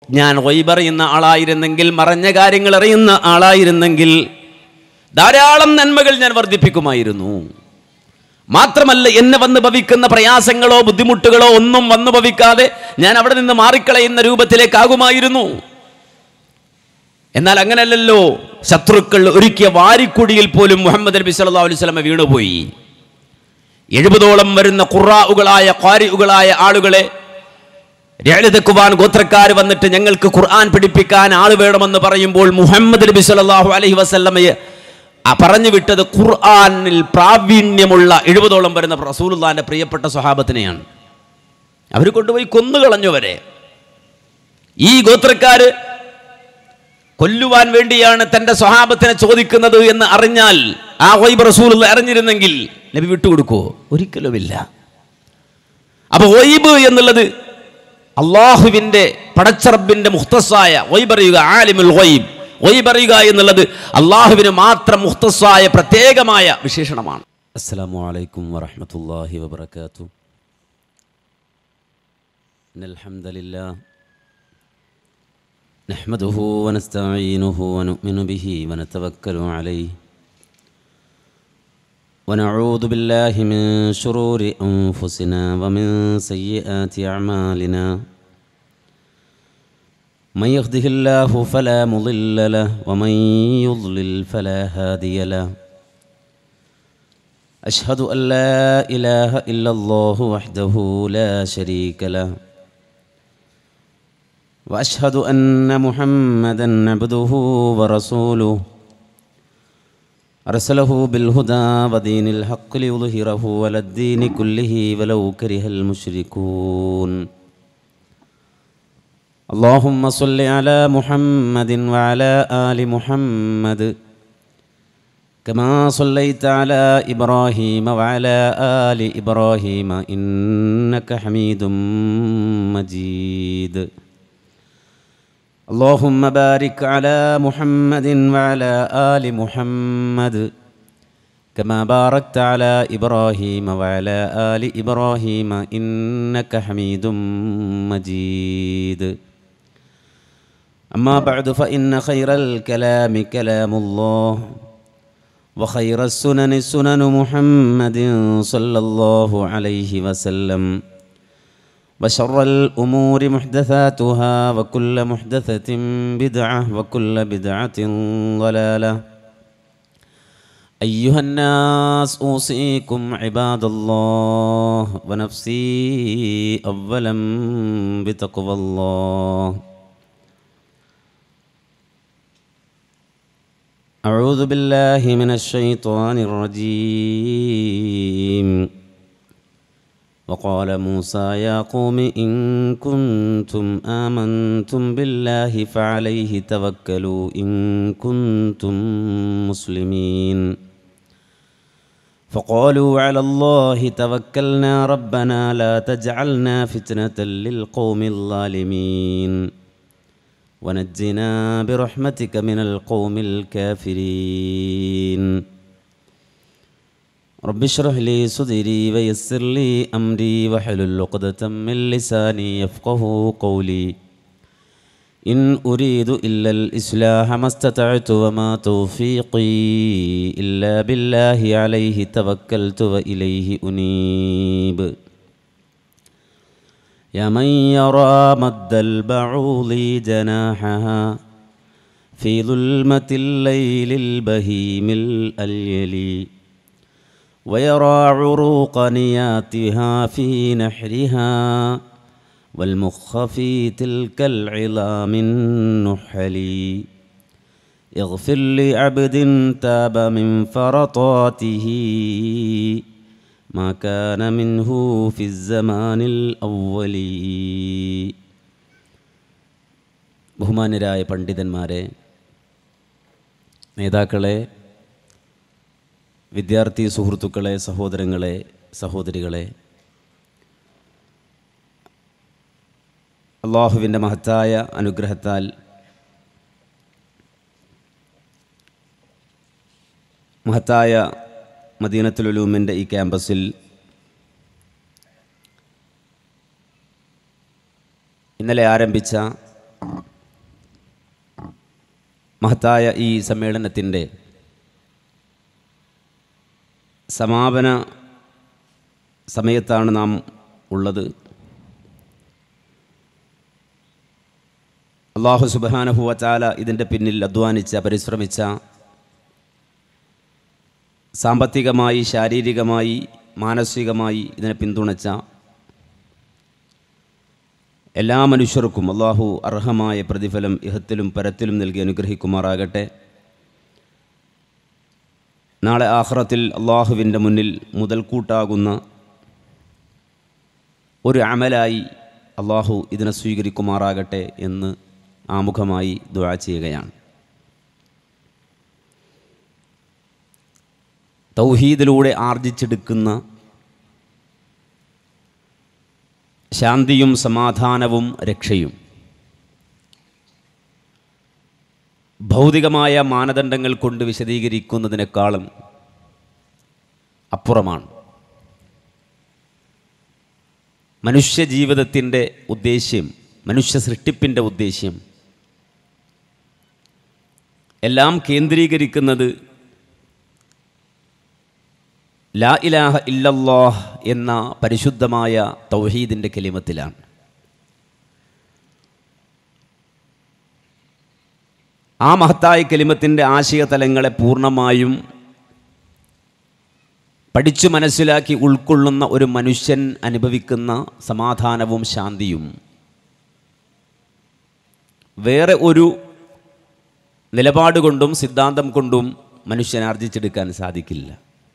ഞാൻ വൈബറിയുന്ന ആളായിരുന്നെങ്കിൽ മറഞ്ഞ കാര്യങ്ങൾ അറിയുന്ന ആളായിരുന്നെങ്കിൽ ധാരാളം നന്മകൾ ഞാൻ വർദ്ധിപ്പിക്കുമായിരുന്നു മാത്രമല്ല എന്നെ വന്ന് ഭവിക്കുന്ന പ്രയാസങ്ങളോ ബുദ്ധിമുട്ടുകളോ ഒന്നും വന്നു ഭവിക്കാതെ ഞാൻ അവിടെ നിന്ന് മാറിക്കളയുന്ന രൂപത്തിലേക്കാകുമായിരുന്നു എന്നാൽ അങ്ങനല്ലല്ലോ ശത്രുക്കൾ ഒരുക്കിയ വാരിക്കുടിയിൽ പോലും മുഹമ്മദ് നബി സല്ലല്ലാഹു അലൈഹി വസല്ലമ വീണുപോയി എഴുപതോളം വരുന്ന ഖുറാഉകളായ ഖാരിഉകളായ ആളുകളെ രഹലതക്കുവാൻ ഗോത്രക്കാർ വന്നിട്ട് ഞങ്ങൾക്ക് ഖുർആൻ പഠിപ്പിക്കാൻ ആൾ വേണമെന്ന് പറയുമ്പോൾ മുഹമ്മദ് നബി സല്ലല്ലാഹു അലൈഹി വസല്ലമയെ ആ പറഞ്ഞു വിട്ടത് ഖുർആനിൽ പ്രാവീണ്യമുള്ള എഴുപതോളം വരുന്ന റസൂലുള്ളാന്റെ പ്രിയപ്പെട്ട സ്വഹാബത്തിനെയാണ് അവർ കൊണ്ടുപോയി കൊന്നുകളഞ്ഞവരെ ഈ ഗോത്രക്കാര് കൊല്ലുവാൻ വേണ്ടിയാണ് തന്റെ സ്വഹാബത്തിനെ ചോദിക്കുന്നത് എന്ന് അറിഞ്ഞാൽ ആ വൈബ് റസൂൽ അറിഞ്ഞിരുന്നെങ്കിൽ നബി വിട്ടുകൊടുക്കുവോ ഒരിക്കലുമില്ല അപ്പൊ ഒയ്ബ് എന്നുള്ളത് അള്ളാഹുവിന്റെ പടച്ചറബിന്റെ മുഖ്തസായ ഒയ്ബറിയുക ആലിമുൽ ഒയ്ബ് ഒയ്ബറിയുക എന്നുള്ളത് അള്ളാഹുവിന് മാത്രം മുഖ്തസായ പ്രത്യേകമായ വിശേഷണമാണ് അസ്സലാമു അലൈക്കും വറഹ്മത്തുള്ളാഹി വബറകാതുഹു ഇന്നൽ ഹംദലില്ലാ نحمده ونستعينه ونؤمن به ونتوكل عليه ونعوذ بالله من شرور أنفسنا ومن سيئات أعمالنا من يهده الله فلا مضل له ومن يضلل فلا هادي له أشهد أن لا إله إلا الله وحده لا شريك له واشهد ان محمدا عبده ورسوله ارسله بالهدى ودين الحق ليظهره على الدين كله ولو كره المشركون اللهم صل على محمد وعلى ال محمد كما صليت على ابراهيم وعلى ال ابراهيم انك حميد مجيد اللهم بارك على محمد وعلى آل محمد كما باركت على إبراهيم وعلى آل إبراهيم إنك حميد مجيد أما بعد فإن خير الكلام كلام الله وخير السنن سنن محمد صلى الله عليه وسلم وشر الأمور محدثاتها وكل محدثة بدعة وكل بدعة ضلالة أيها الناس أوصيكم عباد الله ونفسي أولا بتقوى الله أعوذ بالله من الشيطان الرجيم وقال موسى يا قوم إن كنتم آمنتم بالله فعليه توكلوا إن كنتم مسلمين فقالوا على الله توكلنا ربنا لا تجعلنا فتنة للقوم الظالمين ونجنا برحمتك من القوم الكافرين رب اشرح لي صدري ويسر لي أمري واحلل عقدة من لساني يفقه قولي إن أريد إلا الإصلاح ما استطعت وما توفيقي إلا بالله عليه توكلت وإليه أنيب يا من يرى مد البعوض جناحها في ظلمة الليل البهيم الأليلي ويرى عروق نياتها في نحرها والمخ في تلك العظام النحلي اغفر لعبد تاب من فرطاته ما كان منه في الزمان الأول ബഹുമാനരായ പണ്ഡിതന്മാരെ നേതാക്കളെ വിദ്യാർത്ഥി സുഹൃത്തുക്കളെ സഹോദരങ്ങളെ സഹോദരികളെ അള്ളാഹുവിൻ്റെ മഹത്തായ അനുഗ്രഹത്താൽ മഹത്തായ മദീനത്തുലുലൂമിൻ്റെ ഈ ക്യാമ്പസിൽ ഇന്നലെ ആരംഭിച്ച മഹത്തായ ഈ സമ്മേളനത്തിൻ്റെ സമാപന സമയത്താണ് നാം ഉള്ളത് അള്ളാഹു സുബാനഹുവ ചാല ഇതിൻ്റെ പിന്നിൽ അധ്വാനിച്ച പരിശ്രമിച്ച സാമ്പത്തികമായി ശാരീരികമായി മാനസികമായി ഇതിനെ പിന്തുണച്ച എല്ലാ മനുഷ്യർക്കും അള്ളാഹു അർഹമായ പ്രതിഫലം ഇഹത്തിലും പരത്തിലും നൽകി അനുഗ്രഹിക്കുമാറാകട്ടെ നാളെ ആഹ്റത്തിൽ അള്ളാഹുവിൻ്റെ മുന്നിൽ മുതൽക്കൂട്ടാകുന്ന ഒരു അമലായി അള്ളാഹു ഇതിനെ സ്വീകരിക്കുമാറാകട്ടെ എന്ന് ആമുഖമായി ദുആ ചെയ്യുകയാണ് തൗഹീദിലൂടെ ആർജിച്ചെടുക്കുന്ന ശാന്തിയും സമാധാനവും രക്ഷയും ഭൗതികമായ മാനദണ്ഡങ്ങൾ കൊണ്ട് വിശദീകരിക്കുന്നതിനേക്കാളും അപ്പുറമാണ് മനുഷ്യ ജീവിതത്തിൻ്റെ ഉദ്ദേശ്യം മനുഷ്യ സൃഷ്ടിപ്പിൻ്റെ ഉദ്ദേശ്യം എല്ലാം കേന്ദ്രീകരിക്കുന്നത് ലാ ഇലാഹ ഇല്ലല്ലാഹ് എന്ന പരിശുദ്ധമായ തൗഹീദിൻ്റെ കലിമത്തിലാണ് ആ മഹത്തായ കലിമത്തിൻ്റെ ആശയതലങ്ങളെ പൂർണ്ണമായും പഠിച്ചു മനസ്സിലാക്കി ഉൾക്കൊള്ളുന്ന ഒരു മനുഷ്യൻ അനുഭവിക്കുന്ന സമാധാനവും ശാന്തിയും വേറെ ഒരു നിലപാട് കൊണ്ടും സിദ്ധാന്തം കൊണ്ടും മനുഷ്യൻ ആർജിച്ചെടുക്കാൻ സാധിക്കില്ല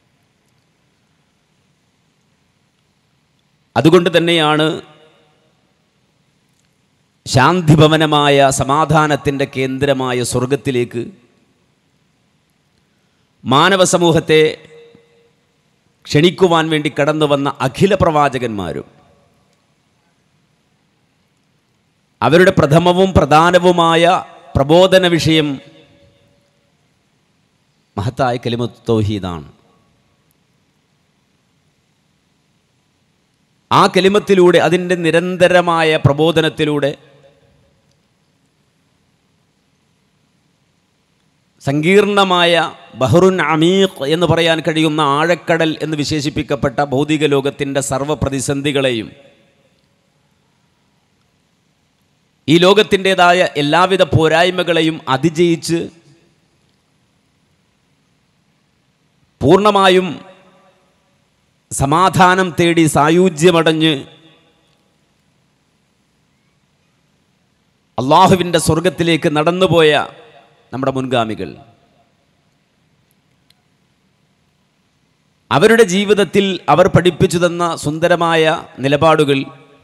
അതുകൊണ്ട് തന്നെയാണ് ശാന്തിഭവനമായ സമാധാനത്തിൻ്റെ കേന്ദ്രമായ സ്വർഗത്തിലേക്ക് മാനവ സമൂഹത്തെ ക്ഷണിക്കുവാൻ വേണ്ടി കടന്നു വന്ന അഖില പ്രവാചകന്മാരും അവരുടെ പ്രഥമവും പ്രധാനവുമായ പ്രബോധന വിഷയം മഹത്തായ കലിമത്ത് തൗഹീദാണ് ആ കലിമത്തിലൂടെ അതിൻ്റെ നിരന്തരമായ പ്രബോധനത്തിലൂടെ സങ്കീർണമായ ബഹ്റുൻ അമീഖ് എന്ന് പറയാൻ കഴിയുന്ന ആഴക്കടൽ എന്ന് വിശേഷിപ്പിക്കപ്പെട്ട ഭൗതിക ലോകത്തിൻ്റെ സർവ്വ പ്രതിസന്ധികളെയും ഈ ലോകത്തിൻ്റെതായ എല്ലാവിധ പോരായ്മകളെയും അതിജയിച്ച് പൂർണ്ണമായും സമാധാനം തേടി സായുജ്യമടഞ്ഞ് അള്ളാഹുവിൻ്റെ സ്വർഗത്തിലേക്ക് നടന്നുപോയ നമ്മുടെ മുൻഗാമികൾ അവരുടെ ജീവിതത്തിൽ അവർ പഠിപ്പിച്ചു തന്ന സുന്ദരമായ നിലപാടുകൾ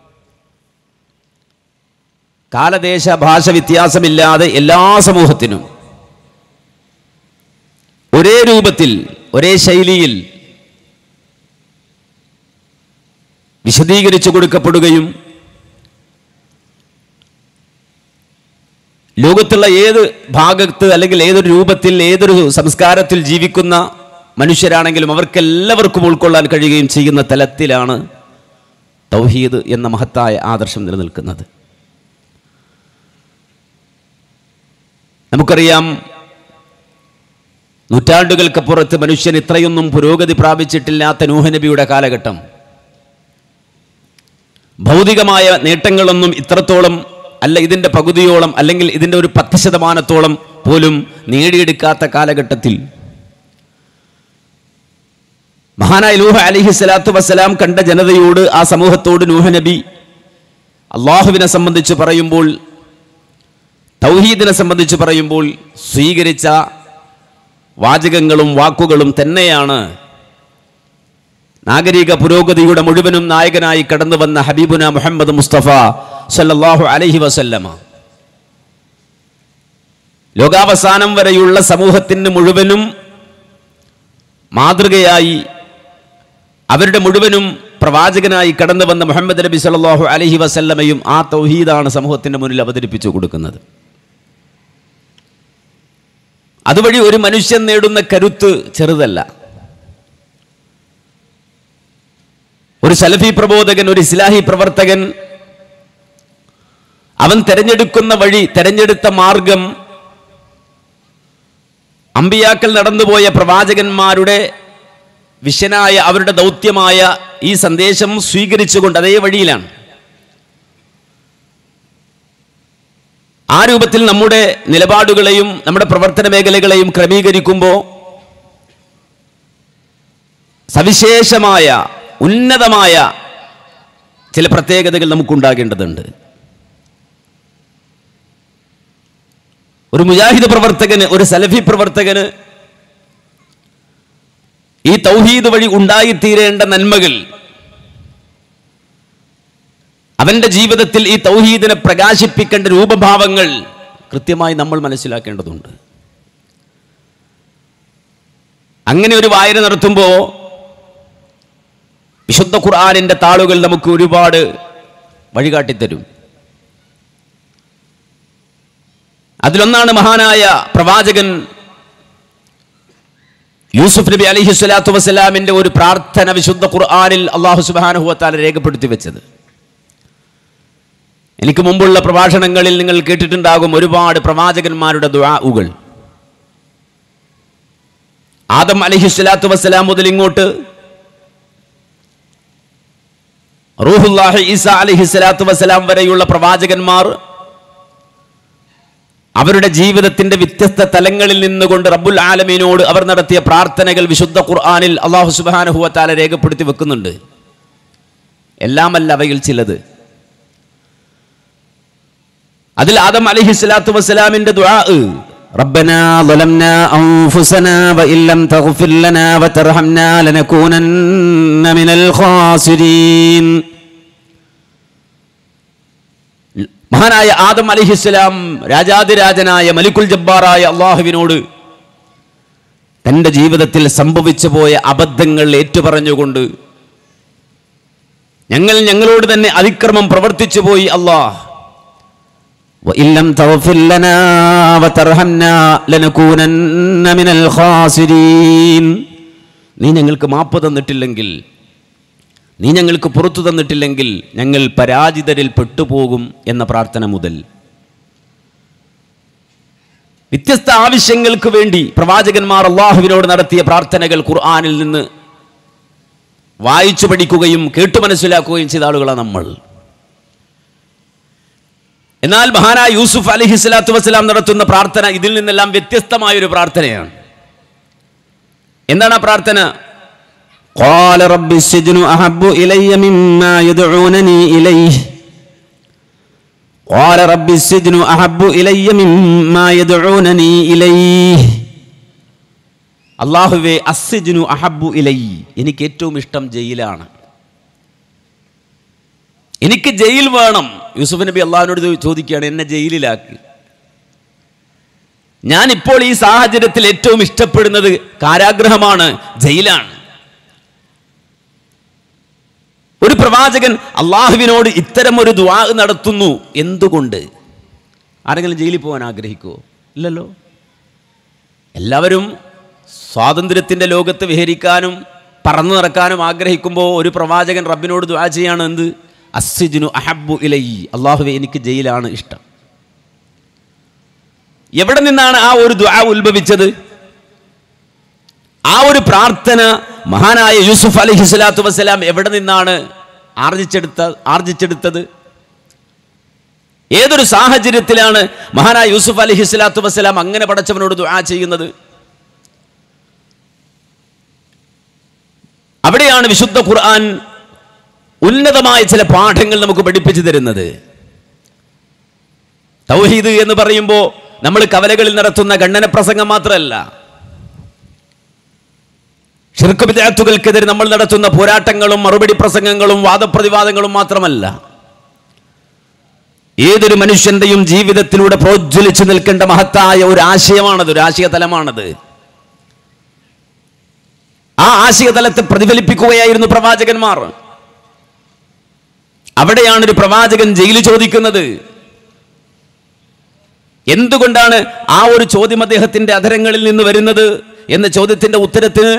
കാലദേശ ഭാഷ വ്യത്യാസമില്ലാതെ എല്ലാ സമൂഹത്തിനും ഒരേ രൂപത്തിൽ ഒരേ ശൈലിയിൽ വിശദീകരിച്ചു കൊടുക്കപ്പെടുകയും ലോകത്തുള്ള ഏത് ഭാഗത്ത് അല്ലെങ്കിൽ ഏതൊരു രൂപത്തിൽ ഏതൊരു സംസ്കാരത്തിൽ ജീവിക്കുന്ന മനുഷ്യരാണെങ്കിലും അവർക്കെല്ലാവർക്കും ഉൾക്കൊള്ളാൻ കഴിയുകയും ചെയ്യുന്ന തലത്തിലാണ് തൗഹീദ് എന്ന മഹത്തായ ആദർശം നിലനിൽക്കുന്നത് നമുക്കറിയാം നൂറ്റാണ്ടുകൾക്കപ്പുറത്ത് മനുഷ്യൻ ഇത്രയൊന്നും പുരോഗതി പ്രാപിച്ചിട്ടില്ലാത്ത നൂഹനബിയുടെ കാലഘട്ടം ഭൗതികമായ നേട്ടങ്ങളൊന്നും ഇത്രത്തോളം അല്ല ഇതിൻ്റെ പകുതിയോളം അല്ലെങ്കിൽ ഇതിൻ്റെ ഒരു പത്ത് ശതമാനത്തോളം പോലും നേടിയെടുക്കാത്ത കാലഘട്ടത്തിൽ മഹാനായ ലൂഹ അലിഹി സ്വലാത്തു വസ്സലാം കണ്ട ജനതയോട് ആ സമൂഹത്തോട് നൂഹ നബി അള്ളാഹുവിനെ സംബന്ധിച്ച് പറയുമ്പോൾ തൗഹീദിനെ സംബന്ധിച്ച് പറയുമ്പോൾ സ്വീകരിച്ച വാചകങ്ങളും വാക്കുകളും തന്നെയാണ് നാഗരിക പുരോഗതിയുടെ മുഴുവനും നായകനായി കടന്നു വന്ന ഹബീബുന മുഹമ്മദ് മുസ്തഫ സല്ലല്ലാഹു അലൈഹി വസല്ലമ ലോകാവസാനം വരെയുള്ള സമൂഹത്തിന് മുഴുവനും മാതൃകയായി അവരുടെ മുഴുവനും പ്രവാചകനായി കടന്നു വന്ന മുഹമ്മദ് നബി സല്ലല്ലാഹു അലൈഹി വസല്ലമയും ആ തൗഹീദാണ് സമൂഹത്തിന്റെ മുന്നിൽ അവതരിപ്പിച്ചു കൊടുക്കുന്നത് അതുവഴി ഒരു മനുഷ്യൻ നേടുന്ന കരുത്ത് ചെറുതല്ല ഒരു സലഫി പ്രബോധകൻ ഒരു ഇസ്ലാഹി പ്രവർത്തകൻ അവൻ തെരഞ്ഞെടുക്കുന്ന വഴി തെരഞ്ഞെടുത്ത മാർഗം അമ്പിയാക്കൾ നടന്നുപോയ പ്രവാചകന്മാരുടെ വിശനായ അവരുടെ ദൗത്യമായ ഈ സന്ദേശം സ്വീകരിച്ചുകൊണ്ട് അതേ വഴിയിലാണ് ആ രൂപത്തിൽ നമ്മുടെ നിലപാടുകളെയും നമ്മുടെ പ്രവർത്തന മേഖലകളെയും ക്രമീകരിക്കുമ്പോൾ സവിശേഷമായ ഉന്നതമായ ചില പ്രത്യേകതകൾ നമുക്കുണ്ടാകേണ്ടതുണ്ട് ഒരു മുജാഹിദ് പ്രവർത്തകന് ഒരു സലഫി പ്രവർത്തകന് ഈ തൗഹീദ് വഴി ഉണ്ടായിത്തീരേണ്ട നന്മകൾ അവന്റെ ജീവിതത്തിൽ ഈ തൗഹീദിനെ പ്രകാശിപ്പിക്കേണ്ട രൂപഭാവങ്ങൾ കൃത്യമായി നമ്മൾ മനസ്സിലാക്കേണ്ടതുണ്ട് അങ്ങനെ ഒരു വായന നടത്തുമ്പോൾ വിശുദ്ധ ഖുർആാനിൻ്റെ താളുകൾ നമുക്ക് ഒരുപാട് വഴികാട്ടിത്തരും അതിലൊന്നാണ് മഹാനായ പ്രവാചകൻ യൂസുഫ് നബി അലിഹി സ്വലാത്തു വസ്സലാമിൻ്റെ ഒരു പ്രാർത്ഥന വിശുദ്ധ ഖുർആാനിൽ അള്ളാഹു സുബാനുഹുവത്താല രേഖപ്പെടുത്തി വെച്ചത് എനിക്ക് മുമ്പുള്ള പ്രഭാഷണങ്ങളിൽ നിങ്ങൾ കേട്ടിട്ടുണ്ടാകും ഒരുപാട് പ്രവാചകന്മാരുടെ ദുആഉകൾ ആദം അലിഹി സ്വലാത്തു വസ്സലാം മുതൽ ഇങ്ങോട്ട് റൂഹുല്ലാഹി ഈസ അലിഹി സ്വലാത്തു വസ്സലാം വരെയുള്ള പ്രവാചകന്മാർ അവരുടെ ജീവിതത്തിന്റെ വ്യത്യസ്ത തലങ്ങളിൽ നിന്നുകൊണ്ട് റബ്ബുൽ ആലമീനോട് അവർ നടത്തിയ പ്രാർത്ഥനകൾ വിശുദ്ധ ഖുർആാനിൽ അള്ളാഹു സുബാനുഹുവത്താല രേഖപ്പെടുത്തി വെക്കുന്നുണ്ട് എല്ലാമല്ല അവയിൽ ചിലത് അതിൽ ആദം അലഹി സ്വലാത്തു വസ്സലാമിന്റെ ദുആ ربنا ظلمنا أنفسنا وإن لم تغفر لنا وترحمنا لنكونن من الخاسرين മഹാനായ ആദം അലിഹിസ്സലാം രാജാതിരാജനായ മലിക്കുൽ ജബ്ബാറായ അള്ളാഹുവിനോട് തൻ്റെ ജീവിതത്തിൽ സംഭവിച്ചു പോയ അബദ്ധങ്ങൾ ഏറ്റുപറഞ്ഞുകൊണ്ട് ഞങ്ങൾ ഞങ്ങളോട് തന്നെ അതിക്രമം പ്രവർത്തിച്ചു പോയി അള്ളാഹ് وإن لم تغفر لنا وترحمنا لنكونن من الخاسرين നീ ഞങ്ങൾക്ക് മാപ്പ് തന്നിട്ടില്ലെങ്കിൽ നീ ഞങ്ങൾക്ക് പുറത്തു തന്നിട്ടില്ലെങ്കിൽ ഞങ്ങൾ പരാജിതരിൽ പെട്ടുപോകും എന്ന പ്രാർത്ഥന മുതൽ വ്യത്യസ്ത ആവശ്യങ്ങൾക്ക് വേണ്ടി പ്രവാചകന്മാർ അള്ളാഹുവിനോട് നടത്തിയ പ്രാർത്ഥനകൾ ഖുർആാനിൽ നിന്ന് വായിച്ചു പഠിക്കുകയും കേട്ടു മനസ്സിലാക്കുകയും ചെയ്ത ആളുകളാണ് നമ്മൾ എന്നാൽ മഹാനായ യൂസുഫ് അലഹി സ്വലാത്തു വസ്സലാം നടത്തുന്ന പ്രാർത്ഥന ഇതിൽ നിന്നെല്ലാം വ്യത്യസ്തമായ ഒരു പ്രാർത്ഥനയാണ് എന്താണ് ആ പ്രാർത്ഥന قال رب السجن أحب إلي مما يدعونني إليه قال رب السجن أحب إلي مما يدعونني إليه അള്ളാഹുവെ അസ്സിജുനു അഹബു ഇലൈ എനിക്ക് ഏറ്റവും ഇഷ്ടം ജയിലാണ് എനിക്ക് ജയിൽ വേണം യൂസുഫ് നബി അള്ളാഹുവിനോട് ചോ- ചോദിക്കുകയാണ് എന്നെ ജയിലിലാക്ക് ഞാൻ ഇപ്പോൾ ഈ സാഹചര്യത്തിൽ ഏറ്റവും ഇഷ്ടപ്പെടുന്നത് കാരാഗ്രഹമാണ് ജയിലാണ് ഒരു പ്രവാചകൻ അള്ളാഹുവിനോട് ഇത്തരം ഒരു ദ്വാ നടത്തുന്നു എന്തുകൊണ്ട് ആരെങ്കിലും ജയിലിൽ പോകാൻ ആഗ്രഹിക്കുമോ ഇല്ലല്ലോ എല്ലാവരും സ്വാതന്ത്ര്യത്തിൻ്റെ ലോകത്ത് വിഹരിക്കാനും പറന്നു നടക്കാനും ആഗ്രഹിക്കുമ്പോൾ ഒരു പ്രവാചകൻ റബ്ബിനോട് ദുആ ചെയ്യാണ് എന്ത് അസ്സിജുനു അഹബു ഇലൈ അള്ളാഹുവെ എനിക്ക് ജയിലാണ് ഇഷ്ടം എവിടെ നിന്നാണ് ആ ഒരു ദുആ ഉത്ഭവിച്ചത് ആ ഒരു പ്രാർത്ഥന മഹാനായ യൂസുഫ് അലഹി സ്വലാത്തു വസ്സലാം എവിടെ നിന്നാണ് ആർജിച്ചെടുത്ത ആർജിച്ചെടുത്തത് ഏതൊരു സാഹചര്യത്തിലാണ് മഹാനായ യൂസുഫ് അലഹി സ്വലാത്തു വസ്സലാം അങ്ങനെ പടച്ചവനോട് ദുആ ചെയ്യുന്നത് അവിടെയാണ് വിശുദ്ധ ഖുർആൻ ഉന്നതമായ ചില പാഠങ്ങൾ നമുക്ക് പഠിപ്പിച്ചു തരുന്നത് തൗഹീദ് എന്ന് പറയുമ്പോൾ നമ്മൾ കവലകളിൽ നടത്തുന്ന ഖണ്ഡന പ്രസംഗം മാത്രമല്ല ഷിർക്ക് വിദ്യാർത്ഥികൾക്കെതിരെ നമ്മൾ നടത്തുന്ന പോരാട്ടങ്ങളും മറുപടി പ്രസംഗങ്ങളും വാദപ്രതിവാദങ്ങളും മാത്രമല്ല ഏതൊരു മനുഷ്യന്റെയും ജീവിതത്തിലൂടെ പ്രോജ്വലിച്ചു നിൽക്കേണ്ട മഹത്തായ ഒരു ആശയമാണത് ഒരു ആശയ തലമാണത് ആ ആശയതലത്തെ പ്രതിഫലിപ്പിക്കുകയായിരുന്നു പ്രവാചകന്മാർ അവിടെയാണ് ഒരു പ്രവാചകൻ ജയിലിൽ ചോദിക്കുന്നത് എന്തുകൊണ്ടാണ് ആ ഒരു ചോദ്യം അദ്ദേഹത്തിന്റെ അധരങ്ങളിൽ നിന്ന് വരുന്നത് എന്ന ചോദ്യത്തിന്റെ ഉത്തരത്തിന്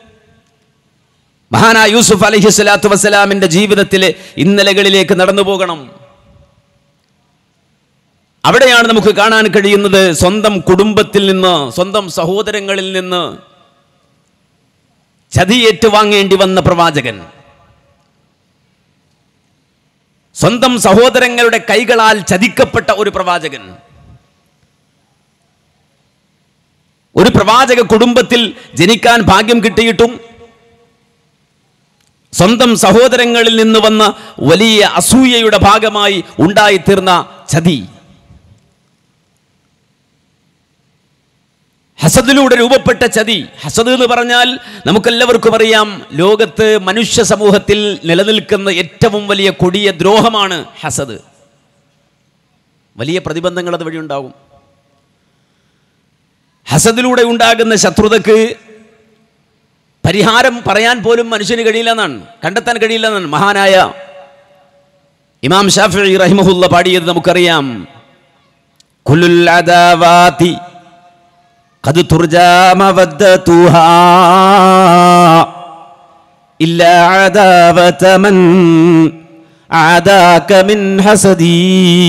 മഹാനായ യൂസുഫ് അലഹി സ്വലാത്തു വസ്സലാമിന്റെ ജീവിതത്തിലെ ഇന്നലകളിലേക്ക് നടന്നു പോകണം അവിടെയാണ് നമുക്ക് കാണാൻ കഴിയുന്നത് സ്വന്തം കുടുംബത്തിൽ നിന്ന് സ്വന്തം സഹോദരങ്ങളിൽ നിന്ന് ചതിയേറ്റ് വാങ്ങേണ്ടി വന്ന പ്രവാചകൻ സ്വന്തം സഹോദരങ്ങളുടെ കൈകളാൽ ചതിക്കപ്പെട്ട ഒരു പ്രവാചകൻ ഒരു പ്രവാചക കുടുംബത്തിൽ ജനിക്കാൻ ഭാഗ്യം കിട്ടിയിട്ടും സ്വന്തം സഹോദരങ്ങളിൽ നിന്ന് വന്ന വലിയ അസൂയയുടെ ഭാഗമായി ഉണ്ടായിത്തീർന്ന ചതി ഹസദിലൂടെ രൂപപ്പെട്ട ചതി ഹസദ് എന്ന് പറഞ്ഞാൽ നമുക്കെല്ലാവർക്കും അറിയാം ലോകത്ത് മനുഷ്യ സമൂഹത്തിൽ നിലനിൽക്കുന്ന ഏറ്റവും വലിയ കൊടിയ ദ്രോഹമാണ് ഹസദ് വലിയ പ്രതിബന്ധങ്ങൾ അതുവഴി ഉണ്ടാകും ഹസദിലൂടെ ഉണ്ടാകുന്ന ശത്രുതക്ക് പരിഹാരം പറയാൻ പോലും മനുഷ്യന് കഴിയില്ല എന്നാണ് കണ്ടെത്താൻ കഴിയില്ല എന്നാണ് മഹാനായ ഇമാം ഷാഫി റഹിമഹുല്ല പാടിയത് നമുക്കറിയാം കുല്ലുൽ അദാവാതി قد ترجى مودتها إلا عداوة من عاداك من حسدي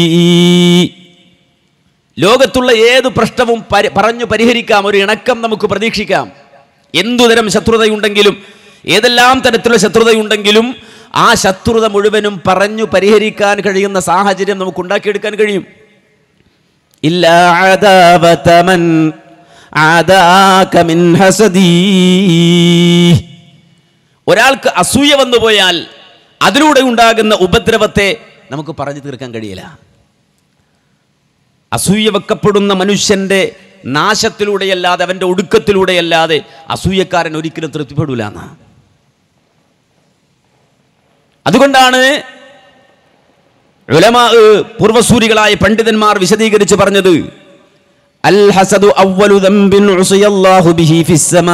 ലോകത്തുള്ള ഏത് പ്രശ്നവും പരി- പറഞ്ഞു പരിഹരിക്കാം ഒരു ഇണക്കം നമുക്ക് പ്രതീക്ഷിക്കാം എന്തുതരം ശത്രുതയുണ്ടെങ്കിലും ഏതെല്ലാം തരത്തിലുള്ള ശത്രുതയുണ്ടെങ്കിലും ആ ശത്രുത മുഴുവനും പറഞ്ഞു പരിഹരിക്കാൻ കഴിയുന്ന സാഹചര്യം നമുക്ക് ഉണ്ടാക്കിയെടുക്കാൻ കഴിയും ഇല്ല عداوة من عاداك من حسدي ഒരാൾക്ക് അസൂയ വന്നു പോയാൽ അതിലൂടെ ഉണ്ടാകുന്ന ഉപദ്രവത്തെ നമുക്ക് പറഞ്ഞു തീർക്കാൻ കഴിയില്ല അസൂയ വെക്കപ്പെടുന്ന മനുഷ്യന്റെ നാശത്തിലൂടെയല്ലാതെ അവന്റെ ഒടുക്കത്തിലൂടെയല്ലാതെ അസൂയക്കാരൻ ഒരിക്കലും തൃപ്തിപ്പെടൂല എന്നാ അതുകൊണ്ടാണ് ഉലമാ പൂർവസൂരികളായ പണ്ഡിതന്മാർ വിശദീകരിച്ച് പറഞ്ഞത് അൽ ഹസദു അവ്വലു ദംബിൻ ഉസിയല്ലാഹു ബിഹി ഫിസ്സമാ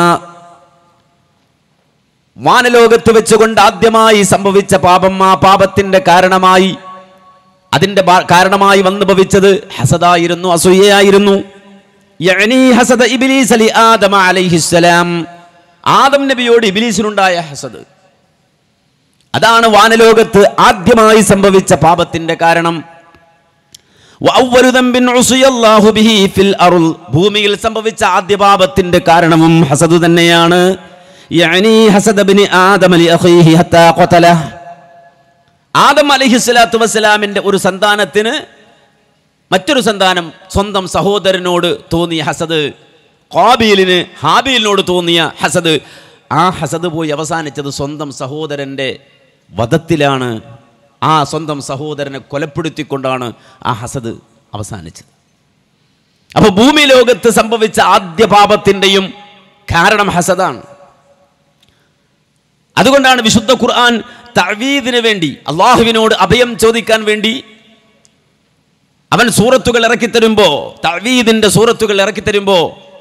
വാനലോകത്ത് വെച്ചുകൊണ്ട് ആദ്യമായി സംഭവിച്ച പാപം ആ പാപത്തിന്റെ കാരണമായി അതിന്റെ ബാ- കാരണമായി വന്നു ഭവിച്ചത് ഹസദായിരുന്നു അസൂയയായിരുന്നു യഅനി ഹസദ ഇബ്ലീസ് അലി ആദമ അലൈഹിസ്സലാം ആദം നബിയോട് ഇബ്ലീസിനുണ്ടായ ഹസദ് അതാണ് വാനലോകത്ത് ആദ്യമായി സംഭവിച്ച പാപത്തിന്റെ കാരണം വഅവ്വലു ദംബിൻ ഉസിയല്ലാഹു ബിഹി ഫിൽ അറുൾ ഭൂമിയിൽ സംഭവിച്ച ആദ്യ പാപത്തിന്റെ കാരണവും ഹസദ് തന്നെയാണ് യഅനി ഹസദ ബിനി ആദം ലി അഖീഹി ഹത്താ ഖതലഹ് ആദം അലഹിസ്വലാത്തു വസ്സലാമിന്റെ ഒരു സന്താനത്തിന് മറ്റൊരു സന്താനം സ്വന്തം സഹോദരനോട് തോന്നിയ ഹസദ് ഹാബീലിന് ഹാബീലിനോട് തോന്നിയ ഹസദ് ആ ഹസദ് പോയി അവസാനിച്ചത് സ്വന്തം സഹോദരൻ്റെ വധത്തിലാണ് ആ സ്വന്തം സഹോദരനെ കൊലപ്പെടുത്തിക്കൊണ്ടാണ് ആ ഹസദ് അവസാനിച്ചത് അപ്പൊ ഭൂമി ലോകത്ത് സംഭവിച്ച ആദ്യ പാപത്തിൻ്റെയും കാരണം ഹസദാണ് അതുകൊണ്ടാണ് വിശുദ്ധ ഖുർആൻ തവീദിന് വേണ്ടി അള്ളാഹുവിനോട് അഭയം ചോദിക്കാൻ വേണ്ടി അവൻ സൂറത്തുകൾ ഇറക്കി തരുമ്പോ തവീദിന്റെ സൂറത്തുകൾ ഇറക്കി തരുമ്പോ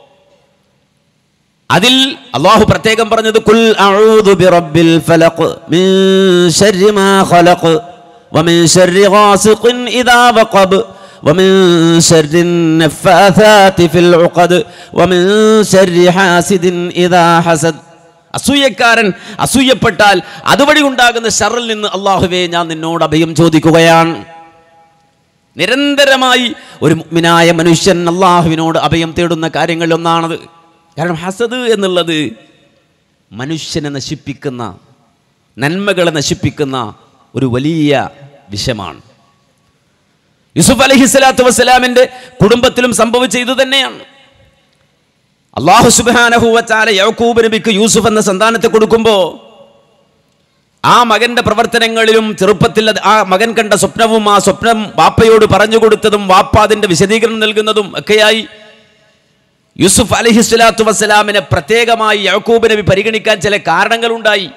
അതിൽ അള്ളാഹു പ്രത്യേകം പറഞ്ഞത് കുൽ അഊദു ബിറബ്ബിൽ ഫലഖ് മിൻ ശർരി മാ ഖലഖ് വമിൻ ശർരി ഗാസിഖിൻ ഇദാ വഖബ് ومن شر النفاثات في العقد ومن شر حاسد إذا حسد അസൂയക്കാരൻ അസൂയപ്പെട്ടാൽ അതുവഴി ഉണ്ടാകുന്ന ഷറിൽ നിന്ന് അള്ളാഹുവേ ഞാൻ നിന്നോട് അഭയം ചോദിക്കുകയാണ് നിരന്തരമായി ഒരു മുഗ്മിനായ മനുഷ്യൻ അള്ളാഹുവിനോട് അഭയം തേടുന്ന കാര്യങ്ങളിൽ ഒന്നാണത് കാരണം ഹസദ് എന്നുള്ളത് മനുഷ്യനെ നശിപ്പിക്കുന്ന നന്മകളെ നശിപ്പിക്കുന്ന ഒരു വലിയ വിഷമാണ് യൂസുഫ് അലഹി സ്വലാത്തു വസ്സലാമിൻ്റെ കുടുംബത്തിലും സംഭവിച്ച ഇത് തന്നെയാണ് അള്ളാഹു സുബാനഹുവച്ചാല യവക്കൂബ് നബിക്ക് യൂസുഫ് എന്ന സന്താനത്തെ കൊടുക്കുമ്പോൾ ആ മകന്റെ പ്രവർത്തനങ്ങളിലും ചെറുപ്പത്തിൽ അത് ആ മകൻ കണ്ട സ്വപ്നവും ആ സ്വപ്നം വാപ്പയോട് പറഞ്ഞു കൊടുത്തതും വാപ്പ അതിന്റെ വിശദീകരണം നൽകുന്നതും ഒക്കെയായി യൂസുഫ് അലഹി സ്വലാത്തു വസ്സലാമിനെ പ്രത്യേകമായി യവക്കൂബ് നബി പരിഗണിക്കാൻ ചില കാരണങ്ങളുണ്ടായി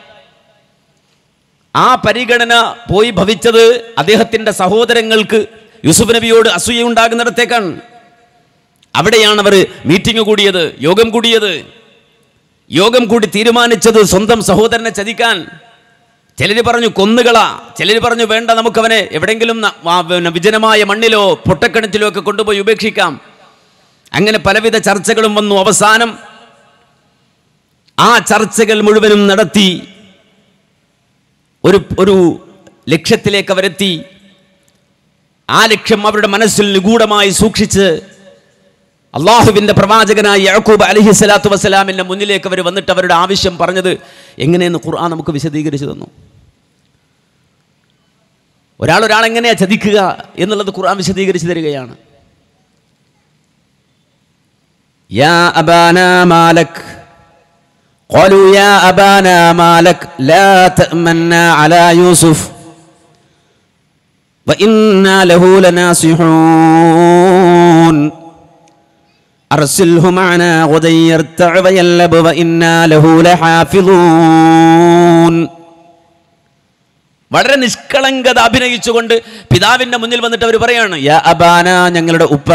ആ പരിഗണന പോയി ഭവിച്ചത് അദ്ദേഹത്തിന്റെ സഹോദരങ്ങൾക്ക് യൂസുഫ് നബിയോട് അസൂയ ഉണ്ടാകുന്നിടത്തേക്കാണ് അവിടെയാണ് അവർ മീറ്റിംഗ് കൂടിയത് യോഗം കൂടിയത് യോഗം കൂടി തീരുമാനിച്ചത് സ്വന്തം സഹോദരനെ ചതിക്കാൻ ചിലർ പറഞ്ഞു കൊന്നുകള ചിലർ പറഞ്ഞു വേണ്ട നമുക്കവനെ എവിടെങ്കിലും ന- ആ, പിന്നെ വിജനമായ മണ്ണിലോ പൊട്ടക്കിണറ്റിലോ ഒക്കെ കൊണ്ടുപോയി ഉപേക്ഷിക്കാം അങ്ങനെ പലവിധ ചർച്ചകളും വന്നു അവസാനം ആ ചർച്ചകൾ മുഴുവനും നടത്തി ഒരു ഒരു ലക്ഷ്യത്തിലേക്ക് അവരെത്തി ആ ലക്ഷ്യം അവരുടെ മനസ്സിൽ നിഗൂഢമായി സൂക്ഷിച്ച് അള്ളാഹുവിന്റെ പ്രവാചകനായ യാക്കൂബ് അലഹി സ്വലാത്തു വസ്സലാമിന്റെ മുന്നിലേക്ക് അവർ വന്നിട്ട് അവരുടെ ആവശ്യം പറഞ്ഞത് എങ്ങനെയെന്ന് ഖുർആൻ നമുക്ക് വിശദീകരിച്ചു തന്നു ഒരാൾ ഒരാൾ എങ്ങനെയാ ചതിക്കുക എന്നുള്ളത് ഖുർആൻ വിശദീകരിച്ചു തരികയാണ് يا أبانا ما لك قالوا يا أبانا ما لك لا تأمنا على يوسف وإنا له لناصحون أرسله معنا غدا يرتع ويلب وإنا له لحافظون വളരെ നിഷ്കളങ്കത അഭിനയിച്ചുകൊണ്ട് പിതാവിന്റെ മുന്നിൽ വന്നിട്ട് അവർ പറയാണ് യാ അബാന ഞങ്ങളുടെ ഉപ്പ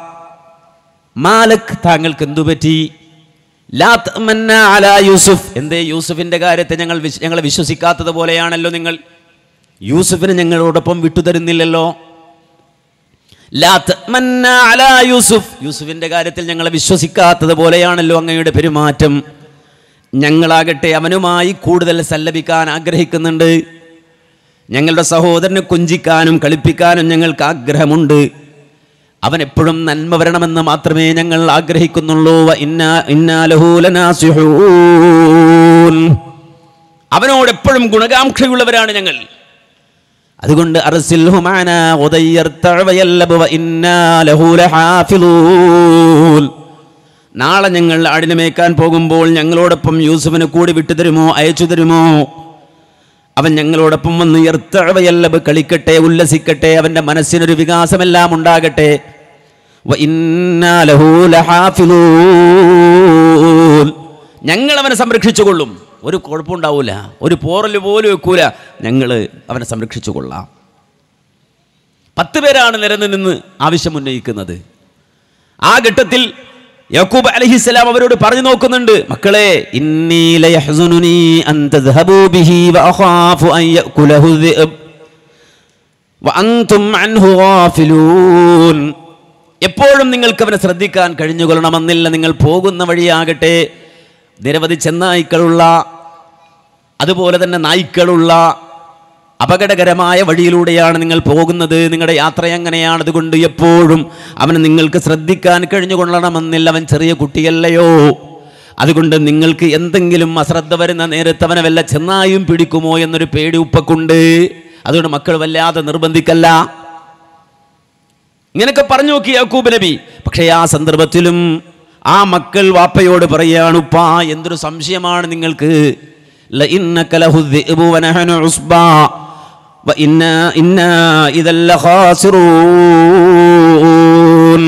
മാലക് താങ്കൾക്ക് എന്തു പറ്റി ലാ തഅമന്ന അലാ യൂസുഫ് എന്തേ യൂസുഫിന്റെ കാര്യത്തെ ഞങ്ങൾ വിശ്- ഞങ്ങളെ വിശ്വസിക്കാത്തത് പോലെയാണല്ലോ നിങ്ങൾ യൂസുഫിനെ ഞങ്ങളോടൊപ്പം വിട്ടുതരുന്നില്ലല്ലോ ലാ തഅമന്ന അലാ യൂസുഫ് യൂസുഫിന്റെ കാര്യത്തിൽ ഞങ്ങളെ വിശ്വസിക്കാത്തത് പോലെയാണല്ലോ അങ്ങയുടെ പെരുമാറ്റം ഞങ്ങളാകട്ടെ അവനുമായി കൂടുതൽ സല്ലപിക്കാൻ ആഗ്രഹിക്കുന്നുണ്ട് ഞങ്ങളുടെ സഹോദരനെ കൊഞ്ചിക്കാനും കളിപ്പിക്കാനും ഞങ്ങൾക്ക് ആഗ്രഹമുണ്ട് അവൻ എപ്പോഴും നന്മ വരണമെന്ന് മാത്രമേ ഞങ്ങൾ ആഗ്രഹിക്കുന്നുള്ളൂ വ ഇന്നാ ഇന്നാ ലഹു ലനാസിഹൂൻ. അവനോട് എപ്പോഴും ഗുണകാംക്ഷയുള്ളവരാണ് ഞങ്ങൾ അതുകൊണ്ട് അർസിൽഹു മഅനാ ഉദയ്യർതഅ വയല്ലബ് വ ഇന്നാ ലഹു ലഹാഫിളൂൻ. നാളെ ഞങ്ങൾ ആടിനെ മേക്കാൻ പോകുമ്പോൾ ഞങ്ങളോടൊപ്പം യൂസുഫിനെ കൂടി വിട്ടുതരുമോ അയച്ചു തരുമോ അവൻ ഞങ്ങളോടൊപ്പം വന്ന് ഇർത്തഴവയല്ലബ് കളിക്കട്ടെ ഉല്ലസിക്കട്ടെ അവന്റെ മനസ്സിനൊരു വികാസമെല്ലാം ഉണ്ടാകട്ടെ വ ഇന്നാ ലഹു ലഹാഫിളൂൻ. ഞങ്ങൾ അവനെ സംരക്ഷിച്ചുകൊള്ളും ഒരു കുഴപ്പമുണ്ടാവൂല ഒരു പോറൽ പോലും വെക്കൂല ഞങ്ങൾ അവനെ സംരക്ഷിച്ചു കൊള്ളാം പത്ത് പേരാണ് നിരന്ന് നിന്ന് ആവശ്യം ഉന്നയിക്കുന്നത് ആ ഘട്ടത്തിൽ യക്കൂബ് അലഹിസ്സലാം അവരോട് പറഞ്ഞു നോക്കുന്നുണ്ട് മക്കളെ ഇന്നി ലയഹ്സുനുനി അൻ തദ്ഹബൂ ബിഹി വഅഖാഫു അൻ യഅകുലഹു الذئب വഅൻതും അൻഹു ഗാഫിലൂൻ എപ്പോഴും നിങ്ങൾക്ക് അവനെ ശ്രദ്ധിക്കാൻ കഴിഞ്ഞുകൊള്ളണമെന്നില്ല നിങ്ങൾ പോകുന്ന വഴിയാകട്ടെ നിരവധി ചെന്നായ്ക്കളുള്ള അതുപോലെ തന്നെ നായ്ക്കളുള്ള അപകടകരമായ വഴിയിലൂടെയാണ് നിങ്ങൾ പോകുന്നത് നിങ്ങളുടെ യാത്ര എങ്ങനെയാണ് അതുകൊണ്ട് എപ്പോഴും അവനെ നിങ്ങൾക്ക് ശ്രദ്ധിക്കാൻ കഴിഞ്ഞുകൊള്ളണമെന്നില്ല അവൻ ചെറിയ കുട്ടിയല്ലയോ അതുകൊണ്ട് നിങ്ങൾക്ക് എന്തെങ്കിലും അശ്രദ്ധ വരുന്ന നേരത്ത് അവനെ വല്ല ചെന്നായും പിടിക്കുമോ എന്നൊരു പേടി ഉപ്പക്കുണ്ട് അതുകൊണ്ട് മക്കൾ വല്ലാതെ നിർബന്ധിക്കല്ല ഇങ്ങനെയൊക്കെ പറഞ്ഞു നോക്കി യാക്കൂബ് നബി പക്ഷേ ആ സന്ദർഭത്തിലും ആ മക്കൾ വാപ്പയോട് പറയാണ് ഉപ്പാ എന്തൊരു സംശയമാണ് നിങ്ങൾക്ക് لئنك له الذئب ونحن عصبا وإنا إنا إذا لخاسرون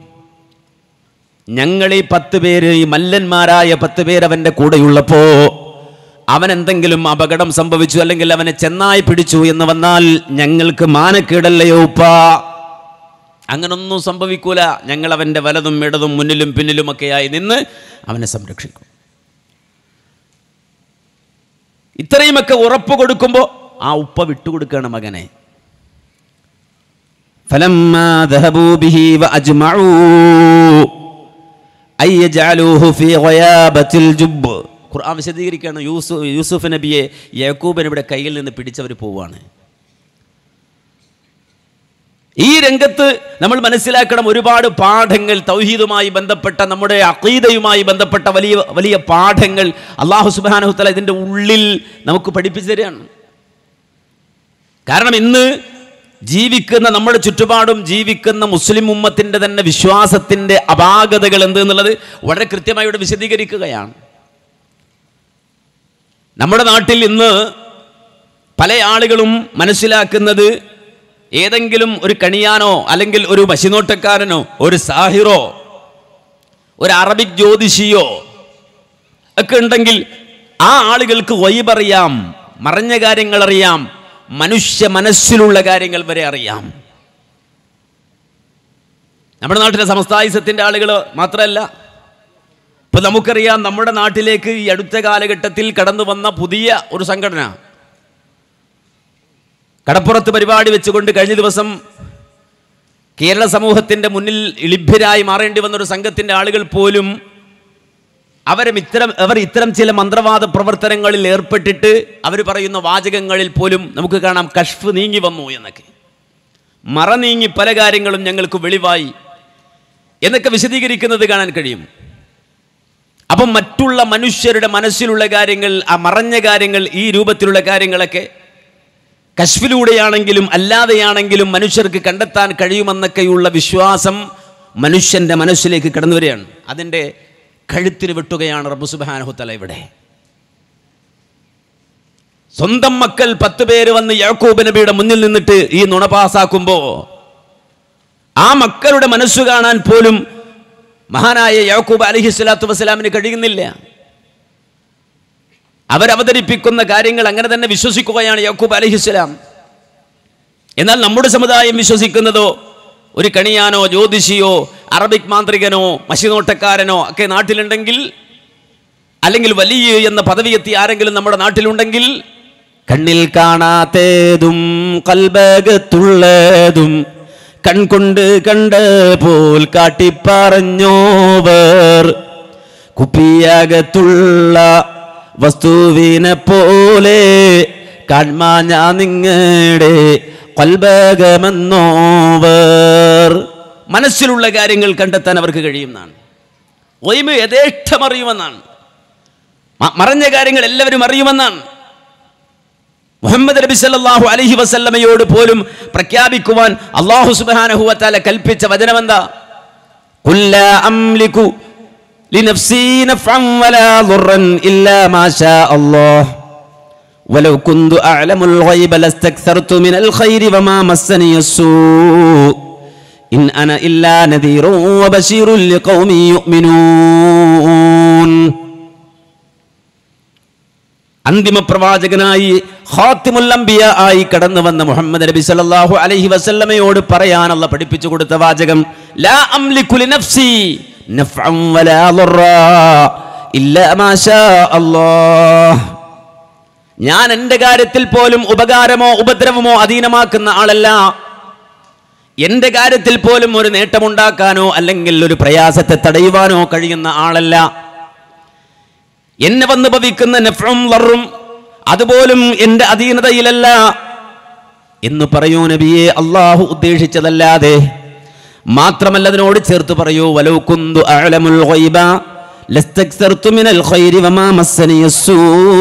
ഞങ്ങൾ ഈ പത്ത് പേര് ഈ മല്ലന്മാരായ പത്ത് പേര് അവന്റെ കൂടെയുള്ളപ്പോ അവൻ എന്തെങ്കിലും അപകടം സംഭവിച്ചു അല്ലെങ്കിൽ അവനെ ചെന്നായി പിടിച്ചു എന്ന് വന്നാൽ ഞങ്ങൾക്ക് മാനക്കേടല്ലയോ ഉപ്പാ അങ്ങനൊന്നും സംഭവിക്കൂല ഞങ്ങൾ അവൻ്റെ വലതും ഇടതും മുന്നിലും പിന്നിലുമൊക്കെയായി നിന്ന് അവനെ സംരക്ഷിക്കും ഇത്രയുമൊക്കെ ഉറപ്പ് കൊടുക്കുമ്പോൾ ആ ഉപ്പ വിട്ടുകൊടുക്കുകയാണ് മകനെ فلما ذهبوا به وأجمعوا أن يجعلوه في غيابة الجب ഖുർആൻ വിശദീകരിക്കുകയാണ് യൂസുഫ് യൂസുഫ് നബിയെ യാക്കൂബിനെ കയ്യിൽ നിന്ന് പിടിച്ചവർ പോവാണ് ഈ രംഗത്ത് നമ്മൾ മനസ്സിലാക്കണം ഒരുപാട് പാഠങ്ങൾ തൗഹീദുമായി ബന്ധപ്പെട്ട നമ്മുടെ അഖീദയുമായി ബന്ധപ്പെട്ട വലിയ വലിയ പാഠങ്ങൾ അള്ളാഹു സുബാനഹുത്തല ഇതിൻ്റെ ഉള്ളിൽ നമുക്ക് പഠിപ്പിച്ചു തരികയാണ് കാരണം ഇന്ന് ജീവിക്കുന്ന നമ്മുടെ ചുറ്റുപാടും ജീവിക്കുന്ന മുസ്ലിം ഉമ്മത്തിൻ്റെ തന്നെ വിശ്വാസത്തിൻ്റെ അപാകതകൾ എന്ത് എന്നുള്ളത് വളരെ കൃത്യമായി ഇവിടെ വിശദീകരിക്കുകയാണ് നമ്മുടെ നാട്ടിൽ ഇന്ന് പല ആളുകളും മനസ്സിലാക്കുന്നത് ഏതെങ്കിലും ഒരു കണിയാനോ അല്ലെങ്കിൽ ഒരു പശിനോട്ടക്കാരനോ ഒരു സാഹിറോ ഒരു അറബിക് ജ്യോതിഷിയോ ഒക്കെ ഉണ്ടെങ്കിൽ ആ ആളുകൾക്ക് വൈബറിയാം മറഞ്ഞ കാര്യങ്ങൾ അറിയാം മനുഷ്യ മനസ്സിലുള്ള കാര്യങ്ങൾ വരെ അറിയാം നമ്മുടെ നാട്ടിലെ സമസ്തായുസത്തിൻ്റെ ആളുകൾ മാത്രമല്ല ഇപ്പൊ നമുക്കറിയാം നമ്മുടെ നാട്ടിലേക്ക് ഈ അടുത്ത കാലഘട്ടത്തിൽ കടന്നു വന്ന പുതിയ ഒരു സംഘടന കടപ്പുറത്ത് പരിപാടി വെച്ചുകൊണ്ട് കഴിഞ്ഞ ദിവസം കേരള സമൂഹത്തിൻ്റെ മുന്നിൽ ഇളിഭ്യരായി മാറേണ്ടി വന്ന ഒരു സംഘത്തിൻ്റെ ആളുകൾ പോലും അവരും ഇത്തരം അവർ ഇത്തരം ചില മന്ത്രവാദ പ്രവർത്തനങ്ങളിൽ ഏർപ്പെട്ടിട്ട് അവർ പറയുന്ന വാചകങ്ങളിൽ പോലും നമുക്ക് കാണാം കഷ്ഫ് നീങ്ങി വന്നു എന്നൊക്കെ മറ നീങ്ങി പല കാര്യങ്ങളും ഞങ്ങൾക്ക് വെളിവായി എന്നൊക്കെ വിശദീകരിക്കുന്നത് കാണാൻ കഴിയും അപ്പം മറ്റുള്ള മനുഷ്യരുടെ മനസ്സിലുള്ള കാര്യങ്ങൾ ആ മറഞ്ഞ കാര്യങ്ങൾ ഈ രൂപത്തിലുള്ള കാര്യങ്ങളൊക്കെ കശ്ഫിലൂടെയാണെങ്കിലും അല്ലാതെയാണെങ്കിലും മനുഷ്യർക്ക് കണ്ടെത്താൻ കഴിയുമെന്നൊക്കെയുള്ള വിശ്വാസം മനുഷ്യൻ്റെ മനസ്സിലേക്ക് കടന്നു വരികയാണ് അതിൻ്റെ കഴുത്തിന് വെട്ടുകയാണ് റബ്ബു സുബാനഹുത്തല ഇവിടെ സ്വന്തം മക്കൾ പത്ത് പേര് വന്ന് യാക്കൂബ് നബിയുടെ മുന്നിൽ നിന്നിട്ട് ഈ നുണ പാസാക്കുമ്പോൾ ആ മക്കളുടെ മനസ്സു കാണാൻ പോലും മഹാനായ യാക്കൂബ് അലഹി സ്വലാത്തു വസ്സലാമിന് കഴിയുന്നില്ല അവരവതരിപ്പിക്കുന്ന കാര്യങ്ങൾ അങ്ങനെ തന്നെ വിശ്വസിക്കുകയാണ് യാക്കൂബ് അലഹിസ്സലാം എന്നാൽ നമ്മുടെ സമുദായം വിശ്വസിക്കുന്നതോ ഒരു കണിയാനോ ജ്യോതിഷിയോ അറബിക് മാന്ത്രികനോ മഷിനോട്ടക്കാരനോ ഒക്കെ നാട്ടിലുണ്ടെങ്കിൽ അല്ലെങ്കിൽ വലിയ എന്ന പദവി എത്തി ആരെങ്കിലും നമ്മുടെ നാട്ടിലുണ്ടെങ്കിൽ കണ്ണിൽ കാണാത്തേതും കൽബകത്തുള്ളതും കൺകൊണ്ട് കണ്ട പോൽ കാട്ടിപ്പറഞ്ഞോവർ കുപ്പിയകത്തുള്ള വസ്തുവിനെ പോലെ കാൺമാഞ്ഞ നിങ്ങളുടെ കൽബകമെന്നോവർ മനസ്സിലുള്ള കാര്യങ്ങൾ കണ്ടെത്താൻ അവർക്ക് കഴിയുമെന്നാണ് ഒയ്മ യഥേഷ്ടം അറിയുമെന്നാണ് മ- മറഞ്ഞ കാര്യങ്ങൾ എല്ലാവരും അറിയുമെന്നാണ് മുഹമ്മദ് നബി സല്ലല്ലാഹു അലൈഹി വസല്ലമയോട് പോലും പ്രഖ്യാപിക്കുവാൻ അള്ളാഹു സുബ്ഹാനഹു വതആല കൽപ്പിച്ച വചനമെന്താ قل لا أملك لنفسي نفعا ولا ضرا إلا ما شاء الله ولو كنت أعلم الغيب لاستكثرت من الخير وما مسني السوء إن أنا إلا نذير وبشير لقوم يؤمنون അന്തിമ പ്രവാചകനായി ഖാത്തിമുൽ അംബിയ ആയി കടന്നു വന്ന മുഹമ്മദ് നബി സല്ലല്ലാഹു അലൈഹി വസല്ലമയോട് പറയാനുള്ള പഠിപ്പിച്ചു കൊടുത്ത വാചകം ലാ അംലികു ലിനഫ്സി نفعا ولا ضرا إلا ما شاء الله ഞാൻ എൻ്റെ കാര്യത്തിൽ പോലും ഉപകാരമോ ഉപദ്രവമോ അധീനമാക്കുന്ന ആളല്ല എൻ്റെ കാര്യത്തിൽ പോലും ഒരു നേട്ടമുണ്ടാക്കാനോ അല്ലെങ്കിൽ ഒരു പ്രയാസത്തെ തടയുവാനോ കഴിയുന്ന ആളല്ല എന്നെ വന്ന് ഭവിക്കുന്ന നെഫ്റും ലറും അതുപോലും എൻ്റെ അധീനതയിലല്ല എന്ന് പറയൂ നബിയെ അള്ളാഹു ഉദ്ദേശിച്ചതല്ലാതെ മാത്രമല്ല അതിനോട് ചേർത്ത് പറയൂ വലൗ കുന്തു അഅലമുൽ ഗൈബ ലസ്തക്സർതു മിനൽ ഖൈരി വമാ മസ്സനി യസ്സൂ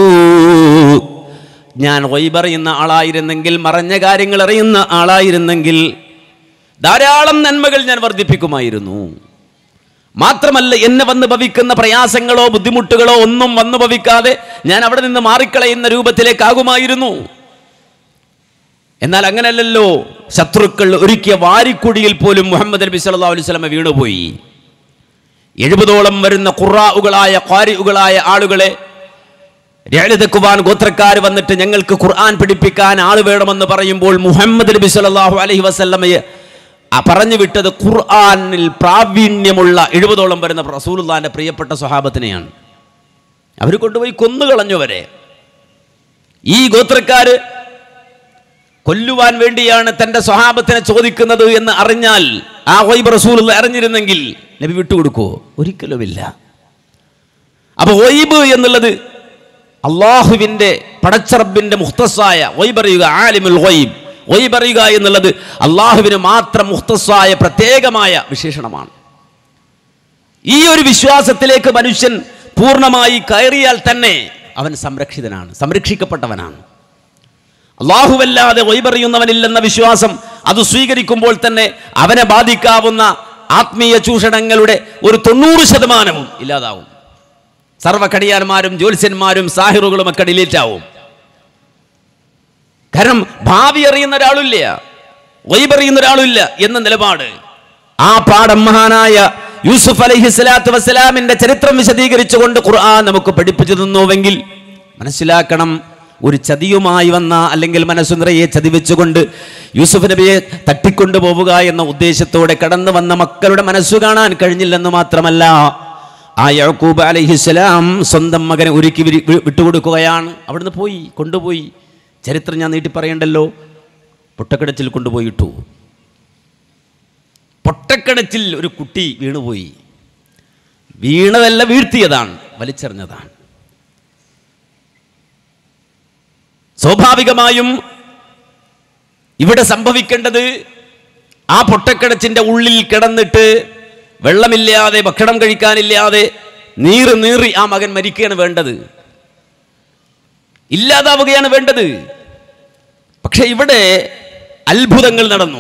ഞാൻ വൈബറിയുന്ന ആളായിരുന്നെങ്കിൽ മറഞ്ഞ കാര്യങ്ങൾ അറിയുന്ന ആളായിരുന്നെങ്കിൽ ധാരാളം നന്മകൾ ഞാൻ വർദ്ധിപ്പിക്കുമായിരുന്നു മാത്രമല്ല എന്നെ വന്ന് ഭവിക്കുന്ന പ്രയാസങ്ങളോ ബുദ്ധിമുട്ടുകളോ ഒന്നും വന്നു ഭവിക്കാതെ ഞാൻ അവിടെ നിന്ന് മാറിക്കളയുന്ന രൂപത്തിലേക്കാകുമായിരുന്നു എന്നാൽ അങ്ങനല്ലല്ലോ ശത്രുക്കൾ ഒരുക്കിയ വാരിക്കുടിയിൽ പോലും മുഹമ്മദ് നബി സല്ലല്ലാഹു അലൈഹി വസല്ലമ വീണുപോയി എഴുപതോളം വരുന്ന ഖുറാഉകളായ ഖാരിഉകളായ ആളുകളെ രഹലിതക്കുവാൻ ഗോത്രക്കാർ വന്നിട്ട് ഞങ്ങൾക്ക് ഖുർആൻ പഠിപ്പിക്കാൻ ആൾ വേണമെന്ന് പറയുമ്പോൾ മുഹമ്മദ് നബി സല്ലല്ലാഹു അലൈഹി വസല്ലമയെ ആ പറഞ്ഞു വിട്ടത് ഖുർആനിൽ പ്രാവീണ്യമുള്ള എഴുപതോളം വരുന്ന റസൂലുള്ളാന്റെ പ്രിയപ്പെട്ട സ്വഹാബത്തിനെയാണ് അവർ കൊണ്ടുപോയി കൊന്നുകളഞ്ഞവരെ ഈ ഗോത്രക്കാര് കൊല്ലുവാൻ വേണ്ടിയാണ് തന്റെ സ്വഹാബത്തിനെ ചോദിക്കുന്നത് എന്ന് അറിഞ്ഞാൽ ആ വൈബ് റസൂൽ അറിഞ്ഞിരുന്നെങ്കിൽ നബി വിട്ടുകൊടുക്കുവോ ഒരിക്കലുമില്ല അപ്പൊ ഒയ്ബ് എന്നുള്ളത് അള്ളാഹുവിൻ്റെ പടച്ചറബിൻ്റെ മുഖ്തസായ ഒയ്ബറിയുക ആലിമുൽ ഒയ്ബ് ഒയ്ബറിയുക എന്നുള്ളത് അള്ളാഹുവിന് മാത്രം മുഖ്തസായ പ്രത്യേകമായ വിശേഷണമാണ് ഈ ഒരു വിശ്വാസത്തിലേക്ക് മനുഷ്യൻ പൂർണ്ണമായി കയറിയാൽ തന്നെ അവൻ സംരക്ഷിതനാണ് സംരക്ഷിക്കപ്പെട്ടവനാണ് അള്ളാഹുവല്ലാതെ ഒയ്ബറിയുന്നവനില്ലെന്ന വിശ്വാസം അത് സ്വീകരിക്കുമ്പോൾ തന്നെ അവനെ ബാധിക്കാവുന്ന ആത്മീയ ചൂഷണങ്ങളുടെ ഒരു തൊണ്ണൂറ് ശതമാനവും ഇല്ലാതാവും സർവ്വകടിയാന്മാരും ജ്യോത്സ്യന്മാരും സാഹിറുകളും ഒക്കെ ഡിലീറ്റ് ആവും കാരണം ഭാവി അറിയുന്ന ഒരാളില്ല വൈബറിയുന്ന ഒരാളില്ല എന്ന നിലപാട് ആ പാഠം മഹാനായ യൂസുഫ് അലൈഹി സ്വലാത്തു വസ്സലാമിന്റെ ചരിത്രം വിശദീകരിച്ചുകൊണ്ട് ഖുർആൻ നമുക്ക് പഠിപ്പിച്ചു തന്നുവെങ്കിൽ മനസ്സിലാക്കണം ഒരു ചതിയുമായി വന്ന അല്ലെങ്കിൽ മനസ്സു നിറയെ ചതി വെച്ചുകൊണ്ട് യൂസുഫ് നബിയെ തട്ടിക്കൊണ്ടു പോവുക എന്ന ഉദ്ദേശത്തോടെ കടന്നു വന്ന മക്കളുടെ മനസ്സു കാണാൻ കഴിഞ്ഞില്ലെന്ന് മാത്രമല്ല ആ യഴക്കൂബ് അലഹിസ്സലാം സ്വന്തം മകനെ ഒരുക്കി വിരി- വി- വിട്ടുകൊടുക്കുകയാണ് അവിടുന്ന് പോയി കൊണ്ടുപോയി ചരിത്രം ഞാൻ നീട്ടി പറയണ്ടല്ലോ പൊട്ടക്കിടച്ചിൽ കൊണ്ടുപോയി ഇട്ടു പൊട്ടക്കിടച്ചിൽ ഒരു കുട്ടി വീണുപോയി വീണതല്ല വീഴ്ത്തിയതാണ് വലിച്ചെറിഞ്ഞതാണ് സ്വാഭാവികമായും ഇവിടെ സംഭവിക്കേണ്ടത് ആ പൊട്ടക്കിടച്ചിന്റെ ഉള്ളിൽ കിടന്നിട്ട് വെള്ളമില്ലാതെ ഭക്ഷണം കഴിക്കാനില്ലാതെ നീറ് നീറി ആ മകൻ മരിക്കുകയാണ് വേണ്ടത് ഇല്ലാതാവുകയാണ് വേണ്ടത് പക്ഷെ ഇവിടെ അത്ഭുതങ്ങൾ നടന്നു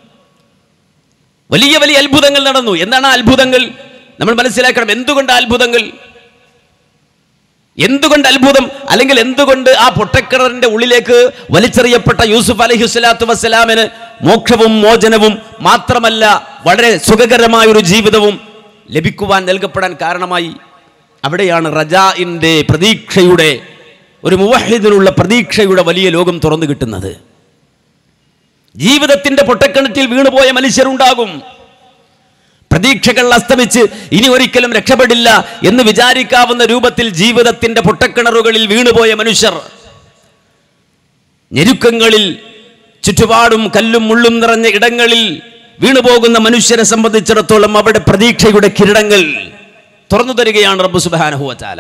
വലിയ വലിയ അത്ഭുതങ്ങൾ നടന്നു എന്താണ് ആ അത്ഭുതങ്ങൾ നമ്മൾ മനസ്സിലാക്കണം എന്തുകൊണ്ട് ആ അത്ഭുതങ്ങൾ എന്തുകൊണ്ട് അത്ഭുതം അല്ലെങ്കിൽ എന്തുകൊണ്ട് ആ പൊട്ടക്കിണറിന്റെ ഉള്ളിലേക്ക് വലിച്ചെറിയപ്പെട്ട യൂസുഫ് അലഹി സ്വലാത്തു വസ്സലാമിന് മോക്ഷവും മോചനവും മാത്രമല്ല വളരെ സുഖകരമായ ഒരു ജീവിതവും ലഭിക്കുവാൻ നൽകപ്പെടാൻ കാരണമായി അവിടെയാണ് റജാഇന്റെ പ്രതീക്ഷയുടെ ഒരു മുവഹിദിനുള്ള പ്രതീക്ഷയുടെ വലിയ ലോകം തുറന്നു കിട്ടുന്നത് ജീവിതത്തിന്റെ പൊട്ടക്കിണറ്റിൽ വീണുപോയ മനുഷ്യരുണ്ടാകും പ്രതീക്ഷകൾ അസ്തമിച്ച് ഇനി ഒരിക്കലും രക്ഷപ്പെടില്ല എന്ന് വിചാരിക്കാവുന്ന രൂപത്തിൽ ജീവിതത്തിന്റെ പൊട്ടക്കിണറുകളിൽ വീണുപോയ മനുഷ്യർ ഞെരുക്കങ്ങളിൽ ചുറ്റുപാടും കല്ലും മുള്ളും നിറഞ്ഞ ഇടങ്ങളിൽ വീണുപോകുന്ന മനുഷ്യരെ സംബന്ധിച്ചിടത്തോളം അവിടെ പ്രതീക്ഷയുടെ കിരീടങ്ങൾ തുറന്നു തരികയാണ് റബ്ബു സുബാനഹുവച്ചാല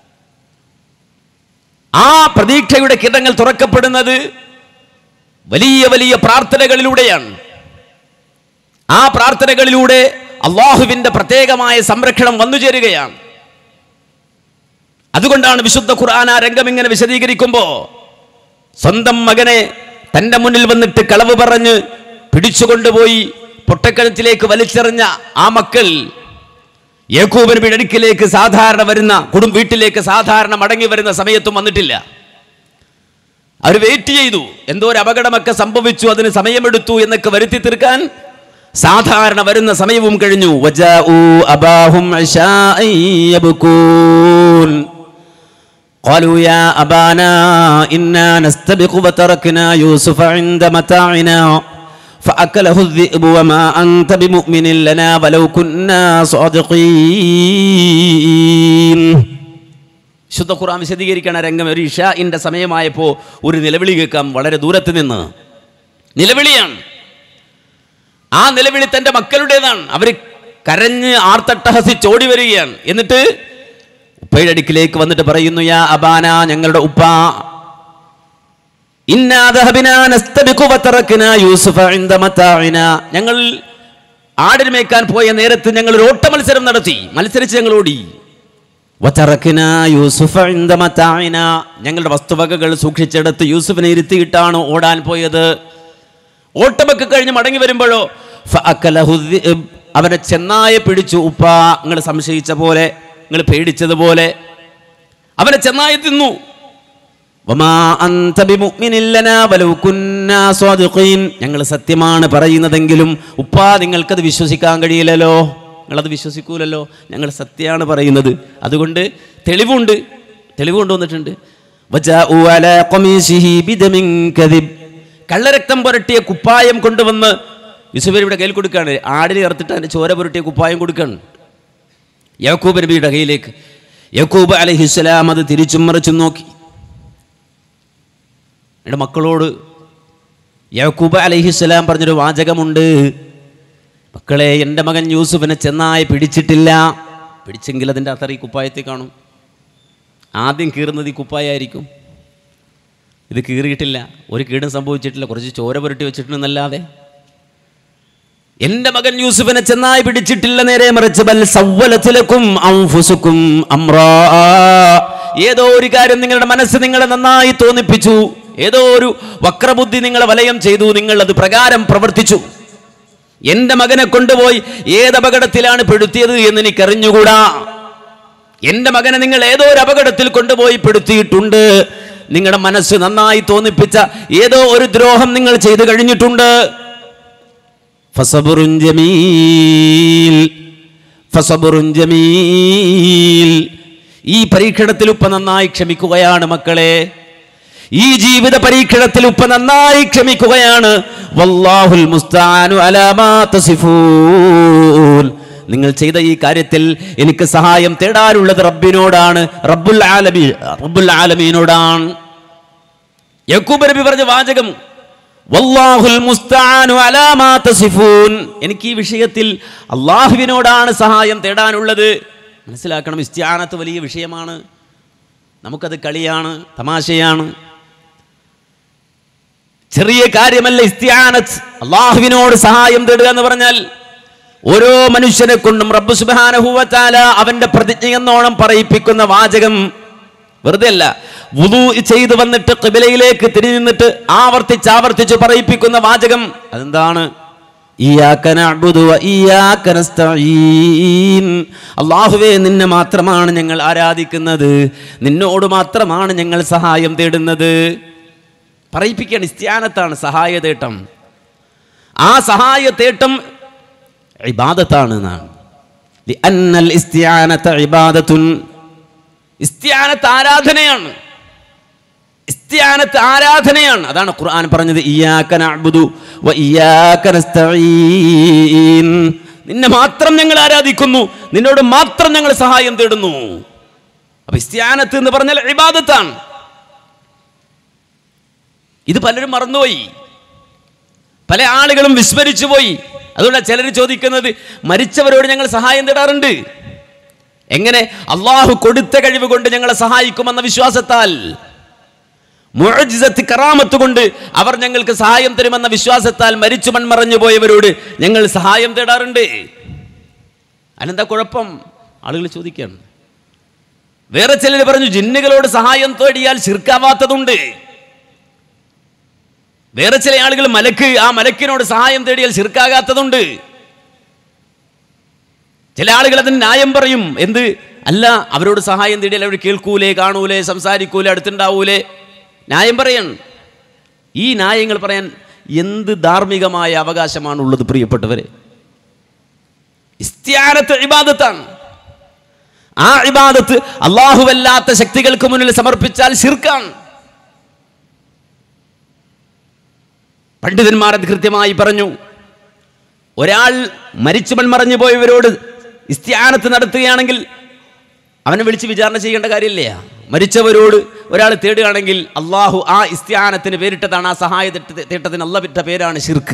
ആ പ്രതീക്ഷയുടെ കിരണങ്ങൾ തുറക്കപ്പെടുന്നത് വലിയ വലിയ പ്രാർത്ഥനകളിലൂടെയാണ് ആ പ്രാർത്ഥനകളിലൂടെ അള്ളാഹുവിന്റെ പ്രത്യേകമായ സംരക്ഷണം വന്നു ചേരുകയാണ് അതുകൊണ്ടാണ് വിശുദ്ധ ഖുർആൻ ആ രംഗം ഇങ്ങനെ വിശദീകരിക്കുമ്പോ സ്വന്തം മകനെ തന്റെ മുന്നിൽ വന്നിട്ട് കളവ് പറഞ്ഞ് പിടിച്ചുകൊണ്ടുപോയി പൊട്ടക്കിണറ്റിലേക്ക് വലിച്ചെറിഞ്ഞ ആ മക്കൾ യേക്കൂബ് നബിയുടെ അടുക്കിലേക്ക് സാധാരണ വരുന്ന കുടുംബ വീട്ടിലേക്ക് സാധാരണ മടങ്ങി വരുന്ന സമയത്തും വന്നിട്ടില്ല അവർ വെയിറ്റ് ചെയ്തു എന്തോ ഒരു അപകടമൊക്കെ സംഭവിച്ചു അതിന് സമയമെടുത്തു എന്നൊക്കെ വരുത്തി തീർക്കാൻ സാധാരണ വരുന്ന സമയവും കഴിഞ്ഞു വജാഊ അബാഹും അശാഅൻ യബ്കൂൻ قالوا يا أبانا إنا نستبق وتركنا يوسف عند متاعنا فأكله الذئب وما أنت بمؤمن لنا ولو كنا صادقين ശുദ്ധ ഖുർആൻ വിശദീകരിക്കണ രംഗം ഒരു ഇഷാഇന്റെ സമയമായപ്പോൾ ഒരു നിലവിളി കേൾക്കാം വളരെ ദൂരത്ത് നിന്ന് നിലവിളിയാണ് ആ നിലവിളി തന്റെ മക്കളുടേതാണ് അവർ കരഞ്ഞ് ആർത്തട്ടഹസിച്ച് ഓടി വരികയാണ് എന്നിട്ട് ഉപ്പയുടെ അടുക്കിലേക്ക് വന്നിട്ട് പറയുന്നു യാ അബാന ഞങ്ങളുടെ ഉപ്പ ഇന്നാ ദഹബിനാ നസ്തബിഖു വതറക്നാ യൂസുഫ ഇൻദ മതാഇനാ ഞങ്ങൾ ആടിന് മേക്കാൻ പോയ നേരത്ത് ഞങ്ങൾ ഒരു ഓട്ട മത്സരം നടത്തി മത്സരിച്ച് ഞങ്ങൾ ഓടി വതറക്നാ യൂസുഫ ഇൻദ മതാഇനാ ഞങ്ങളുടെ വസ്തുവകകൾ സൂക്ഷിച്ചെടുത്ത് യൂസുഫിനെ ഇരുത്തിയിട്ടാണ് ഓടാൻ പോയത് ഓട്ടമൊക്കെ കഴിഞ്ഞ് മടങ്ങി വരുമ്പോഴോ ഫഅക്കലഹു الذئب. അവനെ ചെന്നായ പിടിച്ചു ഉപ്പ നിങ്ങൾ സംശയിച്ച പോലെ നിങ്ങൾ പേടിച്ചതുപോലെ അവനെ ചെന്നായ തിന്നു വമാ അൻത ബിമുഅ്മിനിൻ ലനാ വലൗ കുന്നാ സ്വാദിഖീൻ ഞങ്ങൾ സത്യമാണ് പറയുന്നതെങ്കിലും ഉപ്പ നിങ്ങൾക്കത് വിശ്വസിക്കാൻ കഴിയില്ലല്ലോ നിങ്ങളത് വിശ്വസിക്കൂലല്ലോ ഞങ്ങൾ സത്യമാണ് പറയുന്നത് അതുകൊണ്ട് തെളിവുണ്ട് തെളിവ് കൊണ്ടുവന്നിട്ടുണ്ട് വജാഉ അലാ ഖമീസിഹി ബിദമിൻ കദിബ് കള്ളരക്തം പുരട്ടിയ കുപ്പായം കൊണ്ടുവന്ന് യൂസുഫിയുടെ കയ്യിൽ കൊടുക്കുകയാണ് ആടിനെ ഇറത്തിട്ട് അതിൻ്റെ ചോര പുരട്ടിയ കുപ്പായം കൊടുക്കുകയാണ് യാക്കൂബ് നബിയുടെ കയ്യിലേക്ക് യാക്കൂബ് അലഹിസ്സലാം അത് തിരിച്ചും മറിച്ചും നോക്കി എൻ്റെ മക്കളോട് യാക്കൂബ് അലഹിസ്സലാം പറഞ്ഞൊരു വാചകമുണ്ട് മക്കളെ എൻ്റെ മകൻ യൂസുഫിനെ ചെന്നായി പിടിച്ചിട്ടില്ല പിടിച്ചെങ്കിൽ അതിൻ്റെ അത്ര ഈ കുപ്പായത്തിൽ കാണും ആദ്യം കീറുന്നത് ഈ കുപ്പായായിരിക്കും ഇത് കീറിയിട്ടില്ല ഒരു കീടും സംഭവിച്ചിട്ടില്ല കുറച്ച് ചോര പുരട്ടി വെച്ചിട്ടുണ്ടെന്നല്ലാതെ എന്റെ മകൻ യൂസുഫിനെ ചെന്നായി പിടിച്ചിട്ടില്ല നേരെ മറിച്ച് ബൽ സവ്വലത്തിലക്കും അംഫുസുക്കും അമ്രാ ഏതോ ഒരു കാര്യം നിങ്ങളുടെ മനസ്സ് നിങ്ങളെ നന്നായി തോന്നിപ്പിച്ചു ഏതോ ഒരു വക്രബുദ്ധി നിങ്ങളെ വലയം ചെയ്തു നിങ്ങൾ അത് പ്രകാരം പ്രവർത്തിച്ചു എന്റെ മകനെ കൊണ്ടുപോയി ഏത് അപകടത്തിലാണ് പെടുത്തിയത് എന്ന് എനിക്കറിഞ്ഞുകൂടാ എന്റെ മകനെ നിങ്ങൾ ഏതോ ഒരു അപകടത്തിൽ കൊണ്ടുപോയി പെടുത്തിയിട്ടുണ്ട് നിങ്ങളുടെ മനസ്സ് നന്നായി തോന്നിപ്പിച്ച ഏതോ ഒരു ദ്രോഹം നിങ്ങൾ ചെയ്തു കഴിഞ്ഞിട്ടുണ്ട് ഫസബുറുൻ ജമീൽ ഫസബുറുൻ ജമീൽ ഈ പരീക്ഷണത്തിൽ ഉപ്പ നന്നായി ക്ഷമിക്കുകയാണ് മക്കളെ ഈ ജീവിത പരീക്ഷണത്തിൽ ഉപ്പ നന്നായി ക്ഷമിക്കുകയാണ് വല്ലാഹുൽ മുസ്താനു അലാമാ തസിഫൂൻ നിങ്ങൾ ചെയ്ത ഈ കാര്യത്തിൽ എനിക്ക് സഹായം തേടാനുള്ളത് റബ്ബിനോടാണ് റബ്ബുൽ ആലമീ റബ്ബുൽ ആലമീനോടാണ് യക്കൂബ് നബി പറഞ്ഞ വാചകം വല്ലാഹുൽ മുസ്തആനു അലാ മാ തസിഫൂൻ എനിക്ക് ഈ വിഷയത്തിൽ അള്ളാഹുവിനോടാണ് സഹായം തേടാനുള്ളത് മനസ്സിലാക്കണം ഇസ്തിയാനത്ത് വലിയ വിഷയമാണ് നമുക്കത് കളിയാണ് തമാശയാണ് ചെറിയ കാര്യമല്ല ഇസ്തിയാനത്ത് അള്ളാഹുവിനോട് സഹായം തേടുക എന്ന് പറഞ്ഞാൽ ഓരോ മനുഷ്യനെ കൊണ്ടും റബ്ബ് സുബാനഹുവത്താല അവന്റെ പ്രതിജ്ഞ എന്നോണം പറയിപ്പിക്കുന്ന വാചകം വെറുതെ അല്ല വുദു ചെയ്തു വന്നിട്ട് കിബിലയിലേക്ക് തിരിഞ്ഞു നിന്നിട്ട് ആവർത്തിച്ച് ആവർത്തിച്ച് പറയിപ്പിക്കുന്ന വാചകം അതെന്താണ് ഇയ്യാക നഅ്ബുദു വ ഇയ്യാക നസ്തഈൻ. അള്ളാഹുവേ നിന്നെ മാത്രമാണ് ഞങ്ങൾ ആരാധിക്കുന്നത് നിന്നോട് മാത്രമാണ് ഞങ്ങൾ സഹായം തേടുന്നത് പറയിപ്പിക്കുകയാണ് ഇസ്ത്യാനത്താണ് സഹായ തേട്ടം ആ സഹായ തേട്ടം ഇബാദത്താണ് എന്നാണ് ലിഅന്നൽ ഇസ്തിയാനത ഇബാദത്തുൻ ഇസ്തിയാനത്ത് ആരാധനയാണ് ഇസ്തിയാനത്ത് ആരാധനയാണ് അതാണ് ഖുർആൻ പറഞ്ഞത് ഇയ്യാക നഅ്ബുദു വ ഇയ്യാക നസ്തഈൻ നിന്നെ മാത്രം ഞങ്ങൾ ആരാധിക്കുന്നു നിന്നോട് മാത്രം ഞങ്ങൾ സഹായം തേടുന്നു അപ്പൊ ഇസ്തിയാനത്ത് എന്ന് പറഞ്ഞാൽ ഇബാദത്താണ് ഇത് പലരും മറന്നുപോയി പല ആളുകളും വിസ്മരിച്ചു പോയി അതുകൊണ്ടാണ് ചിലർ ചോദിക്കുന്നത് മരിച്ചവരോട് ഞങ്ങൾ സഹായം തേടാറുണ്ട് എങ്ങനെ അള്ളാഹു കൊടുത്ത കഴിവ് കൊണ്ട് ഞങ്ങളെ സഹായിക്കുമെന്ന വിശ്വാസത്താൽ മുഅ്ജിസത്ത് കറാമത്ത് കൊണ്ട് അവർ ഞങ്ങൾക്ക് സഹായം തരുമെന്ന വിശ്വാസത്താൽ മരിച്ചു മൺമറഞ്ഞു പോയവരോട് ഞങ്ങൾ സഹായം തേടാറുണ്ട് അതിനെന്താ കുഴപ്പം ആളുകൾ ചോദിക്കുകയാണ് വേറെ ചിലർ പറഞ്ഞു ജിന്നുകളോട് സഹായം തേടിയാൽ ശിർക്കാവാത്തതുണ്ട് വേറെ ചില ആളുകൾ മലക്ക് ആ മലക്കിനോട് സഹായം തേടിയാൽ ശിർക്കാകാത്തതുണ്ട് ചില ആളുകൾ അതിന് ന്യായം പറയും എന്ത് അല്ല അവരോട് സഹായം തേടിയാൽ അവർ കേൾക്കൂലേ കാണൂലേ സംസാരിക്കൂലേ അടുത്തുണ്ടാവൂലേ ന്യായം പറയാൻ ഈ ന്യായങ്ങൾ പറയാൻ എന്ത് ധാർമ്മികമായ അവകാശമാണുള്ളത് പ്രിയപ്പെട്ടവരെ ഇസ്ത്യാനത്ത് ഇബാദത്താണ് ആ ഇബാദത്ത് അള്ളാഹുവല്ലാത്ത ശക്തികൾക്ക് മുന്നിൽ സമർപ്പിച്ചാൽ ശിർക്കാണ് പണ്ഡിതന്മാർ അത് കൃത്യമായി പറഞ്ഞു ഒരാൾ മരിച്ചു മൺമറഞ്ഞു പോയവരോട് ഇസ്ത്യാനത്ത് നടത്തുകയാണെങ്കിൽ അവനെ വിളിച്ച് വിചാരണ ചെയ്യേണ്ട കാര്യമില്ല മരിച്ചവരോട് ഒരാൾ തേടുകയാണെങ്കിൽ അള്ളാഹു ആ ഇസ്ത്യാനത്തിന് പേരിട്ടതാണ് ആ സഹായ തേട്ട- തേട്ടത്തിന് അല്ല വിട്ട പേരാണ് ഷിർക്ക്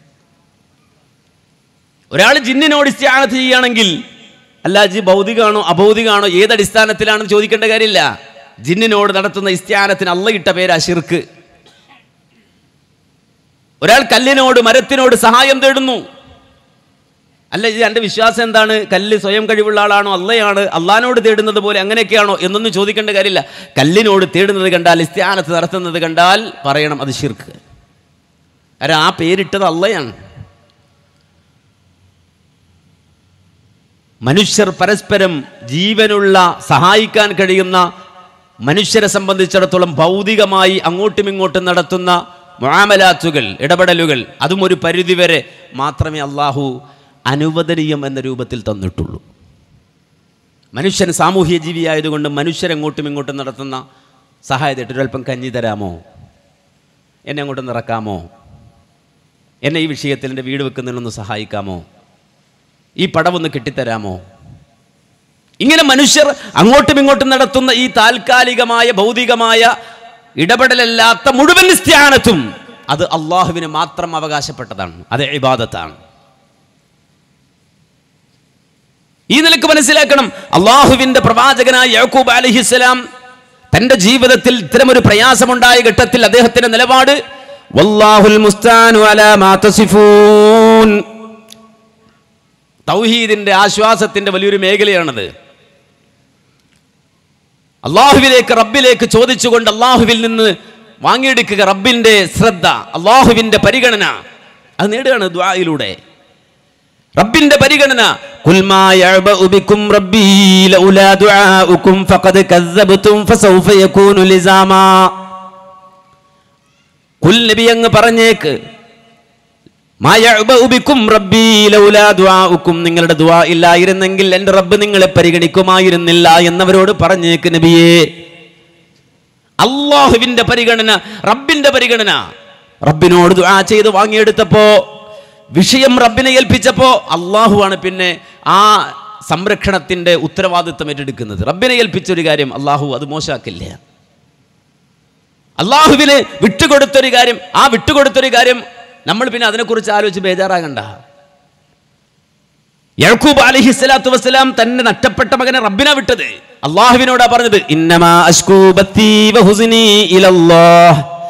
ഒരാൾ ജിന്നിനോട് ഇസ്ത്യാനത്ത് ചെയ്യുകയാണെങ്കിൽ അല്ല ജി ഭൗതികമാണോ അഭൗതികമാണോ ഏത് അടിസ്ഥാനത്തിലാണെന്ന് ചോദിക്കേണ്ട കാര്യമില്ല ജിന്നിനോട് നടത്തുന്ന ഇസ്ത്യാനത്തിന് അല്ല ഇട്ട പേരാ ഷിർക്ക് ഒരാൾ കല്ലിനോട് മരത്തിനോട് സഹായം തേടുന്നു അല്ല ഇത് എൻ്റെ വിശ്വാസം എന്താണ് കല്ല് സ്വയം കഴിവുള്ള ആളാണോ അല്ലയാണ് അള്ളഹാനോട് തേടുന്നത് പോലെ അങ്ങനെയൊക്കെയാണോ എന്നൊന്നും ചോദിക്കേണ്ട കാര്യമില്ല കല്ലിനോട് തേടുന്നത് കണ്ടാൽ ഇസ്ത്യാനത്ത് നടത്തുന്നത് കണ്ടാൽ പറയണം അത് ഷിർക്ക് കാരണം ആ പേരിട്ടത് അല്ലയാണ് മനുഷ്യർ പരസ്പരം ജീവനുള്ള സഹായിക്കാൻ കഴിയുന്ന മനുഷ്യരെ സംബന്ധിച്ചിടത്തോളം ഭൗതികമായി അങ്ങോട്ടും ഇങ്ങോട്ടും നടത്തുന്ന മുആമലാത്തുകൾ ഇടപെടലുകൾ അതും ഒരു പരിധിവരെ മാത്രമേ അള്ളാഹു അനുവദനീയം എന്ന രൂപത്തിൽ തന്നിട്ടുള്ളൂ മനുഷ്യൻ സാമൂഹ്യ ജീവിയായതുകൊണ്ട് മനുഷ്യരെങ്ങോട്ടും ഇങ്ങോട്ടും നടത്തുന്ന സഹായത്തിട്ട് ഒരല്പം കഞ്ഞി തരാമോ എന്നെ അങ്ങോട്ട് നിറക്കാമോ എന്നെ ഈ വിഷയത്തിൽ എൻ്റെ വീട് വെക്കുന്നതിനൊന്ന് സഹായിക്കാമോ ഈ പടവൊന്ന് കെട്ടിത്തരാമോ ഇങ്ങനെ മനുഷ്യർ അങ്ങോട്ടും ഇങ്ങോട്ടും നടത്തുന്ന ഈ താൽക്കാലികമായ ഭൗതികമായ ഇടപെടലല്ലാത്ത മുഴുവൻ സ്ഥാനത്തും അത് അള്ളാഹുവിന് മാത്രം അവകാശപ്പെട്ടതാണ് അത് ഇബാദത്താണ് ഈ നിലക്ക് മനസ്സിലാക്കണം അള്ളാഹുവിന്റെ പ്രവാചകനായ യാക്കൂബ് അലഹിസ്സലാം തന്റെ ജീവിതത്തിൽ ഇത്തരമൊരു പ്രയാസമുണ്ടായ ഘട്ടത്തിൽ അദ്ദേഹത്തിന്റെ നിലപാട് വല്ലാഹുൽ മുസ്താനു അലാ മാ തസിഫൂൻ തൗഹീദിന്റെ ആശ്വാസത്തിന്റെ വലിയൊരു മേഖലയാണത് അള്ളാഹുവിലേക്ക് റബ്ബിലേക്ക് ചോദിച്ചുകൊണ്ട് അള്ളാഹുവിൽ നിന്ന് വാങ്ങിയെടുക്കുക റബ്ബിന്റെ ശ്രദ്ധ അള്ളാഹുവിന്റെ പരിഗണന അത് നേടുകയാണ് ദ്വായിലൂടെ റബ്ബിന്റെ പരിഗണന "ഖുൽ മാ യഅ്ബഉ ബിക്കും റബ്ബീ ലൗലാ ദുആഉക്കും ഫഖദ് കസ്സബ്തും ഫസൗഫ യകൂനു ലിസാമാ കുൽ നബി അങ്ങ് പറഞ്ഞേക്ക് മാ യഅ്ബഉ ബിക്കും റബ്ബീ ലൗലാ ദുആഉക്കും നിങ്ങളുടെ ദുആ ഇല്ലായിരുന്നെങ്കിൽ എൻ്റെ റബ്ബ് നിങ്ങളെ പരിഗണിക്കുമായിരുന്നില്ല എന്നവരോട് പറഞ്ഞേക്ക് നബിയേ അള്ളാഹുവിന്റെ പരിഗണന റബ്ബിന്റെ പരിഗണന റബ്ബിനോട് ദുആ ചെയ്ത് വാങ്ങിയെടുത്തപ്പോ വിഷയം റബ്ബിനെ ഏൽപ്പിച്ചപ്പോ അള്ളാഹുവാണ് പിന്നെ ആ സംരക്ഷണത്തിന്റെ ഉത്തരവാദിത്വം ഏറ്റെടുക്കുന്നത് റബ്ബിനെ ഏൽപ്പിച്ചൊരു കാര്യം അള്ളാഹു അത് മോശമാക്കില്ല അള്ളാഹുവിന് വിട്ടുകൊടുത്തൊരു കാര്യം ആ വിട്ടുകൊടുത്തൊരു കാര്യം നമ്മൾ പിന്നെ അതിനെക്കുറിച്ച് ആലോചിച്ച് ബേജാറാകണ്ട യഴക്കൂബ് അലഹി സ്വലാത്തു വസ്സലാം തന്നെ നഷ്ടപ്പെട്ട മകനെ റബ്ബിനാ വിട്ടത് അള്ളാഹുവിനോടാ പറഞ്ഞത് ഇന്നമാ അശ്കൂ ബത്തീ വഹുസ്നീ ഇലല്ലാഹ്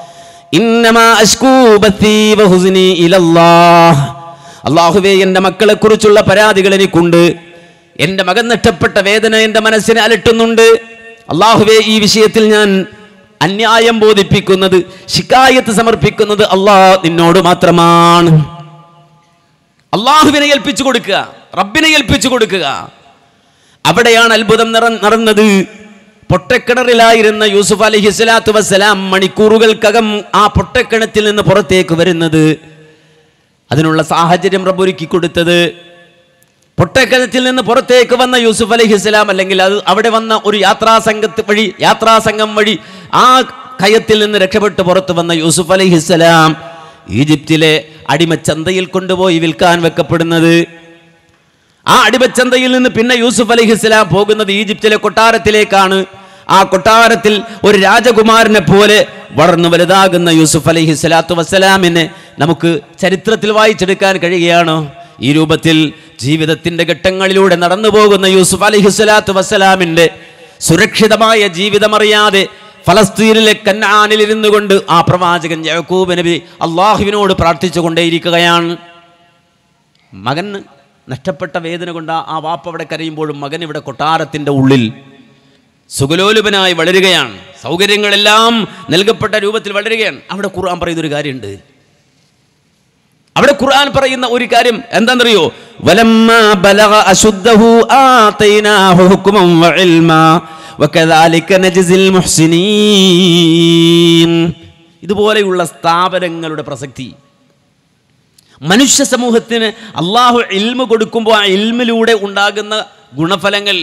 ഇന്നമാ അശ്കൂ ബത്തി വഹുസ്നി ഇലല്ലാഹ് അള്ളാഹുവേ എൻ്റെ മക്കളെ കുറിച്ചുള്ള പരാതികൾ എനിക്കുണ്ട് എൻ്റെ മകൻ നഷ്ടപ്പെട്ട വേദന എൻ്റെ മനസ്സിനെ അലട്ടുന്നുണ്ട് അള്ളാഹുവേ ഈ വിഷയത്തിൽ ഞാൻ അന്യായം ബോധിപ്പിക്കുന്നത് ശിക്കായത്ത് സമർപ്പിക്കുന്നത് അള്ളാഹ് നിന്നോട് മാത്രമാണ് അള്ളാഹുവിനെ ഏൽപ്പിച്ചു കൊടുക്കുക റബ്ബിനെ ഏൽപ്പിച്ചു കൊടുക്കുക അവിടെയാണ് അത്ഭുതം നിറ നടന്നത് പൊട്ടക്കിണറിലായിരുന്ന യൂസുഫ് അലഹി സ്വലാത്തു വസ്സലാം മണിക്കൂറുകൾക്കകം ആ പൊട്ടക്കിണറ്റിൽ നിന്ന് പുറത്തേക്ക് വരുന്നത് അതിനുള്ള സാഹചര്യം റബ്ബ് ഒരുക്കി കൊടുത്തത് പൊട്ടക്കിണറ്റിൽ നിന്ന് പുറത്തേക്ക് വന്ന യൂസുഫ് അലഹി സ്വലാം അല്ലെങ്കിൽ അത് അവിടെ വന്ന ഒരു യാത്രാ സംഘത്ത് വഴി യാത്രാ സംഘം വഴി ആ കയത്തിൽ നിന്ന് രക്ഷപ്പെട്ട് പുറത്തു വന്ന യൂസുഫ് അലഹി സ്വലാം ഈജിപ്തിലെ അടിമച്ചന്തയിൽ കൊണ്ടുപോയി വിൽക്കാൻ വെക്കപ്പെടുന്നത് ആ അടിമച്ചന്തയിൽ നിന്ന് പിന്നെ യൂസുഫ് അലഹിസ്ലാം പോകുന്നത് ഈജിപ്തിലെ കൊട്ടാരത്തിലേക്കാണ് ആ കൊട്ടാരത്തിൽ ഒരു രാജകുമാരനെ പോലെ വളർന്നു വലുതാകുന്ന യൂസുഫ് അലഹി സ്വലാത്തു വസ്സലാമിനെ നമുക്ക് ചരിത്രത്തിൽ വായിച്ചെടുക്കാൻ കഴിയുകയാണ് ഈ രൂപത്തിൽ ജീവിതത്തിന്റെ ഘട്ടങ്ങളിലൂടെ നടന്നു പോകുന്ന യൂസുഫ് അലഹി സ്വലാത്തു വസ്സലാമിന്റെ സുരക്ഷിതമായ ജീവിതമറിയാതെ ഫലസ്തീനിലെ കന്നാനിൽ ഇരുന്നു കൊണ്ട് ആ പ്രവാചകൻ യഹൂബ് നബി അള്ളാഹുവിനോട് പ്രാർത്ഥിച്ചു കൊണ്ടേയിരിക്കുകയാണ് മകൻ നഷ്ടപ്പെട്ട വേദന കൊണ്ട് ആ- ആ വാപ്പ അവിടെ കരയുമ്പോഴും മകൻ ഇവിടെ കൊട്ടാരത്തിൻ്റെ ഉള്ളിൽ സുഖലോലുപനായി വളരുകയാണ് സൗകര്യങ്ങളെല്ലാം നൽകപ്പെട്ട രൂപത്തിൽ വളരുകയാണ് അവിടെ ഖുർആൻ പറയുന്ന ഒരു കാര്യമുണ്ട് അവിടെ ഖുർആൻ പറയുന്ന ഒരു കാര്യം എന്താണെന്നറിയോ വലമ്മാ ബലഗ അശുദ്ധഹു ആതൈനാഹു ഹുക്മൻ വഇൽമാ വകദാലിക നജ്സിൽ മുഹ്സിനീൻ ഇതുപോലെയുള്ള സ്ഥാപനങ്ങളുടെ പ്രസക്തി മനുഷ്യ സമൂഹത്തിന് അള്ളാഹു ഇൽമ കൊടുക്കുമ്പോൾ ആ ഇൽമിലൂടെ ഉണ്ടാകുന്ന ഗുണഫലങ്ങൾ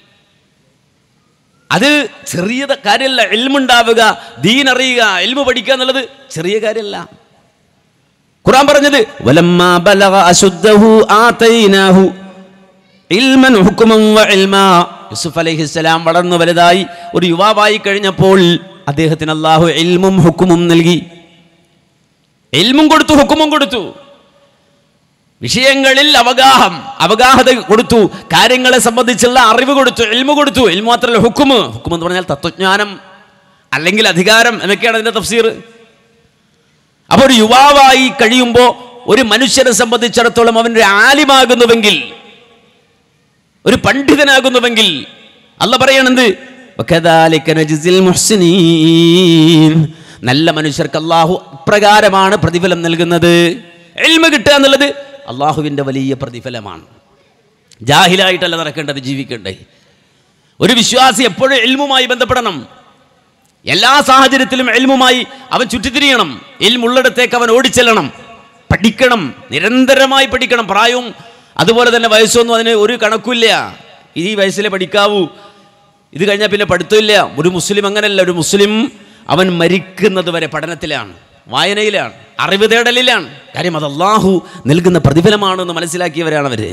അത് ചെറിയ കാര്യമല്ല ഇൽമുണ്ടാവുക ദീൻ അറിയുക ഇൽമ പഠിക്കുക എന്നുള്ളത് ചെറിയ കാര്യമല്ല ഖുറാൻ പറഞ്ഞത് വലമ്മാ ബലഗ അശുദ്ധഹു ആതൈനാഹു ഇൽമൻ ഹുക്കുമൻ വഇൽമാ യൂസുഫ് അലൈഹിസ്സലാം വളർന്നു വലുതായി ഒരു യുവാവായി കഴിഞ്ഞപ്പോൾ അദ്ദേഹത്തിന് അള്ളാഹു ഇൽമും ഹുക്കുമും നൽകി ഇൽമും കൊടുത്തു ഹുക്കുമും കൊടുത്തു വിഷയങ്ങളിൽ അവഗാഹം അവഗാഹത കൊടുത്തു കാര്യങ്ങളെ സംബന്ധിച്ചുള്ള അറിവ് കൊടുത്തു എൽമു കൊടുത്തു എൽമു മാത്രമല്ല ഹുക്കുമ് ഹുക്കും എന്ന് പറഞ്ഞാൽ തത്വജ്ഞാനം അല്ലെങ്കിൽ അധികാരം എന്നൊക്കെയാണ് അതിന്റെ തഫ്സീർ അപ്പോൾ ഒരു യുവാവായി കഴിയുമ്പോൾ ഒരു മനുഷ്യനെ സംബന്ധിച്ചിടത്തോളം അവനൊരു ആലിമാകുന്നുവെങ്കിൽ ഒരു പണ്ഡിതനാകുന്നുവെങ്കിൽ അല്ല പറയണെന്ത് വകദാലിക നജ്സിൽ മുഹ്സിനീൻ. നല്ല മനുഷ്യർക്ക് അള്ളാഹു പ്രകാരമാണ് പ്രതിഫലം നൽകുന്നത് എൽമ കിട്ടുക എന്നുള്ളത് അള്ളാഹുവിൻ്റെ വലിയ പ്രതിഫലമാണ് ജാഹിലായിട്ടല്ല നടക്കേണ്ടത് ജീവിക്കേണ്ടത് ഒരു വിശ്വാസി എപ്പോഴും എൽമുമായി ബന്ധപ്പെടണം എല്ലാ സാഹചര്യത്തിലും എൽമുമായി അവൻ ചുറ്റിത്തിരിയണം എൽമുള്ളിടത്തേക്ക് അവൻ ഓടിച്ചെല്ലണം പഠിക്കണം നിരന്തരമായി പഠിക്കണം പ്രായവും അതുപോലെ തന്നെ വയസ്സൊന്നും അതിന് ഒരു കണക്കില്ല ഈ വയസ്സിലെ പഠിക്കാവൂ ഇത് കഴിഞ്ഞാൽ പിന്നെ പഠിത്തമില്ല ഒരു മുസ്ലിം അങ്ങനെയല്ല ഒരു മുസ്ലിം അവൻ മരിക്കുന്നത് വരെ പഠനത്തിലാണ് വായനയിലാണ് അറിവ് തേടലിലാണ് കാര്യം അത് അള്ളാഹു നൽകുന്ന പ്രതിഫലമാണെന്ന് മനസ്സിലാക്കിയവരാണ് അവര്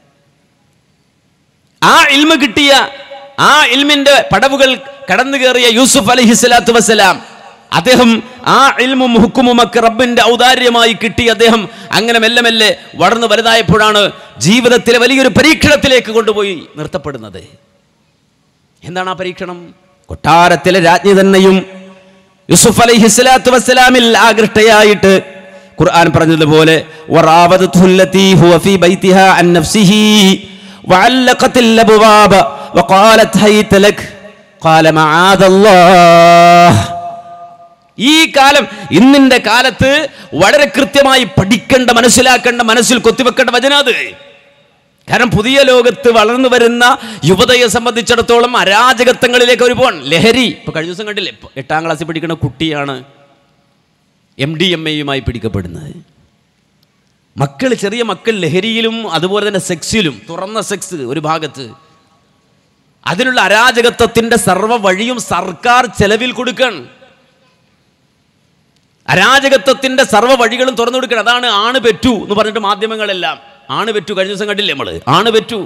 ആ ഇൽമ കിട്ടിയ ആ ഇൽമിന്റെ പടവുകൾ കടന്നു കയറിയ യൂസുഫ് അലഹി സ്വലാത്തു വസ്സലാം അദ്ദേഹം ആ ഇൽമും ഹുക്കുമും ഒക്കെ റബ്ബിന്റെ ഔദാര്യമായി കിട്ടി അദ്ദേഹം അങ്ങനെ മെല്ലെ മെല്ലെ വളർന്നു വലുതായപ്പോഴാണ് ജീവിതത്തിലെ വലിയൊരു പരീക്ഷണത്തിലേക്ക് കൊണ്ടുപോയി നിർത്തപ്പെടുന്നത് എന്താണ് ആ പരീക്ഷണം കൊട്ടാരത്തിലെ രാജ്ഞി തന്നെയും യൂസുഫ് അലൈഹി സ്വലാത്തു വസ്സലാമിൽ ആകൃഷ്ടയായിട്ട് ഖുർആൻ പറഞ്ഞതുപോലെ വറാവദത്ഹു അല്ലതീ ഹുവ ഫീ ബൈതിഹാ അൻ നഫ്സിഹി വഅല്ലഖത്തിൽ അബ്വാബ വഖാലത് ഹൈത ലക് ഖാല മആദല്ലാഹ് ഈ കാലം ഇന്നിന്റെ കാലത്ത് വളരെ കൃത്യമായി പഠിക്കേണ്ട മനസ്സിലാക്കേണ്ട മനസ്സിൽ കൊത്തിവെക്കേണ്ട വചനാത് കാരണം പുതിയ ലോകത്ത് വളർന്നു വരുന്ന യുവതയെ സംബന്ധിച്ചിടത്തോളം അരാജകത്വങ്ങളിലേക്ക് ഒരു പോകണം ലഹരി ഇപ്പൊ കഴിഞ്ഞ ദിവസം കണ്ടില്ലേ ഇപ്പൊ എട്ടാം ക്ലാസ്സിൽ പഠിക്കുന്ന കുട്ടിയാണ് എം ഡി എം എയുമായി പിടിക്കപ്പെടുന്നത് മക്കൾ ചെറിയ മക്കൾ ലഹരിയിലും അതുപോലെ തന്നെ സെക്സിലും തുറന്ന സെക്സ് ഒരു ഭാഗത്ത് അതിനുള്ള അരാജകത്വത്തിന്റെ സർവ്വ വഴിയും സർക്കാർ ചെലവിൽ കൊടുക്കുകയാണ് അരാജകത്വത്തിന്റെ സർവ്വ വഴികളും തുറന്നു കൊടുക്കണം അതാണ് ആണ് പെറ്റു എന്ന് പറഞ്ഞിട്ട് മാധ്യമങ്ങളെല്ലാം ആണ് പെറ്റു കഴിഞ്ഞ ദിവസം കണ്ടില്ലേ നമ്മള് ആണ് പെറ്റു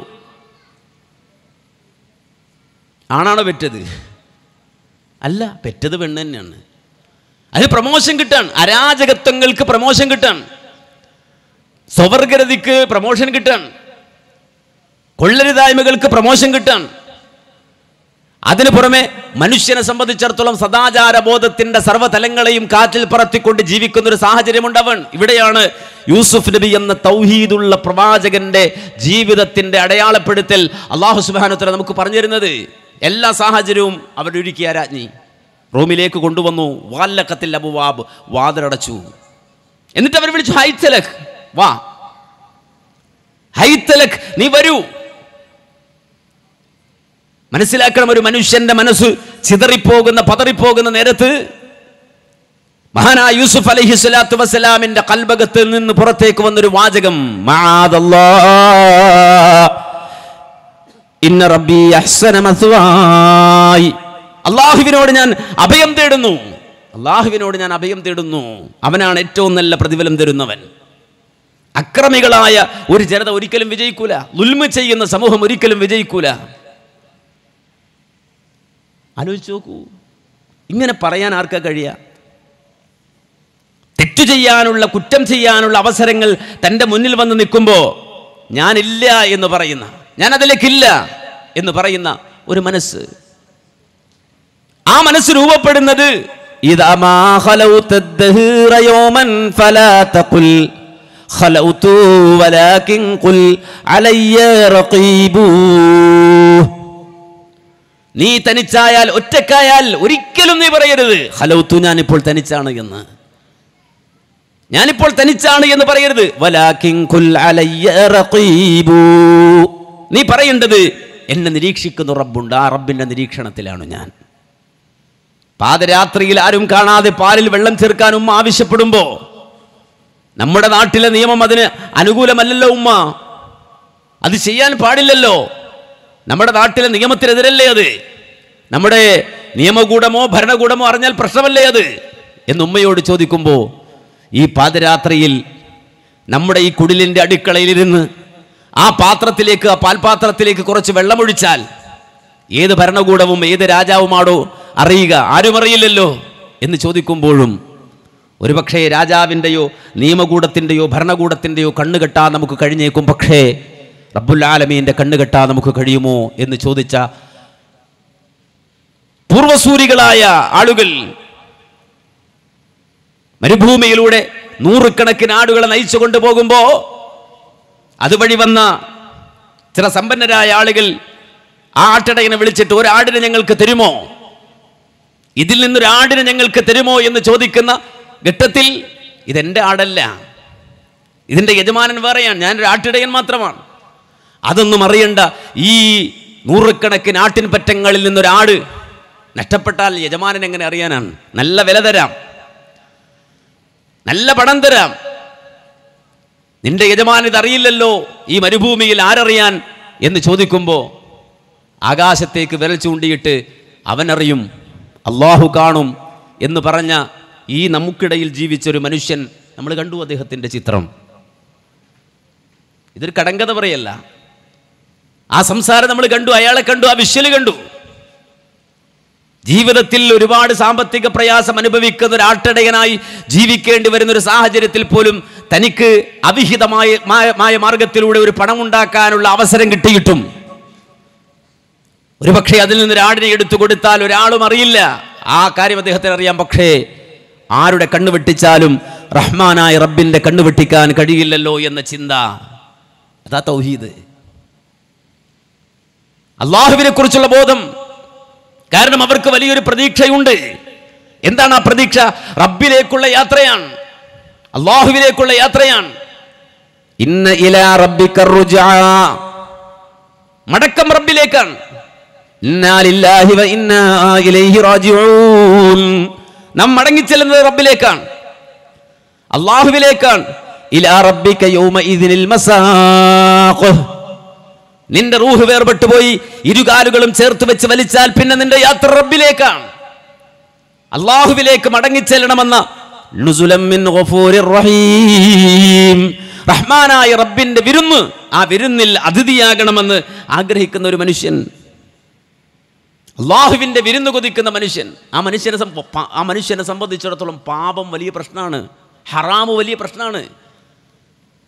ആണാണോ പെറ്റത് അല്ല പെറ്റത് പെണ്ണ് തന്നെയാണ് അത് പ്രമോഷൻ കിട്ടാൻ അരാജകത്വങ്ങൾക്ക് പ്രമോഷൻ കിട്ടാൻ സ്വവർഗരതിക്ക് പ്രമോഷൻ കിട്ടാൻ കൊള്ളരുതായ്മകൾക്ക് പ്രമോഷൻ കിട്ടാൻ അതിനു പുറമെ മനുഷ്യനെ സംബന്ധിച്ചിടത്തോളം സദാചാര ബോധത്തിന്റെ സർവ്വതലങ്ങളെയും കാറ്റിൽ പറത്തിക്കൊണ്ട് ജീവിക്കുന്ന ഒരു സാഹചര്യമുണ്ടവൻ ഇവിടെയാണ് യൂസുഫ് നബി എന്ന തൗഹീദുള്ള പ്രവാചകന്റെ ജീവിതത്തിന്റെ അടയാളപ്പെടുത്തൽ അള്ളാഹു സുബാനുത്തര നമുക്ക് പറഞ്ഞു തരുന്നത് എല്ലാ സാഹചര്യവും അവരൊരുക്കിയ രാജ്ഞി റൂമിലേക്ക് കൊണ്ടുവന്നു വാല്ലക്കത്തിൽ അബുവാബ് വാതിലടച്ചു എന്നിട്ട് അവർ വിളിച്ചു ഹൈത്തലഖ് വാ ഹൈത്തലഖ് നീ വരൂ മനസ്സിലാക്കണം ഒരു മനുഷ്യന്റെ മനസ്സ് ചിതറിപ്പോകുന്ന പതറിപ്പോകുന്ന നേരത്ത് മഹാനായ യൂസുഫ് അലൈഹി സ്വലാത്തു വസ്സലാമിന്റെ കൽബകത്തിൽ നിന്ന് പുറത്തേക്ക് വന്നൊരു വാചകം മആദല്ലാ. ഇന്ന റബ്ബി അഹ്സന മസ്വായി അള്ളാഹുവിനോട് ഞാൻ അഭയം തേടുന്നു അള്ളാഹുവിനോട് ഞാൻ അഭയം തേടുന്നു അവനാണ് ഏറ്റവും നല്ല പ്രതിഫലം തരുന്നവൻ അക്രമികളായ ഒരു ജനത ഒരിക്കലും വിജയിക്കൂല ലുൽമ ചെയ്യുന്ന സമൂഹം ഒരിക്കലും വിജയിക്കൂല ആലോചിച്ച് നോക്കൂ ഇങ്ങനെ പറയാൻ ആർക്കാ കഴിയുക തെറ്റു ചെയ്യാനുള്ള കുറ്റം ചെയ്യാനുള്ള അവസരങ്ങൾ തൻ്റെ മുന്നിൽ വന്ന് നിൽക്കുമ്പോൾ ഞാനില്ല എന്ന് പറയുന്ന ഞാൻ അതിലേക്കില്ല എന്ന് പറയുന്ന ഒരു മനസ്സ് ആ മനസ്സ് രൂപപ്പെടുന്നത് ഇതാ മാ ഖലൗത الدهر يوما فلا تقل خلوت ولكن قل علي رقيب നീ തനിച്ചായാൽ ഒറ്റക്കായാൽ ഒരിക്കലും നീ പറയരുത് ഹലൗത്തു ഞാനിപ്പോൾ തനിച്ചാണ് എന്ന് ഞാനിപ്പോൾ തനിച്ചാണ് എന്ന് പറയരുത് വലാകിൻ കുൽ അലയ്യ റഖീബു. നീ പറയേണ്ടത് എന്നെ നിരീക്ഷിക്കുന്ന റബ്ബുണ്ട് ആ റബ്ബിന്റെ നിരീക്ഷണത്തിലാണ് ഞാൻ പാതരാത്രിയിൽ ആരും കാണാതെ പാലിൽ വെള്ളം ചേർക്കാൻ ഉമ്മ ആവശ്യപ്പെടുമ്പോ നമ്മുടെ നാട്ടിലെ നിയമം അതിന് അനുകൂലമല്ലല്ലോ ഉമ്മ അത് ചെയ്യാൻ പാടില്ലല്ലോ നമ്മുടെ നാട്ടിലെ നിയമത്തിനെതിരല്ലേ അത് നമ്മുടെ നിയമകൂടമോ ഭരണകൂടമോ അറിഞ്ഞാൽ പ്രശ്നമല്ലേ അത് എന്ന് ഉമ്മയോട് ചോദിക്കുമ്പോൾ ഈ പാതിരാത്രിയിൽ നമ്മുടെ ഈ കുടിലിൻ്റെ അടുക്കളയിലിരുന്ന് ആ പാത്രത്തിലേക്ക് ആ പാൽപാത്രത്തിലേക്ക് കുറച്ച് വെള്ളമൊഴിച്ചാൽ ഏത് ഭരണകൂടവും ഏത് രാജാവുമാണോ അറിയുക ആരും അറിയില്ലല്ലോ എന്ന് ചോദിക്കുമ്പോഴും ഒരുപക്ഷേ രാജാവിൻ്റെയോ നിയമകൂടത്തിൻ്റെയോ ഭരണകൂടത്തിൻ്റെയോ കണ്ണ് കെട്ടാൻ നമുക്ക് കഴിഞ്ഞേക്കും പക്ഷേ റബ്ബുൽ ആലമീൻ്റെ കണ്ണ് കെട്ടാൻ നമുക്ക് കഴിയുമോ എന്ന് ചോദിച്ച പൂർവസൂരികളായ ആളുകൾ മരുഭൂമിയിലൂടെ നൂറുകണക്കിന് ആടുകളെ നയിച്ചു കൊണ്ടുപോകുമ്പോ അതുവഴി വന്ന ചില സമ്പന്നരായ ആളുകൾ ആ ആട്ടിടയനെ വിളിച്ചിട്ട് ഒരാടിനെ ഞങ്ങൾക്ക് തരുമോ ഇതിൽ നിന്നൊരു ആടിനെ ഞങ്ങൾക്ക് തരുമോ എന്ന് ചോദിക്കുന്ന ഘട്ടത്തിൽ ഇതെന്റെ ആടല്ല ഇതിന്റെ യജമാനൻ വേറെയാണ് ഞാനൊരു ആട്ടിടയൻ മാത്രമാണ് അതൊന്നും അറിയണ്ട ഈ നൂറുകണക്കിന് ആട്ടിൻ പറ്റങ്ങളിൽ നിന്നൊരാട് നഷ്ടപ്പെട്ടാൽ യജമാനൻ എങ്ങനെ അറിയാനാണ് നല്ല വില തരാം നല്ല പണം തരാം നിന്റെ യജമാൻ ഇതറിയില്ലല്ലോ ഈ മരുഭൂമിയിൽ ആരറിയാൻ എന്ന് ചോദിക്കുമ്പോൾ ആകാശത്തേക്ക് വിരൽ ചൂണ്ടിയിട്ട് അവനറിയും അള്ളാഹു കാണും എന്ന് പറഞ്ഞ ഈ നമുക്കിടയിൽ ജീവിച്ചൊരു മനുഷ്യൻ നമ്മൾ കണ്ടു അദ്ദേഹത്തിൻ്റെ ചിത്രം ഇതൊരു കടങ്കഥ പറയല്ല ആ സംസാരം നമ്മൾ കണ്ടു അയാളെ കണ്ടു ആ വിഷ്വല് കണ്ടു ജീവിതത്തിൽ ഒരുപാട് സാമ്പത്തിക പ്രയാസം അനുഭവിക്കുന്ന ഒരു ആട്ടടയനായി ജീവിക്കേണ്ടി വരുന്ന ഒരു സാഹചര്യത്തിൽ പോലും തനിക്ക് അവിഹിതമായ മായ- മായ മാർഗത്തിലൂടെ ഒരു പണം ഉണ്ടാക്കാനുള്ള അവസരം കിട്ടിയിട്ടും ഒരുപക്ഷെ അതിൽ നിന്ന് ഒരാടിനെ എടുത്തു കൊടുത്താൽ ഒരാളും അറിയില്ല ആ കാര്യം അദ്ദേഹത്തിന് അറിയാം പക്ഷേ ആരുടെ കണ്ണ് വെട്ടിച്ചാലും റഹ്മാനായ റബ്ബിന്റെ കണ്ണ് വെട്ടിക്കാൻ കഴിയില്ലല്ലോ എന്ന ചിന്ത അതാ തൗഹീദ് അള്ളാഹുവിനെ കുറിച്ചുള്ള ബോധം കാരണം അവർക്ക് വലിയൊരു പ്രതീക്ഷയുണ്ട് എന്താണ് ആ പ്രതീക്ഷ റബ്ബിലേക്കുള്ള യാത്രയാണ് അള്ളാഹുവിലേക്കുള്ള യാത്രയാണ് ഇന്ന ഇലാ റബ്ബിക റുജാ മടക്കം റബ്ബിലേക്കാണ് ഇന്നാ ലില്ലാഹി വ ഇന്നാ ഇലൈഹി റാജിഊൻ നാം മടങ്ങിച്ചെല്ലുന്നത് റബ്ബിലേക്കാണ് അള്ളാഹുവിലേക്കാണ് ഇലാ റബ്ബിക യൗമ ഇദിനിൽ മസാഖ് നിന്റെ റൂഹ് വേർപെട്ടു പോയി ഇരുകാലുകളും ചേർത്ത് വെച്ച് വലിച്ചാൽ പിന്നെ നിന്റെ യാത്ര റബ്ബിലേക്കാണ് അള്ളാഹുവിലേക്ക് മടങ്ങിച്ചെല്ലണമെന്ന നുസുലം മിൻ ഗഫൂരിർ റഹീം റഹ്മാനായ റബ്ബിന്റെ വിരുന്ന് ആ വിരുന്നിൽ അതിഥിയാകണമെന്ന് ആഗ്രഹിക്കുന്ന ഒരു മനുഷ്യൻ അള്ളാഹുവിന്റെ വിരുന്ന് കൊതിക്കുന്ന മനുഷ്യൻ ആ മനുഷ്യനെ സം- പ- ആ മനുഷ്യനെ സംബന്ധിച്ചിടത്തോളം പാപം വലിയ പ്രശ്നമാണ് ഹറാമ് വലിയ പ്രശ്നമാണ്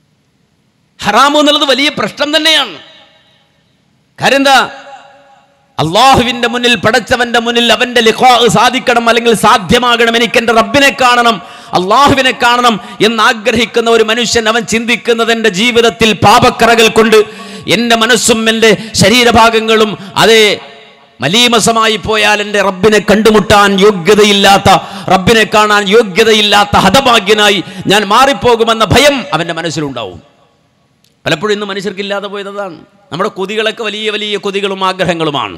ഹറാമ് എന്നുള്ളത് വലിയ പ്രശ്നം തന്നെയാണ് കാര്യം എന്താ അള്ളാഹുവിന്റെ മുന്നിൽ പടച്ചവന്റെ മുന്നിൽ അവന്റെ ലിഖാ സാധിക്കണം അല്ലെങ്കിൽ സാധ്യമാകണം എനിക്ക് എൻ്റെ റബ്ബിനെ കാണണം അള്ളാഹുവിനെ കാണണം എന്ന് ആഗ്രഹിക്കുന്ന ഒരു മനുഷ്യൻ അവൻ ചിന്തിക്കുന്നത് എൻ്റെ ജീവിതത്തിൽ പാപക്കറകൾ കൊണ്ട് എൻ്റെ മനസ്സും എൻ്റെ ശരീരഭാഗങ്ങളും അതേ മലീമസമായി പോയാൽ എൻ്റെ റബ്ബിനെ കണ്ടുമുട്ടാൻ യോഗ്യതയില്ലാത്ത റബ്ബിനെ കാണാൻ യോഗ്യതയില്ലാത്ത ഹതഭാഗ്യനായി ഞാൻ മാറിപ്പോകുമെന്ന ഭയം അവൻ്റെ മനസ്സിലുണ്ടാവും പലപ്പോഴും ഇന്ന് മനുഷ്യർക്കില്ലാതെ പോയതാണ് നമ്മുടെ കൊതികളൊക്കെ വലിയ വലിയ കൊതികളും ആഗ്രഹങ്ങളുമാണ്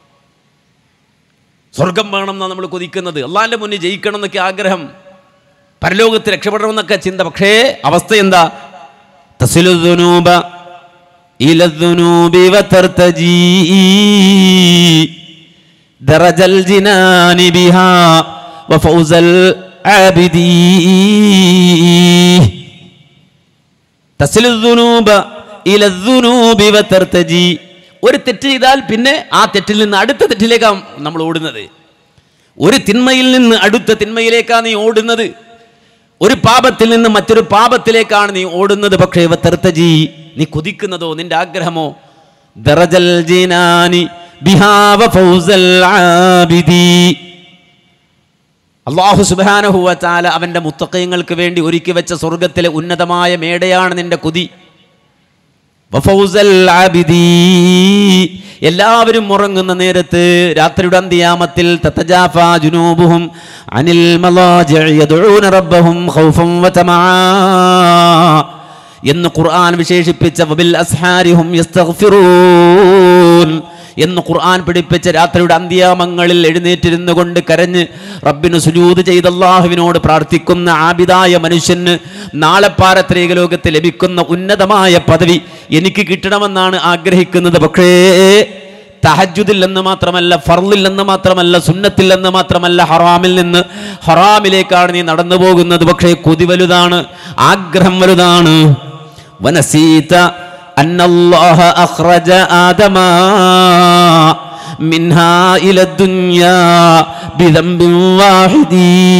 സ്വർഗം വേണം എന്നാണ് നമ്മൾ കൊതിക്കുന്നത് അള്ളാഹിൻ്റെ മുന്നിൽ ജയിക്കണം എന്നൊക്കെ ആഗ്രഹം പരലോകത്ത് രക്ഷപ്പെടണമെന്നൊക്കെ ചിന്ത പക്ഷേ അവസ്ഥ എന്താ തസിലുദ്ദുനൂബ ഇലദ്ദുനൂബി വതർതജീ ദറജൽ ജിനാനി ബിഹാ വഫൗസൽ ആബിദീ തസ്ലുദ്ദുനൂബ ഇലദ്ദുനൂബി വതർതജി ഒരു തെറ്റ് ചെയ്താൽ പിന്നെ ആ തെറ്റിൽ നിന്ന് അടുത്ത തെറ്റിലേക്കാണ് നമ്മൾ ഓടുന്നത് ഒരു തിന്മയിൽ നിന്ന് അടുത്ത തിന്മയിലേക്കാണ് നീ ഓടുന്നത് ഒരു പാപത്തിൽ നിന്ന് മറ്റൊരു പാപത്തിലേക്കാണ് നീ ഓടുന്നത് പക്ഷേ വതർതജി നീ കൊതിക്കുന്നതോ നിന്റെ ആഗ്രഹമോ ദറജൽ ജിനാനി ബിഹാവ ഫൗസൽ ആബിദി അള്ളാഹു സുബാനഹുവ ചാല അവൻ്റെ മുത്തക്കയങ്ങൾക്ക് വേണ്ടി ഒരുക്കി വെച്ച സ്വർഗത്തിലെ ഉന്നതമായ മേടയാണ് നിന്റെ കുതി വഫൗസൽ ആബിദീ. എല്ലാവരും ഉറങ്ങുന്ന നേരത്ത് രാത്രിയുടെ അന്ത്യാമത്തിൽ തത്തജാഫാ ജുനൂബുഹും അനിൽ മലാജിഇ യദ്ഊന റബ്ബഹും ഖൗഫൻ വതമആ എന്ന് ഖുർആൻ വിശേഷിപ്പിച്ച വബിൽ അസ്ഹാരിഹും യസ്തഗ്ഫിറൂൻ എന്ന് ഖുർആൻ പിടിപ്പിച്ച രാത്രിയുടെ അന്ത്യാമങ്ങളിൽ എഴുന്നേറ്റിരുന്നു കൊണ്ട് കരഞ്ഞ് റബ്ബിന് സുജൂത് ചെയ്ത് അള്ളാഹുവിനോട് പ്രാർത്ഥിക്കുന്ന ആബിദായ മനുഷ്യന് നാളെ പാരത്രിക ലോകത്ത് ലഭിക്കുന്ന ഉന്നതമായ പദവി എനിക്ക് കിട്ടണമെന്നാണ് ആഗ്രഹിക്കുന്നത് പക്ഷേ തഹജുദിൽ എന്ന് മാത്രമല്ല ഫർലിൽ എന്ന് മാത്രമല്ല സുന്നത്തിൽ എന്ന് മാത്രമല്ല ഹറാമിൽ നിന്ന് ഹറാമിലേക്കാണ് നീ നടന്നു പോകുന്നത് പക്ഷേ കൊതി വലുതാണ് ആഗ്രഹം വലുതാണ് വനസീത أن الله أخرج آدم منها إلى الدنيا بذنب واحد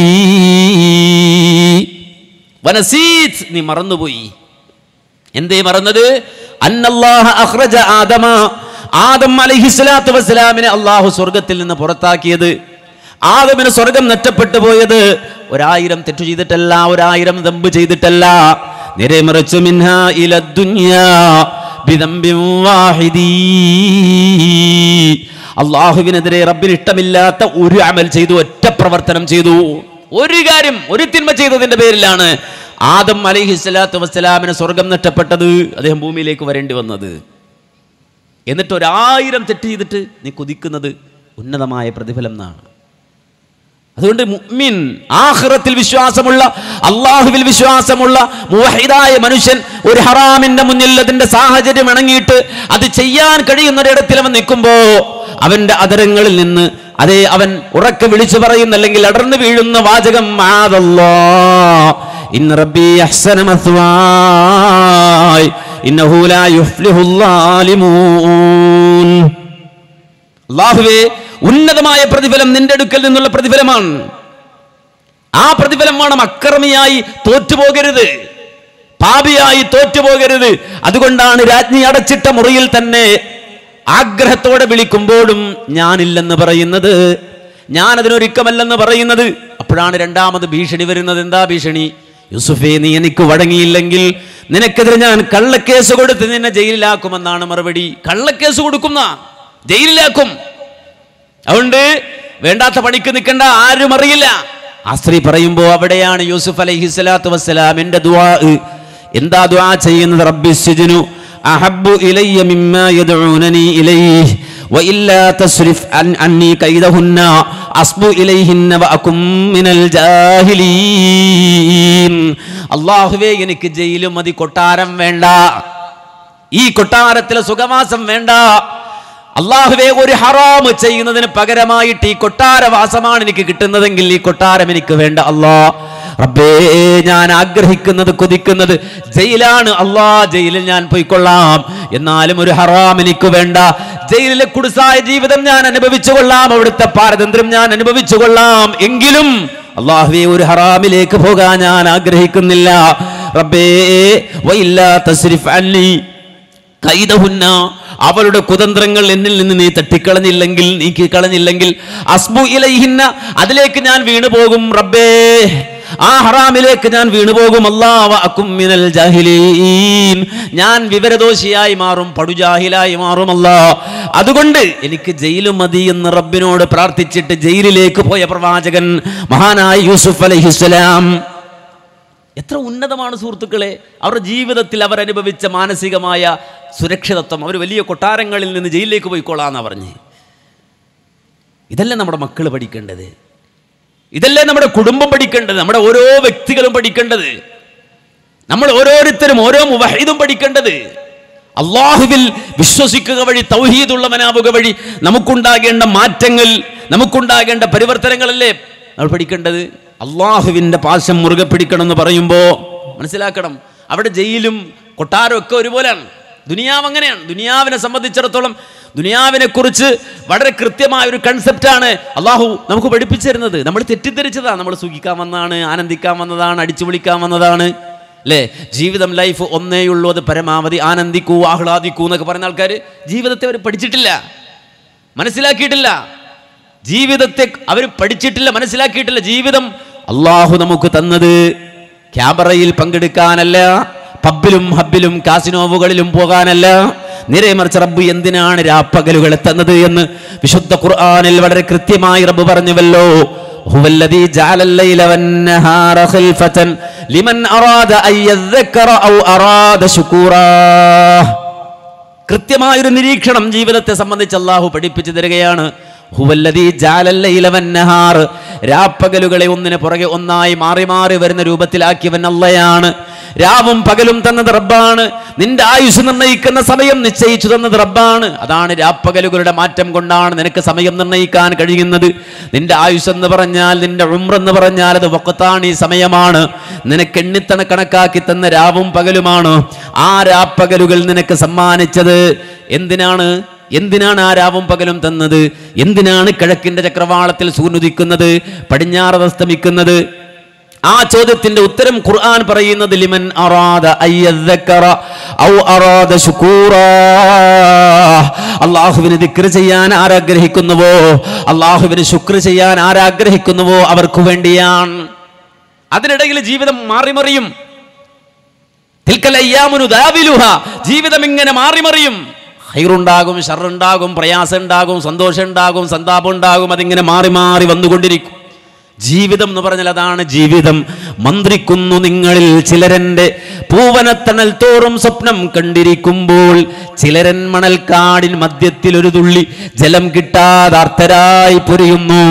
വനസീത് നീ മറന്നുപോയി എന്തേ മറന്നത് അന്നല്ലാഹ അഖ്റജ ആദമ ആദം അലൈഹിസ്സലാത്തു വസ്സലാമിനെ അള്ളാഹു സ്വർഗത്തിൽ നിന്ന് പുറത്താക്കിയത് ആദമിന് സ്വർഗം നഷ്ടപ്പെട്ടു പോയത് ഒരായിരം തെറ്റു ചെയ്തിട്ടല്ല ഒരായിരം ദമ്പ് ചെയ്തിട്ടല്ല നേരെ മറിച്ചു മിൻഹ ഇല ദുനിയാ ബിദംബിൻ വാഹിദീ അള്ളാഹുവിനെതിരെ റബ്ബിന് ഇഷ്ടമില്ലാത്ത ഒരു അമൽ ചെയ്തു ഒറ്റ പ്രവർത്തനം ചെയ്തു ഒരു കാര്യം ഒരു തിന്മ ചെയ്തതിന്റെ പേരിലാണ് ആദം അലൈഹി സ്വലാത്തു വസ്സലാമിന് സ്വർഗം നഷ്ടപ്പെട്ടത് അദ്ദേഹം ഭൂമിയിലേക്ക് വരേണ്ടി വന്നത് എന്നിട്ട് ഒരായിരം തെറ്റ് ചെയ്തിട്ട് നീ കൊതിക്കുന്നത് ഉന്നതമായ പ്രതിഫലം എന്നാണ് അതുകൊണ്ട് മുഅ്മിൻ ആഖിറത്തിൽ വിശ്വാസമുള്ള അള്ളാഹുവിൽ വിശ്വാസമുള്ള മുവഹിദായ മനുഷ്യൻ ഒരു ഹറാമിന്റെ മുന്നിൽ അതിന്റെ സാഹചര്യം ഇണങ്ങിയിട്ട് അത് ചെയ്യാൻ കഴിയുന്നൊരിടത്തിൽ അവൻ നിൽക്കുമ്പോ അവന്റെ അതരങ്ങളിൽ നിന്ന് അതേ അവൻ ഉറക്കെ വിളിച്ചു പറയുന്ന അല്ലെങ്കിൽ അടർന്നു വീഴുന്ന വാചകം മാതല്ലാ ഇന്ന് റബ്ബി അഹ്സന മസ്വായ് ഇന്നഹു ലാ യുഫ്ലിഹുൽ ളാലിമൂൻ അള്ളാഹുവേ ഉന്നതമായ പ്രതിഫലം നിന്റെ അടുക്കൽ നിന്നുള്ള പ്രതിഫലമാണ് ആ പ്രതിഫലം വേണം അക്രമിയായി തോറ്റുപോകരുത് പാപിയായി തോറ്റുപോകരുത് അതുകൊണ്ടാണ് രാജ്ഞി അടച്ചിട്ട മുറിയിൽ തന്നെ ആഗ്രഹത്തോടെ വിളിക്കുമ്പോഴും ഞാനില്ലെന്ന് പറയുന്നത് ഞാൻ അതിനൊരുക്കമല്ലെന്ന് പറയുന്നത് അപ്പോഴാണ് രണ്ടാമത് ഭീഷണി വരുന്നത് എന്താ ഭീഷണി യൂസുഫേ നീ എനിക്ക് വഴങ്ങിയില്ലെങ്കിൽ നിനക്കെതിരെ ഞാൻ കള്ളക്കേസ് കൊടുത്ത് നിന്നെ ജയിലിലാക്കുമെന്നാണ് മറുപടി കള്ളക്കേസ് കൊടുക്കുന്ന ജയിലിലാക്കും അതുകൊണ്ട് വേണ്ടാത്ത പണിക്ക് നിൽക്കേണ്ട ആരും അറിയില്ല ആ സ്ത്രീ പറയുമ്പോ അവിടെയാണ് യൂസുഫ് അലൈഹി സ്വലാത്തു വസ്സലാമിന്റെ ദുആ എന്താ ദുആ ചെയ്യുന്നത് റബ്ബി സിജ്നു അഹബ്ബു ഇലയ്യ മിമ്മാ യദ്ഊനനി ഇലൈഹി وإلا تصرف عن عني كيدهن أصب إليهن وأكن من الجاهلين അള്ളാഹുവേ എനിക്ക് ജയിലും മതി കൊട്ടാരം വേണ്ട ഈ കൊട്ടാരത്തിലെ സുഖവാസം വേണ്ട അള്ളാഹുവേ ഒരു ഹറാമ് ചെയ്യുന്നതിന് പകരമായിട്ട് ഈ കൊട്ടാരവാസമാണ് എനിക്ക് കിട്ടുന്നതെങ്കിൽ ഈ കൊട്ടാരം എനിക്ക് വേണ്ട അല്ലാ റബ്ബേ ഞാൻ ആഗ്രഹിക്കുന്നത് കൊതിക്കുന്നത് ജയിലാണ് അല്ലാ ജയിലിൽ ഞാൻ പോയിക്കൊള്ളാം എന്നാലും ഒരു ഹറാം എനിക്ക് വേണ്ട ജയിലിലെ കുടുസായ ജീവിതം ഞാൻ അനുഭവിച്ചു കൊള്ളാം അവിടുത്തെ പാരതന്ത്ര്യം ഞാൻ അനുഭവിച്ചു കൊള്ളാം എങ്കിലും അള്ളാഹുവേ ഒരു ഹറാമിലേക്ക് പോകാൻ ഞാൻ ആഗ്രഹിക്കുന്നില്ല റബ്ബേ വൈല്ലാ തസ്രിഫ് അന്നി കൈതഹുന്ന അവളുടെ കുതന്ത്രങ്ങൾ എന്നിൽ നിന്ന് നീ തട്ടിക്കളഞ്ഞില്ലെങ്കിൽ നീക്കി കളഞ്ഞില്ലെങ്കിൽ അസ്ബു ഇലൈഹിന്ന അതിലേക്ക് ഞാൻ വീണു പോകും റബ്ബേ ആ ഹറാമിലേക്ക് ഞാൻ വീണുപോകും അല്ലാഹും മിനൽ ജാഹിലീൻ ഞാൻ വിവരദോഷിയായി മാറും പടുജാഹിലായി മാറും അല്ലാ അതുകൊണ്ട് എനിക്ക് ജയിലും മതി എന്ന് റബ്ബിനോട് പ്രാർത്ഥിച്ചിട്ട് ജയിലിലേക്ക് പോയ പ്രവാചകൻ മഹാനായ യൂസുഫ് അലൈഹിസ്സലാം എത്ര ഉന്നതമാണ് സുഹൃത്തുക്കളെ അവരുടെ ജീവിതത്തിൽ അവരനുഭവിച്ച മാനസികമായ സുരക്ഷിതത്വം അവർ വലിയ കൊട്ടാരങ്ങളിൽ നിന്ന് ജയിലിലേക്ക് പോയിക്കോളാന്നാ പറഞ്ഞ് ഇതല്ലേ നമ്മുടെ മക്കൾ പഠിക്കേണ്ടത് ഇതല്ലേ നമ്മുടെ കുടുംബം പഠിക്കേണ്ടത് നമ്മുടെ ഓരോ വ്യക്തികളും പഠിക്കേണ്ടത് നമ്മൾ ഓരോരുത്തരും ഓരോ മുവഹിദും പഠിക്കേണ്ടത് അള്ളാഹുവിൽ വിശ്വസിക്കുക വഴി തൗഹീദുള്ളവനാവുക വഴി നമുക്കുണ്ടാകേണ്ട മാറ്റങ്ങൾ നമുക്കുണ്ടാകേണ്ട പരിവർത്തനങ്ങളല്ലേ നമ്മൾ പഠിക്കേണ്ടത് അള്ളാഹുവിൻ്റെ പാശം മുറുകെ പിടിക്കണം എന്ന് പറയുമ്പോൾ മനസ്സിലാക്കണം അവിടെ ജയിലും കൊട്ടാരവും ഒക്കെ ഒരുപോലെയാണ് ദുനിയാവ് അങ്ങനെയാണ് ദുനിയാവിനെ സംബന്ധിച്ചിടത്തോളം ദുനിയാവിനെ കുറിച്ച് വളരെ കൃത്യമായ ഒരു കൺസെപ്റ്റാണ് അള്ളാഹു നമുക്ക് പഠിപ്പിച്ചു തരുന്നത് നമ്മൾ തെറ്റിദ്ധരിച്ചതാണ് നമ്മൾ സുഖിക്കാൻ വന്നതാണ് ആനന്ദിക്കാൻ വന്നതാണ് അടിച്ചു വിളിക്കാൻ വന്നതാണ് അല്ലേ ജീവിതം ലൈഫ് ഒന്നേയുള്ളൂ അത് പരമാവധി ആനന്ദിക്കൂ ആഹ്ലാദിക്കൂ എന്നൊക്കെ പറയുന്ന ആൾക്കാർ ജീവിതത്തെ അവർ പഠിച്ചിട്ടില്ല മനസ്സിലാക്കിയിട്ടില്ല ജീവിതത്തെ അവർ പഠിച്ചിട്ടില്ല മനസ്സിലാക്കിയിട്ടില്ല ജീവിതം അള്ളാഹു നമുക്ക് തന്നത് ക്യാമറയിൽ പങ്കെടുക്കാനല്ല പബ്ബിലും ഹബ്ബിലും കാസിനോവുകളിലും പോകാനല്ല നേരെ മറിച്ച് റബ്ബ് എന്തിനാണ് രാപ്പകലുകളെ തന്നത് എന്ന് വിശുദ്ധ ഖുർആനിൽ വളരെ കൃത്യമായി റബ്ബ് പറഞ്ഞുവല്ലോ هو الذي جعل الليل والنهار خلفة لمن أراد أن يذكر أو أراد شكورا കൃത്യമായൊരു നിരീക്ഷണം ജീവിതത്തെ സംബന്ധിച്ച് അള്ളാഹു പഠിപ്പിച്ചു തരികയാണ് ഹുവല്ലദീ ജാലല്ലൈല വന്നഹാർ രാപ്പകലുകളെ ഒന്നിന് പുറകെ ഒന്നായി മാറി മാറി വരുന്ന രൂപത്തിലാക്കിയവൻ അള്ളയാണ് രാവും പകലും തന്നത് റബ്ബാണ് നിന്റെ ആയുസ് നിർണ്ണയിക്കുന്ന സമയം നിശ്ചയിച്ചു തന്നത് റബ്ബാണ് അതാണ് രാപ്പകലുകളുടെ മാറ്റം കൊണ്ടാണ് നിനക്ക് സമയം നിർണ്ണയിക്കാൻ കഴിയുന്നത് നിന്റെ ആയുസ് എന്ന് പറഞ്ഞാൽ നിന്റെ ഉമ്ര എന്ന് പറഞ്ഞാൽ അത് വക്കത്താണ് ഈ സമയമാണ് നിനക്ക് എണ്ണിത്തണ കണക്കാക്കി തന്ന രാവും പകലുമാണ് ആ രാപ്പകലുകൾ നിനക്ക് സമ്മാനിച്ചത് എന്തിനാണ് എന്തിനാണ് ആ രാവും പകലും തന്നത് എന്തിനാണ് കിഴക്കിന്റെ ചക്രവാളത്തിൽ സൂര്യനുദിക്കുന്നത് പടിഞ്ഞാറ് അസ്തമിക്കുന്നത് ആ ചോദ്യത്തിന്റെ ഉത്തരം ഖുർആൻ പറയുന്നത് ലിമൻ അറാദ അയ്യദ്ദക്കറ ഔ അറാദ ശുക്കൂറാ അള്ളാഹുവിന് ദിക്ർ ചെയ്യാൻ ആരാഗ്രഹിക്കുന്നുവോ അള്ളാഹുവിന് ശുക്ർ ചെയ്യാൻ ആരാഗ്രഹിക്കുന്നുവോ അവർക്ക് വേണ്ടിയാണ് അതിനിടയിൽ ജീവിതം മാറിമറിയും തിൽക്കൽ അയ്യാമുനു ദാവിലുഹ ജീവിതം ഇങ്ങനെ മാറിമറിയും ഹൈറുണ്ടാകും ഷറുണ്ടാകും പ്രയാസം ഉണ്ടാകും സന്തോഷം ഉണ്ടാകും സന്താപം ഉണ്ടാകും അതിങ്ങനെ മാറി മാറി വന്നുകൊണ്ടിരിക്കും ജീവിതം എന്ന് പറഞ്ഞാൽ അതാണ് ജീവിതം മന്ത്രിക്കുന്നു നിങ്ങളിൽ ചിലരന്റെ പൂവനത്തണൽ തോറും സ്വപ്നം കണ്ടിരിക്കുമ്പോൾ ചിലരൻ മണൽക്കാടിൻ മധ്യത്തിൽ ഒരു തുള്ളി ജലം കിട്ടാതെ അർത്ഥരായി പൊരിയുന്നു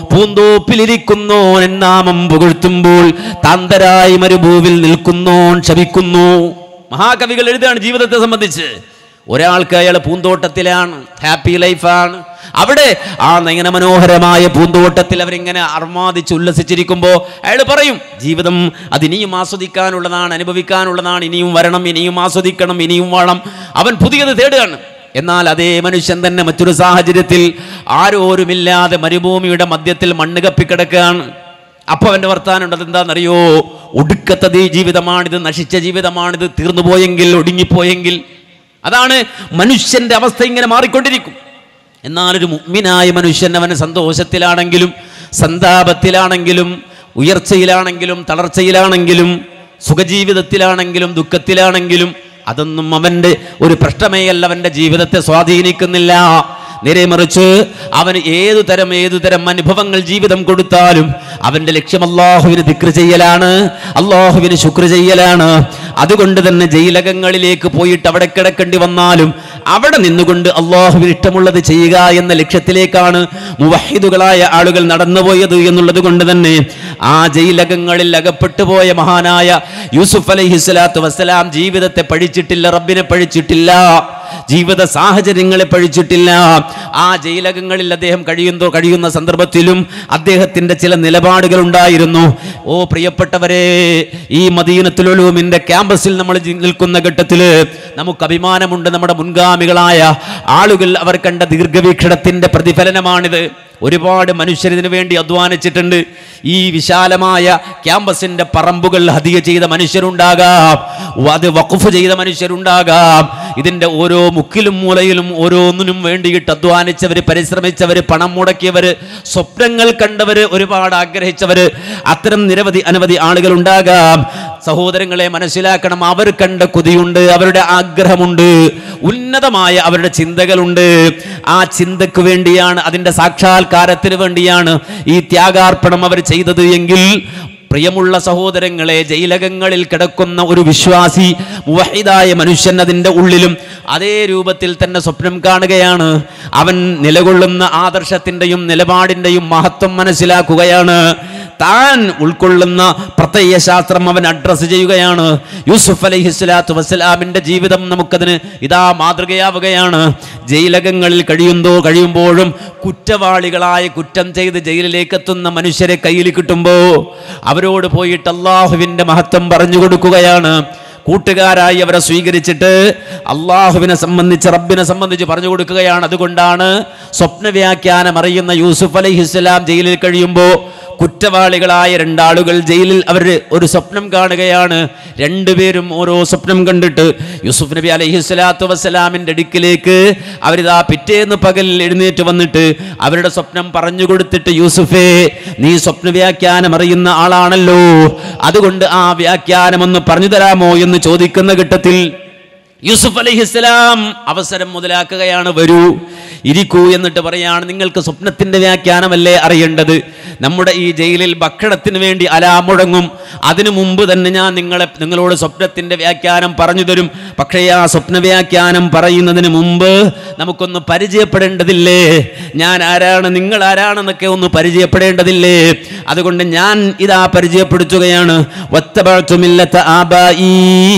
പൂന്തോപ്പിലിരിക്കുന്നോൻ നാമം പുകഴ്ത്തുമ്പോൾ താന്തരായി മരുഭൂവിൽ നിൽക്കുന്നോൻ ശപിക്കുന്നു മഹാകവികൾ എഴുതുകയാണ് ജീവിതത്തെ സംബന്ധിച്ച് ഒരാൾക്ക് അയാൾ പൂന്തോട്ടത്തിലാണ് ഹാപ്പി ലൈഫാണ് അവിടെ ആ നയന മനോഹരമായ പൂന്തോട്ടത്തിൽ അവരിങ്ങനെ അർമാദിച്ച് ഉല്ലസിച്ചിരിക്കുമ്പോൾ അയാൾ പറയും ജീവിതം അതിനിയും ആസ്വദിക്കാനുള്ളതാണ് അനുഭവിക്കാനുള്ളതാണ് ഇനിയും വരണം ഇനിയും ആസ്വദിക്കണം ഇനിയും വേണം അവൻ പുതിയത് തേടുകയാണ് എന്നാൽ അതേ മനുഷ്യൻ തന്നെ മറ്റൊരു സാഹചര്യത്തിൽ ആരോരുമില്ലാതെ മരുഭൂമിയുടെ മധ്യത്തിൽ മണ്ണ് കപ്പിക്കിടക്കുകയാണ് അപ്പൊ അവന്റെ വർത്താനം അതെന്താണെന്നറിയോ ഒടുക്കത്തത് ഈ ജീവിതമാണിത് നശിച്ച ജീവിതമാണിത് തീർന്നു പോയെങ്കിൽ ഒടുങ്ങിപ്പോയെങ്കിൽ അതാണ് മനുഷ്യന്റെ അവസ്ഥ ഇങ്ങനെ മാറിക്കൊണ്ടിരിക്കും എന്നാൽ ഒരു മുഗ്മിനായ മനുഷ്യൻ അവൻ സന്തോഷത്തിലാണെങ്കിലും സന്താപത്തിലാണെങ്കിലും ഉയർച്ചയിലാണെങ്കിലും തളർച്ചയിലാണെങ്കിലും സുഖജീവിതത്തിലാണെങ്കിലും ദുഃഖത്തിലാണെങ്കിലും അതൊന്നും അവൻ്റെ ഒരു പ്രശ്നമേയല്ല അവൻ്റെ ജീവിതത്തെ സ്വാധീനിക്കുന്നില്ല നേരെ മറിച്ച് അവന് ഏതു തരം ഏതു തരം അനുഭവങ്ങൾ ജീവിതം കൊടുത്താലും അവന്റെ ലക്ഷ്യം അള്ളാഹുവിന് ദിക്ർ ചെയ്യലാണ് അള്ളാഹുവിന് ശുക്ർ ചെയ്യലാണ് അതുകൊണ്ട് തന്നെ ജയിലകങ്ങളിലേക്ക് പോയിട്ട് അവിടെ കിടക്കേണ്ടി വന്നാലും അവിടെ നിന്നുകൊണ്ട് അള്ളാഹുവിന് ഇഷ്ടമുള്ളത് ചെയ്യുക എന്ന ലക്ഷ്യത്തിലേക്കാണ് മുവഹിദുകളായ ആളുകൾ നടന്നുപോയത് എന്നുള്ളത് കൊണ്ട് തന്നെ ആ ജയിലകങ്ങളിൽ അകപ്പെട്ടു പോയ മഹാനായ യൂസുഫ് അലൈഹി സ്വലാത്തു വസ്സലാം ജീവിതത്തെ പഴിച്ചിട്ടില്ല റബ്ബിനെ പഴിച്ചിട്ടില്ല ജീവിത സാഹചര്യങ്ങളെ പഴിച്ചിട്ടില്ല ആ ജയിലകങ്ങളിൽ അദ്ദേഹം കഴിയുന്നോ കഴിയുന്ന സന്ദർഭത്തിലും അദ്ദേഹത്തിന്റെ ചില നിലപാടുകൾ ഉണ്ടായിരുന്നു ഓ പ്രിയപ്പെട്ടവരെ ഈ മദീനത്തുലൂമിന്റെ ക്യാമ്പസിൽ നമ്മൾ ജി- നിൽക്കുന്ന ഘട്ടത്തിൽ നമുക്ക് അഭിമാനമുണ്ട് നമ്മുടെ മുൻഗാമികളായ ആളുകൾ അവർ കണ്ട ദീർഘവീക്ഷണത്തിന്റെ പ്രതിഫലനമാണിത് ഒരുപാട് മനുഷ്യർ ഇതിനു വേണ്ടി അധ്വാനിച്ചിട്ടുണ്ട് ഈ വിശാലമായ ക്യാമ്പസിന്റെ പറമ്പുകൾ ഹതിയ ചെയ്ത മനുഷ്യരുണ്ടാകാം അത് വഖഫ് ചെയ്ത മനുഷ്യരുണ്ടാകാം ഇതിന്റെ ഓരോ മുക്കിലും മൂലയിലും ഓരോന്നിനും വേണ്ടിയിട്ട് അധ്വാനിച്ചവര് പരിശ്രമിച്ചവര് പണം മുടക്കിയവര് സ്വപ്നങ്ങൾ കണ്ടവര് ഒരുപാട് ആഗ്രഹിച്ചവര് അത്തരം നിരവധി അനവധി ആളുകൾ ഉണ്ടാകാം സഹോദരങ്ങളെ മനസ്സിലാക്കണം അവർ കണ്ട കൊതിയുണ്ട് അവരുടെ ആഗ്രഹമുണ്ട് ഉന്നതമായ അവരുടെ ചിന്തകളുണ്ട് ആ ചിന്തക്ക് വേണ്ടിയാണ് അതിന്റെ സാക്ഷാത്കാരത്തിന് വേണ്ടിയാണ് ഈ ത്യാഗാർപ്പണം അവർ ചെയ്തത് എങ്കിൽ പ്രിയമുള്ള സഹോദരങ്ങളെ ജയിലകങ്ങളിൽ കിടക്കുന്ന ഒരു വിശ്വാസി മുവഹിദായ മനുഷ്യൻ അതിൻ്റെ ഉള്ളിലും അതേ രൂപത്തിൽ തന്നെ സ്വപ്നം കാണുകയാണ് അവൻ നിലകൊള്ളുന്ന ആദർശത്തിൻ്റെയും നിലപാടിൻ്റെയും മഹത്വം മനസ്സിലാക്കുകയാണ് താൻ ഉൾക്കൊള്ളുന്ന പ്രത്യയശാസ്ത്രം അവൻ അഡ്രസ്സ് ചെയ്യുകയാണ് യൂസുഫ് അലൈഹി സ്വലാത്തു വസ്സലാമിൻ്റെ ജീവിതം നമുക്കതിന് ഇതാ മാതൃകയാവുകയാണ് ജയിലകങ്ങളിൽ കഴിയുന്തോ കഴിയുമ്പോഴും കുറ്റവാളികളായ കുറ്റം ചെയ്ത് ജയിലിലേക്ക് എത്തുന്ന മനുഷ്യരെ കയ്യിൽ കിട്ടുമ്പോൾ അവരോട് പോയിട്ട് അള്ളാഹുവിൻ്റെ മഹത്വം പറഞ്ഞു കൊടുക്കുകയാണ് കൂട്ടുകാരായി അവരെ സ്വീകരിച്ചിട്ട് അള്ളാഹുവിനെ സംബന്ധിച്ച് റബ്ബിനെ സംബന്ധിച്ച് പറഞ്ഞു കൊടുക്കുകയാണ് അതുകൊണ്ടാണ് സ്വപ്ന വ്യാഖ്യാനം അറിയുന്ന യൂസുഫ് അലൈഹിസ്സലാം ജയിലിൽ കഴിയുമ്പോൾ കുറ്റവാളികളായ രണ്ടാളുകൾ ജയിലിൽ അവർ ഒരു സ്വപ്നം കാണുകയാണ് രണ്ടുപേരും ഓരോ സ്വപ്നം കണ്ടിട്ട് യൂസുഫ് നബി അലൈഹി സ്വലാത്തു വസ്സലാമിൻ്റെ അടുക്കിലേക്ക് അവരിതാ പിറ്റേന്ന് പകൽ എഴുന്നേറ്റ് വന്നിട്ട് അവരുടെ സ്വപ്നം പറഞ്ഞു കൊടുത്തിട്ട് യൂസുഫേ നീ സ്വപ്ന വ്യാഖ്യാനം അറിയുന്ന ആളാണല്ലോ അതുകൊണ്ട് ആ വ്യാഖ്യാനം ഒന്ന് പറഞ്ഞു തരാമോ എന്ന് ചോദിക്കുന്ന ഘട്ടത്തിൽ യൂസുഫ് അലൈഹിസ്സലാം അവസരം മുതലാക്കുകയാണ് വരൂ ഇരിക്കൂ എന്നിട്ട് പറയാണ് നിങ്ങൾക്ക് സ്വപ്നത്തിന്റെ വ്യാഖ്യാനമല്ലേ അറിയേണ്ടത് നമ്മുടെ ഈ ജയിലിൽ ഭക്ഷണത്തിന് വേണ്ടി അലാം മുഴങ്ങും അതിനു മുമ്പ് തന്നെ ഞാൻ നിങ്ങളെ നിങ്ങളോട് സ്വപ്നത്തിന്റെ വ്യാഖ്യാനം പറഞ്ഞു തരും പക്ഷേ ആ സ്വപ്ന വ്യാഖ്യാനം പറയുന്നതിന് മുമ്പ് നമുക്കൊന്ന് പരിചയപ്പെടേണ്ടതില്ലേ ഞാൻ ആരാണ് നിങ്ങൾ ആരാണെന്നൊക്കെ ഒന്ന് പരിചയപ്പെടേണ്ടതില്ലേ അതുകൊണ്ട് ഞാൻ ഇതാ പരിചയപ്പെടുത്തുകയാണ് വത്തബഅ്തു മില്ലത ആബായി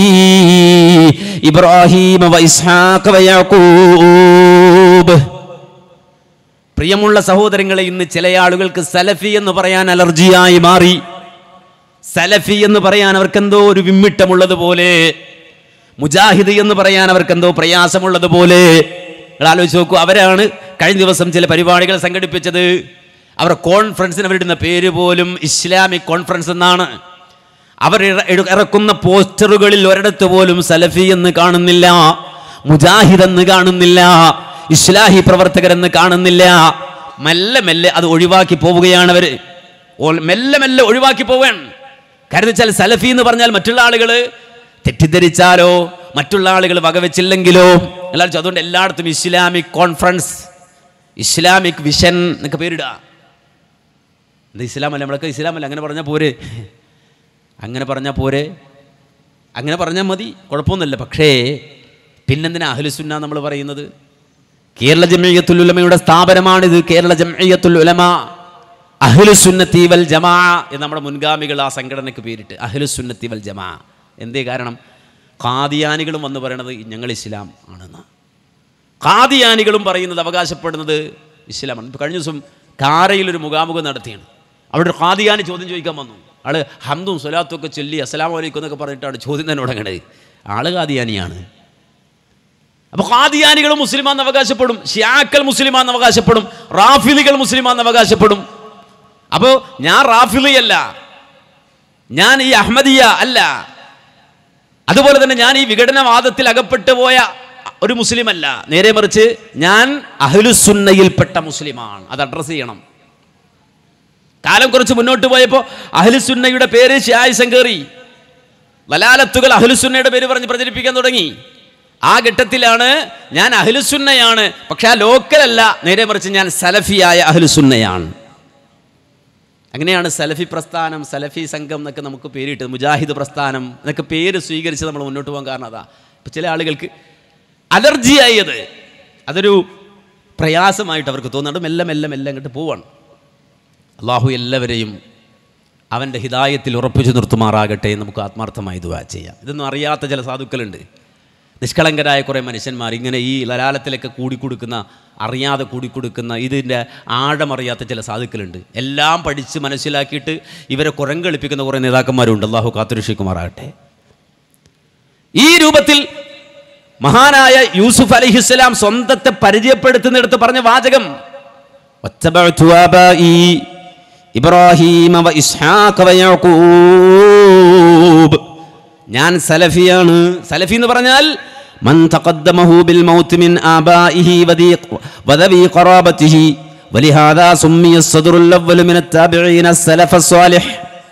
ഇബ്രാഹീമ വഇസ്ഹാഖ വയാഖൂബ് പ്രിയമുള്ള സഹോദരങ്ങളെ ഇന്ന് ചില ആളുകൾക്ക് സലഫി എന്ന് പറയാൻ അലർജിയായി മാറി സലഫി എന്ന് പറയാൻ അവർക്കെന്തോ ഒരു വിമ്മിട്ടമുള്ളതുപോലെ മുജാഹിദ് എന്ന് പറയാൻ അവർക്കെന്തോ പ്രയാസമുള്ളതുപോലെ നിങ്ങൾ ആലോചിച്ച് നോക്കൂ അവരാണ് കഴിഞ്ഞ ദിവസം ചില പരിപാടികൾ സംഘടിപ്പിച്ചത് അവർ കോൺഫറൻസിന് അവരിടുന്ന പേര് പോലും ഇസ്ലാമിക് കോൺഫറൻസ് എന്നാണ് അവർ ഇറ- ഇറ- ഇറക്കുന്ന പോസ്റ്ററുകളിൽ ഒരിടത്ത് പോലും സലഫി എന്ന് കാണുന്നില്ല മുജാഹിദ് എന്ന് കാണുന്നില്ല ഇസ്ലാഹി പ്രവർത്തകരെന്ന് കാണുന്നില്ല മെല്ലെ മെല്ലെ അത് ഒഴിവാക്കി പോവുകയാണ് അവർ മെല്ലെ മെല്ലെ ഒഴിവാക്കി പോവുകയാണ് കരുതിച്ചാൽ സലഫി എന്ന് പറഞ്ഞാൽ മറ്റുള്ള ആളുകൾ തെറ്റിദ്ധരിച്ചാലോ മറ്റുള്ള ആളുകൾ വകവെച്ചില്ലെങ്കിലോ എല്ലാവരും അതുകൊണ്ട് എല്ലായിടത്തും ഇസ്ലാമിക് കോൺഫറൻസ് ഇസ്ലാമിക് വിഷൻ എന്നൊക്കെ പേരിടുക ഇത് ഇസ്ലാമല്ല നമ്മളൊക്കെ ഇസ്ലാമല്ല അങ്ങനെ പറഞ്ഞാൽ പോരെ അങ്ങനെ പറഞ്ഞാൽ പോരെ അങ്ങനെ പറഞ്ഞാൽ മതി കുഴപ്പമൊന്നുമില്ല പക്ഷേ പിന്നെന്തിനാ അഹ്ലുസുന്ന നമ്മൾ പറയുന്നത് കേരള ജമയത്തുൽ ഉലമയുടെ സ്ഥാപനമാണിത് കേരള ജമയത്തുൽ ഉലമ അഹ്ലുസുന്നത്തി വൽ ജമാ എന്ന് നമ്മുടെ മുൻഗാമികൾ ആ സംഘടനയ്ക്ക് പേരിട്ട് അഹ്ലുസുന്നത്തി വൽ ജമാ എന്തേ കാരണം ഖാദിയാനികളും വന്ന് പറയണത് ഞങ്ങൾ ഇസ്ലാം ആണെന്ന് ഖാദിയാനികളും പറയുന്നത് അവകാശപ്പെടുന്നത് ഇസ്ലാമാണ് ഇപ്പോൾ കഴിഞ്ഞ ദിവസം കാരയിലൊരു മുഖാമുഖം നടത്തിയാണ് അവിടെ ഒരു ഖാദിയാനി ചോദ്യം ചോദിക്കാൻ വന്നു ആള് ഹംദും സ്വലാത്തും ഒക്കെ ചൊല്ലി അസ്സലാമു അലൈക്കും എന്നൊക്കെ പറഞ്ഞിട്ടാണ് ചോദ്യം തന്നെ തുടങ്ങണത് ആള് ഖാദിയാനിയാണ് അപ്പൊ ഖാദിയാനികളും മുസ്ലിമാന്ന് അവകാശപ്പെടും ഷിയാക്കൽ മുസ്ലിമാന്ന് അവകാശപ്പെടും റാഫിലികൾ മുസ്ലിമാന്ന് അവകാശപ്പെടും അപ്പോൾ ഞാൻ റാഫിലിയല്ല ഞാൻ ഈ അഹമ്മദിയ അല്ല അതുപോലെ തന്നെ ഞാൻ ഈ വിഘടനവാദത്തിൽ അകപ്പെട്ടു പോയ ഒരു മുസ്ലിം അല്ല നേരെ മറിച്ച് ഞാൻ അഹ്ലുസുന്നയിൽപ്പെട്ട മുസ്ലിമാണ് അത് അഡ്രസ്സ് ചെയ്യണം കാലം കുറച്ച് മുന്നോട്ട് പോയപ്പോൾ അഹ്ലുസുന്നയുടെ പേര് ഷിയായിസം കയറി വലാലത്തുകൾ അഹ്ലുസുന്നയുടെ പേര് പറഞ്ഞ് പ്രചരിപ്പിക്കാൻ തുടങ്ങി ആ ഘട്ടത്തിലാണ് ഞാൻ അഹ്ലുസുന്നയാണ് പക്ഷെ ആ ലോക്കലല്ല നേരെ മറിച്ച് ഞാൻ സലഫിയായ അഹ്ലുസുന്നയാണ് അങ്ങനെയാണ് സലഫി പ്രസ്ഥാനം സലഫി സംഘം എന്നൊക്കെ നമുക്ക് പേരിട്ടത് മുജാഹിദ് പ്രസ്ഥാനം എന്നൊക്കെ പേര് സ്വീകരിച്ച് നമ്മൾ മുന്നോട്ട് പോകാൻ കാരണം അതാ ഇപ്പം ചില ആളുകൾക്ക് അലർജിയായത് അതൊരു പ്രയാസമായിട്ട് അവർക്ക് തോന്നുന്നുണ്ട് മെല്ലെ മെല്ലെ മെല്ലെ അങ്ങോട്ട് പോവാണ് അള്ളാഹു എല്ലാവരെയും അവൻ്റെ ഹിതായത്തിൽ ഉറപ്പിച്ചു നിർത്തുമാറാകട്ടെ എന്ന് നമുക്ക് ആത്മാർത്ഥമായി ദുവാ ചെയ്യാം ഇതൊന്നും അറിയാത്ത ചില സാധുക്കളുണ്ട് നിഷ്കളങ്കരായ കുറേ മനുഷ്യന്മാർ ഇങ്ങനെ ഈ ലലാലത്തിലൊക്കെ കൂടിക്കൊടുക്കുന്ന അറിയാതെ കൂടിക്കൊടുക്കുന്ന ഇതിൻ്റെ ആഴമറിയാത്ത ചില സാധുക്കളുണ്ട് എല്ലാം പഠിച്ച് മനസ്സിലാക്കിയിട്ട് ഇവരെ കുരങ്കളിപ്പിക്കുന്ന കുറേ നേതാക്കന്മാരുണ്ട് അള്ളാഹു കാത്തുരക്ഷിക്കുമാറാകട്ടെ ഈ രൂപത്തിൽ മഹാനായ യൂസുഫ് അലിഹിസ്സലാം സ്വന്തത്തെ പരിചയപ്പെടുത്തുന്നിടത്ത് പറഞ്ഞ വാചകം "വത്തബഅ്തു ആബാഇ ഇബ്രാഹീമ വ ഇസ്ഹാഖ വ യഅഖൂബ് ഞാൻ സലഫിയാണ് സലഫി എന്ന് പറഞ്ഞാൽ من تقدمه بالموت من آبائه وذي- وذوي قرابته ولهذا سمي الصدر الأول من التابعين السلف الصالح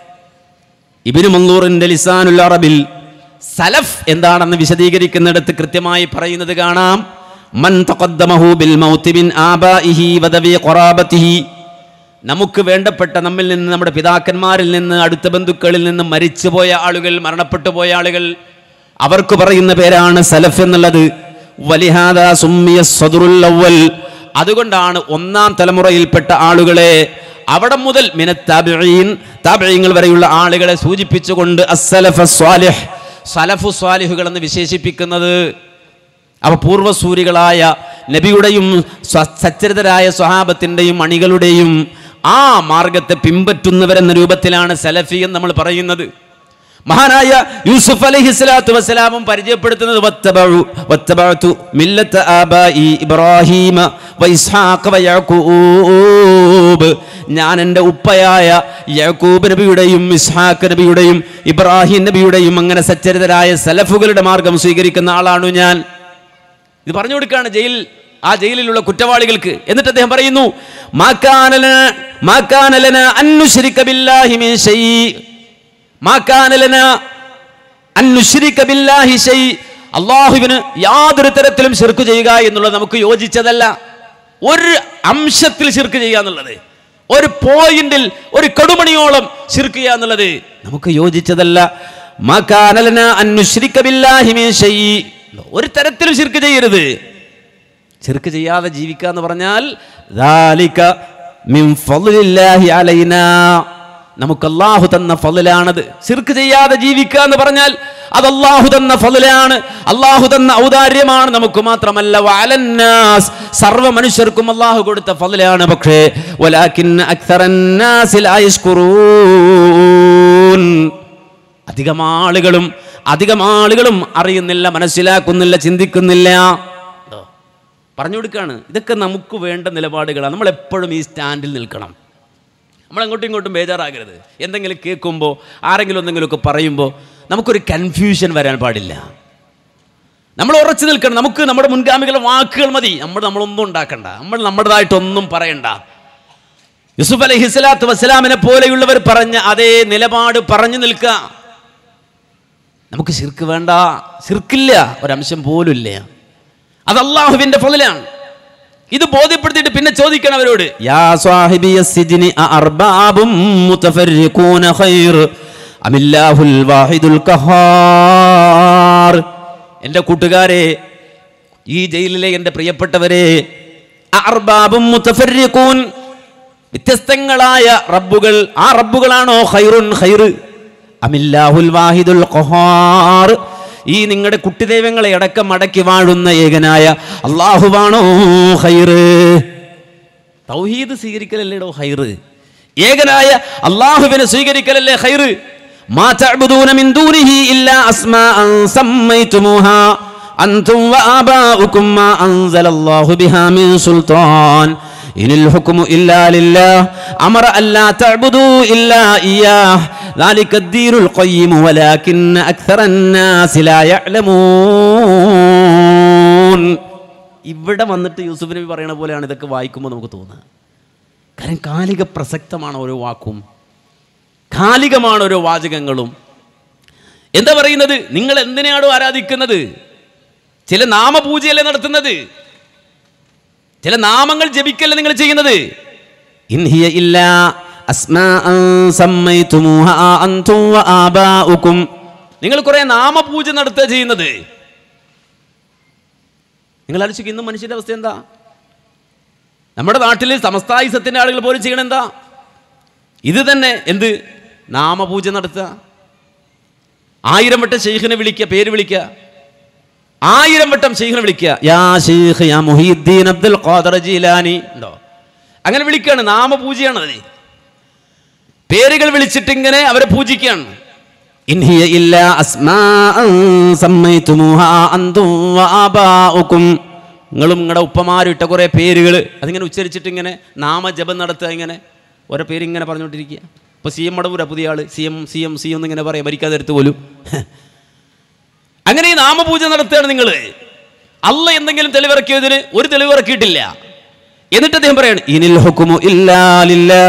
ഇബിന് മന്ദൂറിന്റെ ലിസാനുൽ അറബിൽ സലഫ് എന്താണെന്ന് വിശദീകരിക്കുന്നിടത്ത് കൃത്യമായി പറയുന്നത് കാണാം മൻ തഖദ്ദമഹു ബിൽ മൗത്തി മിൻ ആബാഇഹി വദവി ഖറാബത്തിഹി നമുക്ക് വേണ്ടപ്പെട്ട നമ്മിൽ നിന്ന് നമ്മുടെ പിതാക്കന്മാരിൽ നിന്ന് അടുത്ത ബന്ധുക്കളിൽ നിന്ന് മരിച്ചുപോയ ആളുകൾ മരണപ്പെട്ടു പോയ ആളുകൾ അവർക്ക് പറയുന്ന പേരാണ് സലഫ് എന്നുള്ളത് വലിഹാദ സുമ്മിയ സദുറുൽ അവ്വൽ അതുകൊണ്ടാണ് ഒന്നാം തലമുറയിൽപ്പെട്ട ആളുകളെ അവിടെ മുതൽ മിനത്താബിഈൻ താബിഈങ്ങൾ വരെയുള്ള ആളുകളെ സൂചിപ്പിച്ചുകൊണ്ട് അസ്സലഫ സ്വാലിഹ് സലഫു സ്വാലിഹുകൾ എന്ന് വിശേഷിപ്പിക്കുന്നത് അവ പൂർവ്വസൂരികളായ നബിയുടെയും സ്വ- സച്ചരിതരായ സ്വഹാബത്തിൻ്റെയും അണികളുടെയും ആ മാർഗത്തെ പിൻപറ്റുന്നവരെന്ന രൂപത്തിലാണ് സലഫി എന്ന് നമ്മൾ പറയുന്നത് മഹാനായ യൂസുഫ് അലൈഹി സ്വലാത്തു വസ്സലാമും പരിചയപ്പെടുത്തുന്നത് വത്തബഉ വത്തബഅതു മില്ലത്ത ആബാഇ ഇബ്രാഹീമ വഇസ്ഹാഖ വയഅഖൂബ് ഞാൻ എൻ്റെ ഉപ്പയായ യഅഖൂബ് നബിയുടെയും ഇസ്ഹാഖ് നബിയുടെയും ഇബ്രാഹിം നബിയുടെയും അങ്ങനെ സച്ചരിതരായ സലഫുകളുടെ മാർഗം സ്വീകരിക്കുന്ന ആളാണു ഞാൻ ഇത് പറഞ്ഞു കൊടുക്കുകയാണ് ജയിൽ ആ ജയിലിലുള്ള കുറ്റവാളികൾക്ക് എന്നിട്ട് അദ്ദേഹം പറയുന്നു "മാക്കാനലന- മാക്കാനലന അന്നുശ്രിക ബില്ലാഹി മിൻ ശൈഇ. മാക്കാനലന അന്നുശ്രിക ബില്ലാഹി ശൈഇ. അള്ളാഹുവിന് യാതൊരു തരത്തിലും ശിർക്ക് ചെയ്യുക എന്നുള്ളത് നമുക്ക് യോജിച്ചതല്ല ഒരു അംശത്തിൽ ശിർക്ക് ചെയ്യുക എന്നുള്ളത് ഒരു പോയിന്റിൽ ഒരു കടുമണിയോളം ശിർക്ക് ചെയ്യുക എന്നുള്ളത് നമുക്ക് യോജിച്ചതല്ല മാക്കാനലന അന്നുശ്രിക ബില്ലാഹി മിൻ ശൈഇ. ഒരു തരത്തിലും ശിർക്ക് ചെയ്യരുത് ചെറുക്ക് ചെയ്യാതെ ജീവിക്കുക എന്ന് പറഞ്ഞാൽ ذَلِكَ മിൻ ഫളില്ലാഹി അലൈനാ നമുക്ക് അള്ളാഹു തന്ന ഫضലാണത് ശിർക്ക് ചെയ്യാതെ ജീവിക്കുക എന്ന് പറഞ്ഞാൽ അത് അള്ളാഹു തന്ന ഫضലാണ് അള്ളാഹു തന്ന ഔദാര്യമാണ് നമുക്ക് മാത്രമല്ല വഅലന്നാസ് സർവ്വ മനുഷ്യർക്കും അള്ളാഹു കൊടുത്ത ഫضലാണ് പക്ഷേ വലാകിൻ അക്സറന്നാസി ലാ യഷ്കുറൂൻ അധികം ആളുകളും അധികം ആളുകളും അറിയുന്നില്ല മനസ്സിലാക്കുന്നില്ല ചിന്തിക്കുന്നില്ല ദോ, പറഞ്ഞു കൊടുക്കുകയാണ് ഇതൊക്കെ നമുക്ക് വേണ്ട നിലപാടുകളാണ് നമ്മൾ എപ്പോഴും ഈ സ്റ്റാൻഡിൽ നിൽക്കണം നമ്മൾ അങ്ങോട്ടും ഇങ്ങോട്ടും ബേജാറാകരുത് എന്തെങ്കിലും കേൾക്കുമ്പോൾ ആരെങ്കിലും എന്തെങ്കിലുമൊക്കെ പറയുമ്പോൾ നമുക്കൊരു കൺഫ്യൂഷൻ വരാൻ പാടില്ല നമ്മൾ ഉറച്ചു നിൽക്കണം നമുക്ക് നമ്മുടെ മുൻഗാമികളുടെ വാക്കുകൾ മതി നമ്മൾ നമ്മളൊന്നും ഉണ്ടാക്കണ്ട നമ്മൾ നമ്മുടേതായിട്ടൊന്നും പറയണ്ട യൂസുഫ് അലൈഹി സ്വലാത്തു വസ്സലാമിനെ പോലെയുള്ളവർ പറഞ്ഞ അതേ നിലപാട് പറഞ്ഞു നിൽക്കുക നമുക്ക് ശിർക്ക് വേണ്ട ശിർക്കില്ല ഒരംശം പോലും ഇല്ല അത് അള്ളാഹുവിന്റെ ഫضലാണ് ഇത് ബോധ്യപ്പെടുത്തിയിട്ട് പിന്നെ ചോദിക്കണം അവരോട് യാ സാഹിബിയ സിജ്നി അർബാബും മുതഫർരിഖൂന ഖൈർ അമില്ലാഹുൽ വാഹിദുൽ ഖഹാർ എൻ്റെ കൂട്ടുകാരെ ഈ ജയിലിലെ എൻ്റെ പ്രിയപ്പെട്ടവരെ അർബാബും മുതഫർരിഖൂൻ വ്യത്യസ്തങ്ങളായ റബ്ബുകൾ ആ റബ്ബുകളാണോ ഖൈറുൻ ഖൈർ അമില്ലാഹുൽ വാഹിദുൽ ഖഹാർ ഈ നിങ്ങളുടെ കുട്ടിദൈവങ്ങളെ അടക്കം അടക്കി വാഴുന്ന ഏകനായ അള്ളാഹുവാണോ ഖൈറ് തൗഹീദ് സ്വീകരിക്കലല്ലേടോ ഖൈറ് ഏകനായ അള്ളാഹുവിനെ സ്വീകരിക്കലല്ലേ ഖൈറ് മാ തഅബുദൂന മിൻ ദൂനിഹി ഇല്ലാ അസ്മാഅൻ സമ്മൈതുമുഹാ അൻതും വആബാഉകും മാ അൻസലല്ലാഹു ബിഹാ മിൻ സുൽത്താൻ إن الحكم إلا لله أمر ألا تعبدوا إلا إياه ذلك الدين القيم ولكن أكثر الناس لا يعلمون ഇവിടെ വന്നിട്ട് യൂസുഫ് നബി പറയുന്ന പോലെയാണ് ഇതൊക്കെ വായിക്കുമ്പോൾ നമുക്ക് തോന്നുക കാരണം കാലിക പ്രസക്തമാണ് ഓരോ വാക്കും കാലികമാണ് ഓരോ വാചകങ്ങളും എന്താ പറയുന്നത് നിങ്ങൾ എന്തിനാണോ ആരാധിക്കുന്നത് ചില നാമപൂജയല്ലേ നടത്തുന്നത് ചില നാമങ്ങൾ ജപിക്കല്ല നിങ്ങൾ ചെയ്യുന്നത് ഇൻഹിയ ഇല്ല അസ്മാഅൻ സമ്മൈതുമുഹാ അൻതും വആബാഉകും നിങ്ങൾ കുറെ നാമപൂജ നടത്തുക ചെയ്യുന്നത് നിങ്ങൾ ആലോചിക്കും ഇന്നും മനുഷ്യന്റെ അവസ്ഥ എന്താ നമ്മുടെ നാട്ടിൽ സമസ്തായുസത്തിന്റെ ആളുകൾ പോലും ചെയ്യണം എന്താ ഇത് തന്നെ എന്ത് നാമപൂജ നടത്തുക ആയിരം വട്ടം ഷെയ്ഖിനെ വിളിക്കുക പേര് വിളിക്കുക ആയിരം വട്ടം ഷെയ്ഖിനെ വിളിക്കുക യാ ഷെയ്ഖ് യാ മുഹീദ്ദീൻ അബ്ദുൽ ഖാദർ ജീലാനി ഉണ്ടോ അങ്ങനെ വിളിക്കുകയാണ് നാമപൂജയാണ് അത് പേരുകൾ വിളിച്ചിട്ട് ഇങ്ങനെ അവരെ പൂജിക്കുകയാണ് ഇൻഹിയ ഇല്ല അസ്മാഅൻ സമ്മൈതുമുഹാ അൻതും വആബാഉകും നിങ്ങളും നിങ്ങളുടെ ഉപ്പമാരും ഇട്ട കുറേ പേരുകൾ അതിങ്ങനെ ഉച്ചരിച്ചിട്ട് ഇങ്ങനെ നാമജപം നടത്തുക ഇങ്ങനെ ഓരോ പേര് ഇങ്ങനെ പറഞ്ഞുകൊണ്ടിരിക്കുക ഇപ്പോൾ സി എം മടവൂര പുതിയ ആള് C M C M C M എന്നിങ്ങനെ പറയാം ഭരിക്കാതെ എടുത്ത് പോലും അങ്ങനെ ഈ നാമപൂജ നടത്തുകയാണ് നിങ്ങൾ അല്ല എന്തെങ്കിലും തെളിവിറക്കിയതിന് ഒരു തെളിവിറക്കിയിട്ടില്ല എന്നിട്ട് അദ്ദേഹം പറയാണ് ഇനിൽ ഹുക്കുമു ഇല്ലാലില്ലാ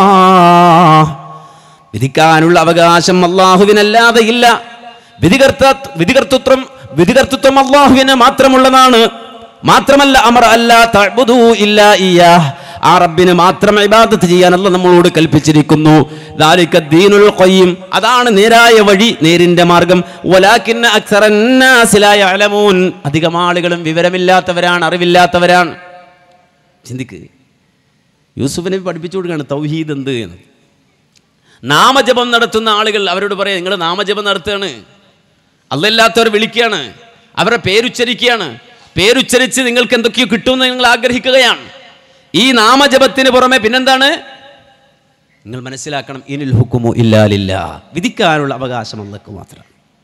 വിധിക്കാനുള്ള അവകാശം അള്ളാഹുവിനല്ലാതെ ഇല്ല വിധികർത്ത വിധികർത്തൃത്വം വിധികർത്തൃത്വം അള്ളാഹുവിന് മാത്രമുള്ളതാണ് മാത്രമല്ല അമർ അല്ല തഅ്ബുദൂ ഇല്ലാ ഇയ്യാ ആ റബ്ബിന് മാത്രം ഇബാദത്ത് ചെയ്യാൻ അല്ല നമ്മളോട് കൽപ്പിച്ചിരിക്കുന്നു ദാലിക ദീനുൽ ഖയ്യിം അതാണ് നേരായ വഴി നേരിന്റെ മാർഗം വലാകിന്ന അക്സറന്നാസി ലാ യഅലമൂൻ അധികം ആളുകളും വിവരമില്ലാത്തവരാണ് അറിവില്ലാത്തവരാണ് ചിന്തിക്ക് യൂസുഫ് നബി പഠിപ്പിച്ചു കൊടുക്കുകയാണ് തൗഹീദ് എന്ത് എന്ന് നാമജപം നടത്തുന്ന ആളുകൾ അവരോട് പറയാം നിങ്ങൾ നാമജപം നടത്തുകയാണ് അല്ലല്ലാത്തവർ വിളിക്കുകയാണ് അവരുടെ പേരുച്ചരിക്കുകയാണ് പേരുച്ചരിച്ച് നിങ്ങൾക്ക് എന്തൊക്കെയോ കിട്ടുമെന്ന് നിങ്ങൾ ആഗ്രഹിക്കുകയാണ് ഈ നാമജപത്തിന് പുറമെ പിന്നെന്താണ് നിങ്ങൾ മനസ്സിലാക്കണം ഇനിൽ ഹുക്കുമോ ഇല്ലാലില്ല വിധിക്കാനുള്ള അവകാശം അല്ലക്ക് മാത്രം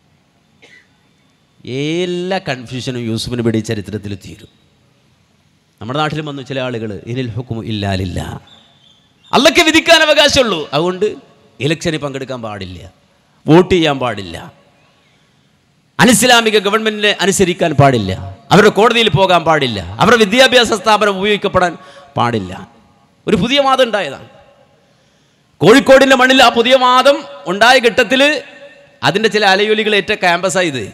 എല്ലാ കൺഫ്യൂഷനും യൂസുഫ് നബിയുടെ ഈ ചരിത്രത്തിൽ തീരും നമ്മുടെ നാട്ടിലും വന്നു ചില ആളുകൾ ഇനിൽ ഹുക്കുമു ഇല്ലാലില്ല അല്ലക്ക് വിധിക്കാൻ അവകാശമുള്ളൂ അതുകൊണ്ട് ഇലക്ഷനിൽ പങ്കെടുക്കാൻ പാടില്ല വോട്ട് ചെയ്യാൻ പാടില്ല അനിസ്ലാമിക ഗവൺമെന്റിനെ അനുസരിക്കാൻ പാടില്ല അവരുടെ കോടതിയിൽ പോകാൻ പാടില്ല അവരുടെ വിദ്യാഭ്യാസ സ്ഥാപനം ഉപയോഗിക്കപ്പെടാൻ പാടില്ല ഒരു പുതിയ വാദം ഉണ്ടായതാണ് കോഴിക്കോടിൻ്റെ മണ്ണിൽ ആ പുതിയ വാദം ഉണ്ടായ ഘട്ടത്തിൽ അതിൻ്റെ ചില അലയൊലികളേറ്റ ക്യാമ്പസായത്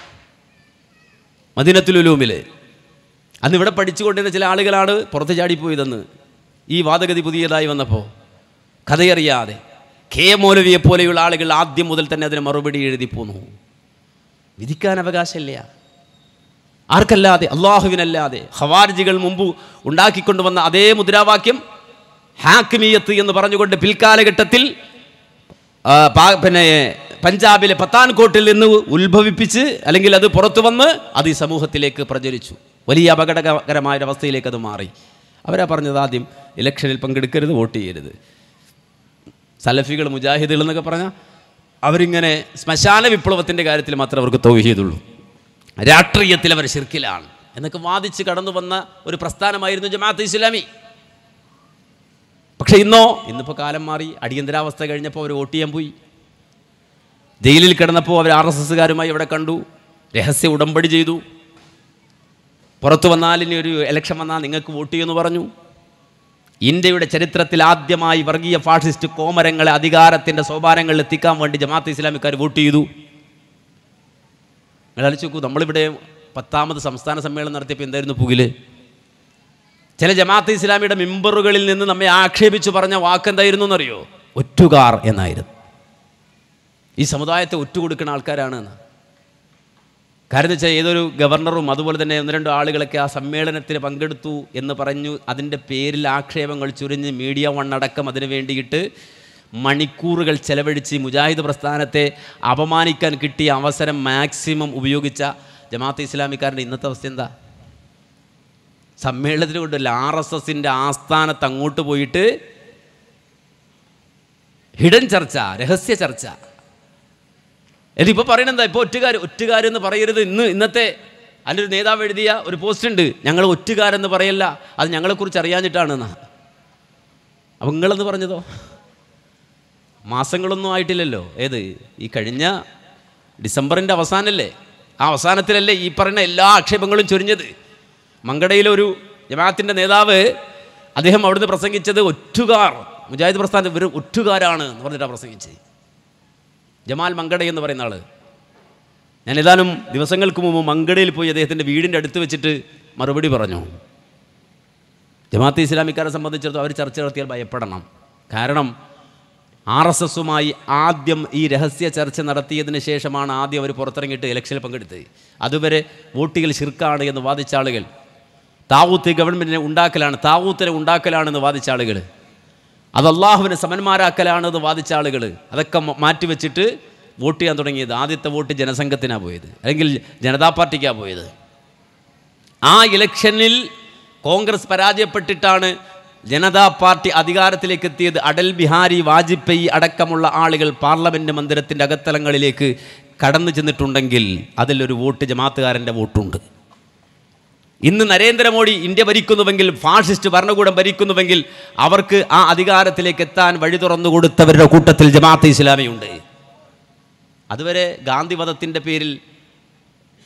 മദീനത്തുലുലൂമിൽ അന്ന് ഇവിടെ പഠിച്ചുകൊണ്ടിരുന്ന ചില ആളുകളാണ് പുറത്ത് ചാടിപ്പോയതെന്ന് ഈ വാദഗതി പുതിയതായി വന്നപ്പോൾ കഥയറിയാതെ കെ എം മൗലവിയെ പോലെയുള്ള ആളുകൾ ആദ്യം മുതൽ തന്നെ അതിന് മറുപടി എഴുതി പോന്നു വിധിക്കാൻ അവകാശമില്ല ആർക്കല്ലാതെ അള്ളാഹുവിനല്ലാതെ ഹവാർജികൾ മുമ്പ് ഉണ്ടാക്കിക്കൊണ്ടുവന്ന അതേ മുദ്രാവാക്യം ഹാക്കിമീയത്ത് എന്ന് പറഞ്ഞുകൊണ്ട് പിൽക്കാലഘട്ടത്തിൽ ആ, പാ- പിന്നെ പഞ്ചാബിലെ പത്താൻകോട്ടിൽ നിന്ന് ഉത്ഭവിപ്പിച്ച് അല്ലെങ്കിൽ അത് പുറത്തു വന്ന് അത് ഈ സമൂഹത്തിലേക്ക് പ്രചരിച്ചു വലിയ അപകടകരമായ ഒരു അവസ്ഥയിലേക്ക് അത് മാറി അവരാ പറഞ്ഞത് ആദ്യം ഇലക്ഷനിൽ പങ്കെടുക്കരുത് വോട്ട് ചെയ്യരുത് സലഫികൾ മുജാഹിദുകൾ എന്നൊക്കെ പറഞ്ഞാൽ അവരിങ്ങനെ ശ്മശാന വിപ്ലവത്തിൻ്റെ കാര്യത്തിൽ മാത്രമേ അവർക്ക് തൗഹീദുള്ളൂ രാഷ്ട്രീയത്തിൽ അവർ ശിർക്കിലാണ് എന്നൊക്കെ വാദിച്ച് കടന്നു വന്ന ഒരു പ്രസ്ഥാനമായിരുന്നു ജമാഅത്ത് ഇസ്ലാമി പക്ഷെ ഇന്നോ ഇന്നിപ്പോൾ കാലം മാറി അടിയന്തരാവസ്ഥ കഴിഞ്ഞപ്പോൾ അവർ വോട്ട് ചെയ്യാൻ പോയി ജയിലിൽ കിടന്നപ്പോൾ അവർ ആർ എസ് എസ്സുകാരുമായി ഇവിടെ കണ്ടു രഹസ്യ ഉടമ്പടി ചെയ്തു പുറത്തു വന്നാൽ ഇനി ഒരു ഇലക്ഷൻ വന്നാൽ നിങ്ങൾക്ക് വോട്ട് ചെയ്യുമെന്ന് പറഞ്ഞു ഇന്ത്യയുടെ ചരിത്രത്തിൽ ആദ്യമായി വർഗീയ ഫാഷിസ്റ്റ് കോമരങ്ങളെ അധികാരത്തിൻ്റെ സോപാനങ്ങളിൽ എത്തിക്കാൻ വേണ്ടി ജമാഅത്ത് ഇസ്ലാമിക്കാർ വോട്ട് ചെയ്തു നിങ്ങൾ ആലോചിച്ച് നോക്കൂ നമ്മളിവിടെ പത്താമത് സംസ്ഥാന സമ്മേളനം നടത്തിയപ്പോൾ എന്തായിരുന്നു പുകില് ചില ജമാഅത്ത് ഇസ്ലാമിയുടെ മെമ്പറുകളിൽ നിന്ന് നമ്മെ ആക്ഷേപിച്ചു പറഞ്ഞ വാക്കെന്തായിരുന്നു എന്നറിയോ ഒറ്റുകാർ എന്നായിരുന്നു ഈ സമുദായത്തെ ഒറ്റുകൊടുക്കുന്ന ആൾക്കാരാണ് എന്ന് കാര്യം വെച്ചാൽ ഏതൊരു ഗവർണറും അതുപോലെ തന്നെ ഒന്ന് രണ്ട് ആളുകളൊക്കെ ആ സമ്മേളനത്തിന് പങ്കെടുത്തു എന്ന് പറഞ്ഞു അതിൻ്റെ പേരിൽ ആക്ഷേപങ്ങൾ ചുരിഞ്ഞ് മീഡിയ വൺ അടക്കം അതിന് വേണ്ടിയിട്ട് മണിക്കൂറുകൾ ചെലവഴിച്ച് ഈ മുജാഹിദ് പ്രസ്ഥാനത്തെ അപമാനിക്കാൻ കിട്ടിയ അവസരം മാക്സിമം ഉപയോഗിച്ച ജമാഅത്ത് ഇസ്ലാമിക്കാരൻ്റെ ഇന്നത്തെ അവസ്ഥ എന്താ സമ്മേളനത്തിന് കൊണ്ടല്ല ആർ എസ് എസിൻ്റെ ആസ്ഥാനത്ത് അങ്ങോട്ട് പോയിട്ട് ഹിഡൻ ചർച്ച രഹസ്യ ചർച്ച ഇതിപ്പോൾ പറയണെന്താ ഇപ്പോൾ ഒറ്റുകാർ ഒറ്റുകാരെന്ന് പറയരുത് ഇന്ന് ഇന്നത്തെ അതിൻ്റെ ഒരു നേതാവ് എഴുതിയ ഒരു പോസ്റ്റ് ഉണ്ട് ഞങ്ങൾ ഒറ്റുകാരെന്ന് പറയല്ല അത് ഞങ്ങളെക്കുറിച്ച് അറിയാഞ്ഞിട്ടാണെന്നാ അപ്പം നിങ്ങളെന്ന് പറഞ്ഞതോ മാസങ്ങളൊന്നും ആയിട്ടില്ലല്ലോ ഏത് ഈ കഴിഞ്ഞ ഡിസംബറിൻ്റെ അവസാനല്ലേ ആ അവസാനത്തിലല്ലേ ഈ പറയുന്ന എല്ലാ ആക്ഷേപങ്ങളും ചൊരിഞ്ഞത് മങ്കടയിലെ ഒരു ജമാഅത്തിൻ്റെ നേതാവ് അദ്ദേഹം അവിടുന്ന് പ്രസംഗിച്ചത് ഒറ്റുകാർ മുജാഹിദ് പ്രസ്ഥാനത്ത് വെറും ഒറ്റുകാരാണ് എന്ന് പറഞ്ഞിട്ടാണ് പ്രസംഗിച്ചത് ജമാൽ മങ്കട എന്ന് പറയുന്ന ആള് ഞാൻ ഏതാനും ദിവസങ്ങൾക്ക് മുമ്പ് മങ്കടയിൽ പോയി അദ്ദേഹത്തിൻ്റെ വീടിൻ്റെ അടുത്ത് വെച്ചിട്ട് മറുപടി പറഞ്ഞു ജമാഅത്ത് ഇസ്ലാമിക്കാരെ സംബന്ധിച്ചിടത്തോളം അവർ ചർച്ച നടത്തിയാൽ ഭയപ്പെടണം കാരണം ആർ എസ് എസുമായി ആദ്യം ഈ രഹസ്യ ചർച്ച നടത്തിയതിന് ശേഷമാണ് ആദ്യം അവർ പുറത്തിറങ്ങിയിട്ട് ഇലക്ഷനിൽ പങ്കെടുത്തത് അതുവരെ വോട്ടുകൾ ശിർക്കാണ് എന്ന് വാദിച്ച ആളുകൾ താവൂത്ത് ഗവൺമെൻറ്റിനെ ഉണ്ടാക്കലാണ് താവൂത്തിനെ ഉണ്ടാക്കലാണെന്ന് വാദിച്ച ആളുകൾ അത് അള്ളാഹുവിനെ സമന്മാരാക്കലാണെന്ന് വാദിച്ച ആളുകൾ അതൊക്കെ മ- മാറ്റിവെച്ചിട്ട് വോട്ട് ചെയ്യാൻ തുടങ്ങിയത് ആദ്യത്തെ വോട്ട് ജനസംഘത്തിനാണ് പോയത് അല്ലെങ്കിൽ ജനതാ പാർട്ടിക്കാണ് പോയത് ആ ഇലക്ഷനിൽ കോൺഗ്രസ് പരാജയപ്പെട്ടിട്ടാണ് ജനതാ പാർട്ടി അധികാരത്തിലേക്ക് എത്തിയത് അടൽ ബിഹാരി വാജ്പേയി അടക്കമുള്ള ആളുകൾ പാർലമെൻറ്റ് മന്ദിരത്തിൻ്റെ അകത്തലങ്ങളിലേക്ക് കടന്നു ചെന്നിട്ടുണ്ടെങ്കിൽ അതിലൊരു വോട്ട് ജമാത്തുകാരൻ്റെ വോട്ടുണ്ട് ഇന്ന് നരേന്ദ്രമോദി ഇന്ത്യ ഭരിക്കുന്നുവെങ്കിൽ ഫാഷിസ്റ്റ് ഭരണകൂടം ഭരിക്കുന്നുവെങ്കിൽ അവർക്ക് ആ അധികാരത്തിലേക്ക് എത്താൻ വഴി തുറന്നു കൊടുത്തവരുടെ കൂട്ടത്തിൽ ജമാഅത്ത് ഇസ്ലാമിയുണ്ട് അതുവരെ ഗാന്ധിവധത്തിൻ്റെ പേരിൽ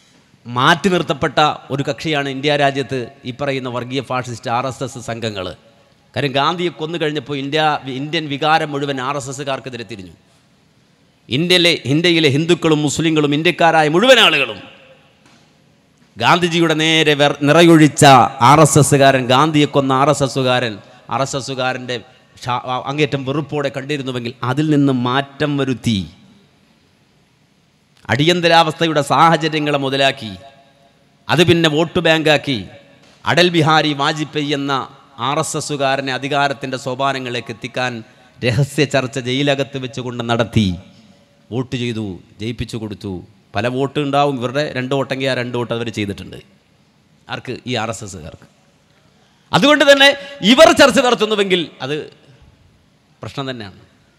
മാറ്റി നിർത്തപ്പെട്ട ഒരു കക്ഷിയാണ് ഇന്ത്യ രാജ്യത്ത് ഈ പറയുന്ന വർഗീയ ഫാഷിസ്റ്റ് ആർ എസ് എസ് സംഘങ്ങൾ കാര്യം ഗാന്ധിയെ കൊന്നു കഴിഞ്ഞപ്പോൾ ഇന്ത്യ ഇന്ത്യൻ വികാരം മുഴുവൻ ആർ എസ് എസ്സുകാർക്കെതിരെ തിരിഞ്ഞു ഇന്ത്യയിലെ ഇന്ത്യയിലെ ഹിന്ദുക്കളും മുസ്ലിങ്ങളും ഇന്ത്യക്കാരായ മുഴുവൻ ആളുകളും ഗാന്ധിജിയുടെ നേരെ വെർ നിറയൊഴിച്ച ആർ എസ് എസ്സുകാരൻ ഗാന്ധിയെ കൊന്ന ആർ എസ് എസ്സുകാരൻ ആർ എസ് എസ്സുകാരൻ്റെ അങ്ങേറ്റം വെറുപ്പോടെ കണ്ടിരുന്നുവെങ്കിൽ അതിൽ നിന്ന് മാറ്റം വരുത്തി അടിയന്തരാവസ്ഥയുടെ സാഹചര്യങ്ങളെ മുതലാക്കി അത് പിന്നെ വോട്ട് ബാങ്കാക്കി അടൽ ബിഹാരി വാജ്പേയി എന്ന ആർ എസ് എസ്സുകാരനെ അധികാരത്തിൻ്റെ സോപാനങ്ങളിലേക്ക് എത്തിക്കാൻ രഹസ്യ ചർച്ച ജയിലകത്ത് വെച്ചുകൊണ്ട് നടത്തി വോട്ട് ചെയ്തു ജയിപ്പിച്ചു കൊടുത്തു പല വോട്ട് ഉണ്ടാവും ഇവരുടെ രണ്ട് വോട്ടെങ്കിൽ ആ രണ്ട് വോട്ട് അവർ ചെയ്തിട്ടുണ്ട് ആർക്ക് ഈ ആർ എസ് എസ്സുകാർക്ക് അതുകൊണ്ട് തന്നെ ഇവർ ചർച്ച നടത്തുന്നുവെങ്കിൽ അത് പ്രശ്നം തന്നെയാണ്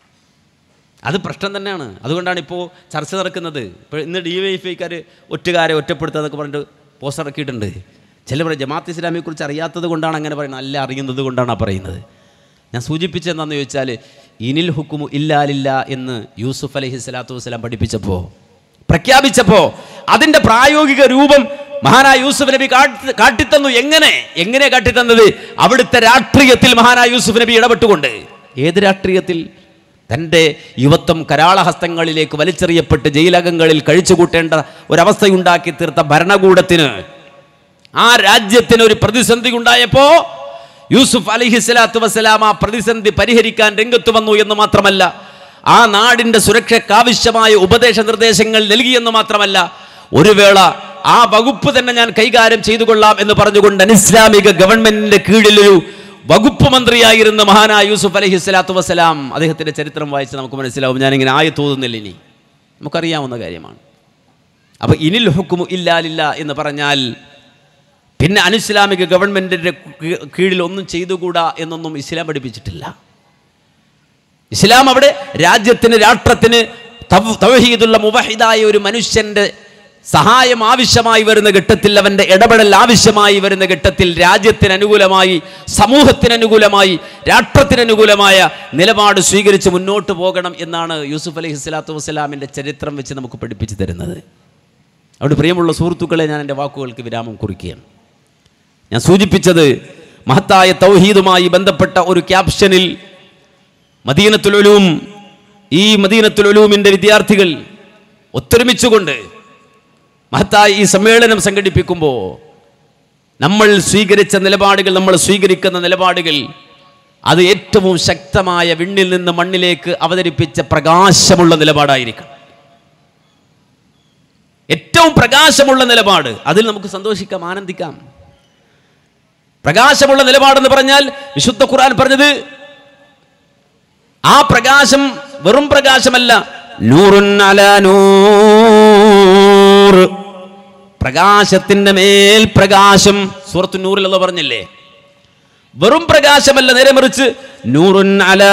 അത് പ്രശ്നം തന്നെയാണ് അതുകൊണ്ടാണ് ഇപ്പോൾ ചർച്ച നടക്കുന്നത് ഇപ്പോൾ ഇന്ന് ഡി വൈ എഫ് ഐക്കാർ ഒറ്റുകാരെ ഒറ്റപ്പെടുത്തുക എന്നൊക്കെ പറഞ്ഞിട്ട് പോസ്റ്റർ ഇറക്കിയിട്ടുണ്ട് ചിലവർ ജമാഅത്ത് ഇസ്ലാമിയെ കുറിച്ച് അറിയാത്തത് കൊണ്ടാണ് അങ്ങനെ പറയുന്നത് അല്ല അറിയുന്നത് കൊണ്ടാണ് ആ പറയുന്നത് ഞാൻ സൂചിപ്പിച്ചെന്താണെന്ന് ചോദിച്ചാൽ ഇനിൽ ഹുക്കുമു ഇല്ലാലില്ല എന്ന് യൂസുഫ് അലഹി സ്വലാത്തു വസ്സലാം പഠിപ്പിച്ചപ്പോൾ പ്രഖ്യാപിച്ചപ്പോൾ അതിൻ്റെ പ്രായോഗിക രൂപം മഹാനായ യൂസുഫ് നബി കാട്ടി കാട്ടിത്തന്നു എങ്ങനെ എങ്ങനെ കാട്ടിത്തന്നത് അവിടുത്തെ രാഷ്ട്രീയത്തിൽ മഹാനായ യൂസുഫ് നബി ഇടപെട്ടുകൊണ്ട് ഏത് രാഷ്ട്രീയത്തിൽ തൻ്റെ യുവത്വം കരാളഹസ്തങ്ങളിലേക്ക് വലിച്ചെറിയപ്പെട്ട് ജയിലകങ്ങളിൽ കഴിച്ചുകൂട്ടേണ്ട ഒരവസ്ഥയുണ്ടാക്കി തീർത്ത ഭരണകൂടത്തിന് ആ രാജ്യത്തിന് ഒരു പ്രതിസന്ധി ഉണ്ടായപ്പോ യൂസുഫ് അലിഹി സ്വലാത്തു വസ്സലാം ആ പ്രതിസന്ധി പരിഹരിക്കാൻ രംഗത്ത് വന്നു എന്ന് മാത്രമല്ല ആ നാടിന്റെ സുരക്ഷയ്ക്കാവശ്യമായ ഉപദേശ നിർദ്ദേശങ്ങൾ നൽകിയെന്ന് മാത്രമല്ല ഒരു വേള ആ വകുപ്പ് തന്നെ ഞാൻ കൈകാര്യം ചെയ്തു കൊള്ളാം എന്ന് പറഞ്ഞുകൊണ്ട് അനിസ്ലാമിക ഗവൺമെന്റിന്റെ കീഴിലൊരു വകുപ്പ് മന്ത്രിയായിരുന്ന മഹാനായ യൂസുഫ് അലഹി സ്വലാത്തു വസ്സലാം അദ്ദേഹത്തിന്റെ ചരിത്രം വായിച്ച് നമുക്ക് മനസ്സിലാവും ഞാനിങ്ങനെ ആയി തോന്നുന്നില്ല ഇനി നമുക്കറിയാവുന്ന കാര്യമാണ് അപ്പൊ ഇനിൽ ഹുക്കുമു ഇല്ലാലില്ല എന്ന് പറഞ്ഞാൽ പിന്നെ അനിസ്ലാമിക ഗവൺമെന്റിന്റെ കീ- കീഴിൽ ഒന്നും ചെയ്തുകൂടാ എന്നൊന്നും ഇസ്ലാം പഠിപ്പിച്ചിട്ടില്ല ഇസ്ലാം അവിടെ രാജ്യത്തിന് രാഷ്ട്രത്തിന് തവ്- തൗഹീദുള്ള മുവഹിദായ ഒരു മനുഷ്യന്റെ സഹായം ആവശ്യമായി വരുന്ന ഘട്ടത്തിൽ അവന്റെ ഇടപെടൽ ആവശ്യമായി വരുന്ന ഘട്ടത്തിൽ രാജ്യത്തിന് അനുകൂലമായി സമൂഹത്തിന് അനുകൂലമായി രാഷ്ട്രത്തിന് അനുകൂലമായ നിലപാട് സ്വീകരിച്ച് മുന്നോട്ട് പോകണം എന്നാണ് യൂസുഫ് അലൈഹി സ്വലാത്തു വസ്സലാമിൻ്റെ ചരിത്രം വെച്ച് നമുക്ക് പഠിപ്പിച്ചു തരുന്നത് അവിടെ പ്രിയമുള്ള സുഹൃത്തുക്കളെ ഞാൻ എൻ്റെ വാക്കുകൾക്ക് വിരാമം കുറിക്കുകയാണ് ഞാൻ സൂചിപ്പിച്ചത് മഹത്തായ തൗഹീദുമായി ബന്ധപ്പെട്ട ഒരു ക്യാപ്ഷനിൽ മദീനത്തുൽ ഉലൂം ഈ മദീനത്തുൽ ഉലൂമിൻ്റെ വിദ്യാർത്ഥികൾ ഒത്തൊരുമിച്ചുകൊണ്ട് മഹത്തായ ഈ സമ്മേളനം സംഘടിപ്പിക്കുമ്പോൾ നമ്മൾ സ്വീകരിച്ച നിലപാടുകൾ നമ്മൾ സ്വീകരിക്കുന്ന നിലപാടുകൾ അത് ഏറ്റവും ശക്തമായ വിണ്ണിൽ നിന്ന് മണ്ണിലേക്ക് അവതരിപ്പിച്ച പ്രകാശമുള്ള നിലപാടായിരിക്കണം ഏറ്റവും പ്രകാശമുള്ള നിലപാട് അതിൽ നമുക്ക് സന്തോഷിക്കാം ആനന്ദിക്കാം പ്രകാശമുള്ള നിലപാടെന്ന് പറഞ്ഞാൽ വിശുദ്ധ ഖുർആൻ പറഞ്ഞത് ആ പ്രകാശം വെറും പ്രകാശമല്ല നൂറുൻ അലാ നൂർ പ്രകാശത്തിന്റെ മേൽ പ്രകാശം സൂറത്തു നൂറിലുള്ള പറഞ്ഞില്ലേ വെറും പ്രകാശമല്ല നേരെ മറിച്ച് നൂറുൻ അലാ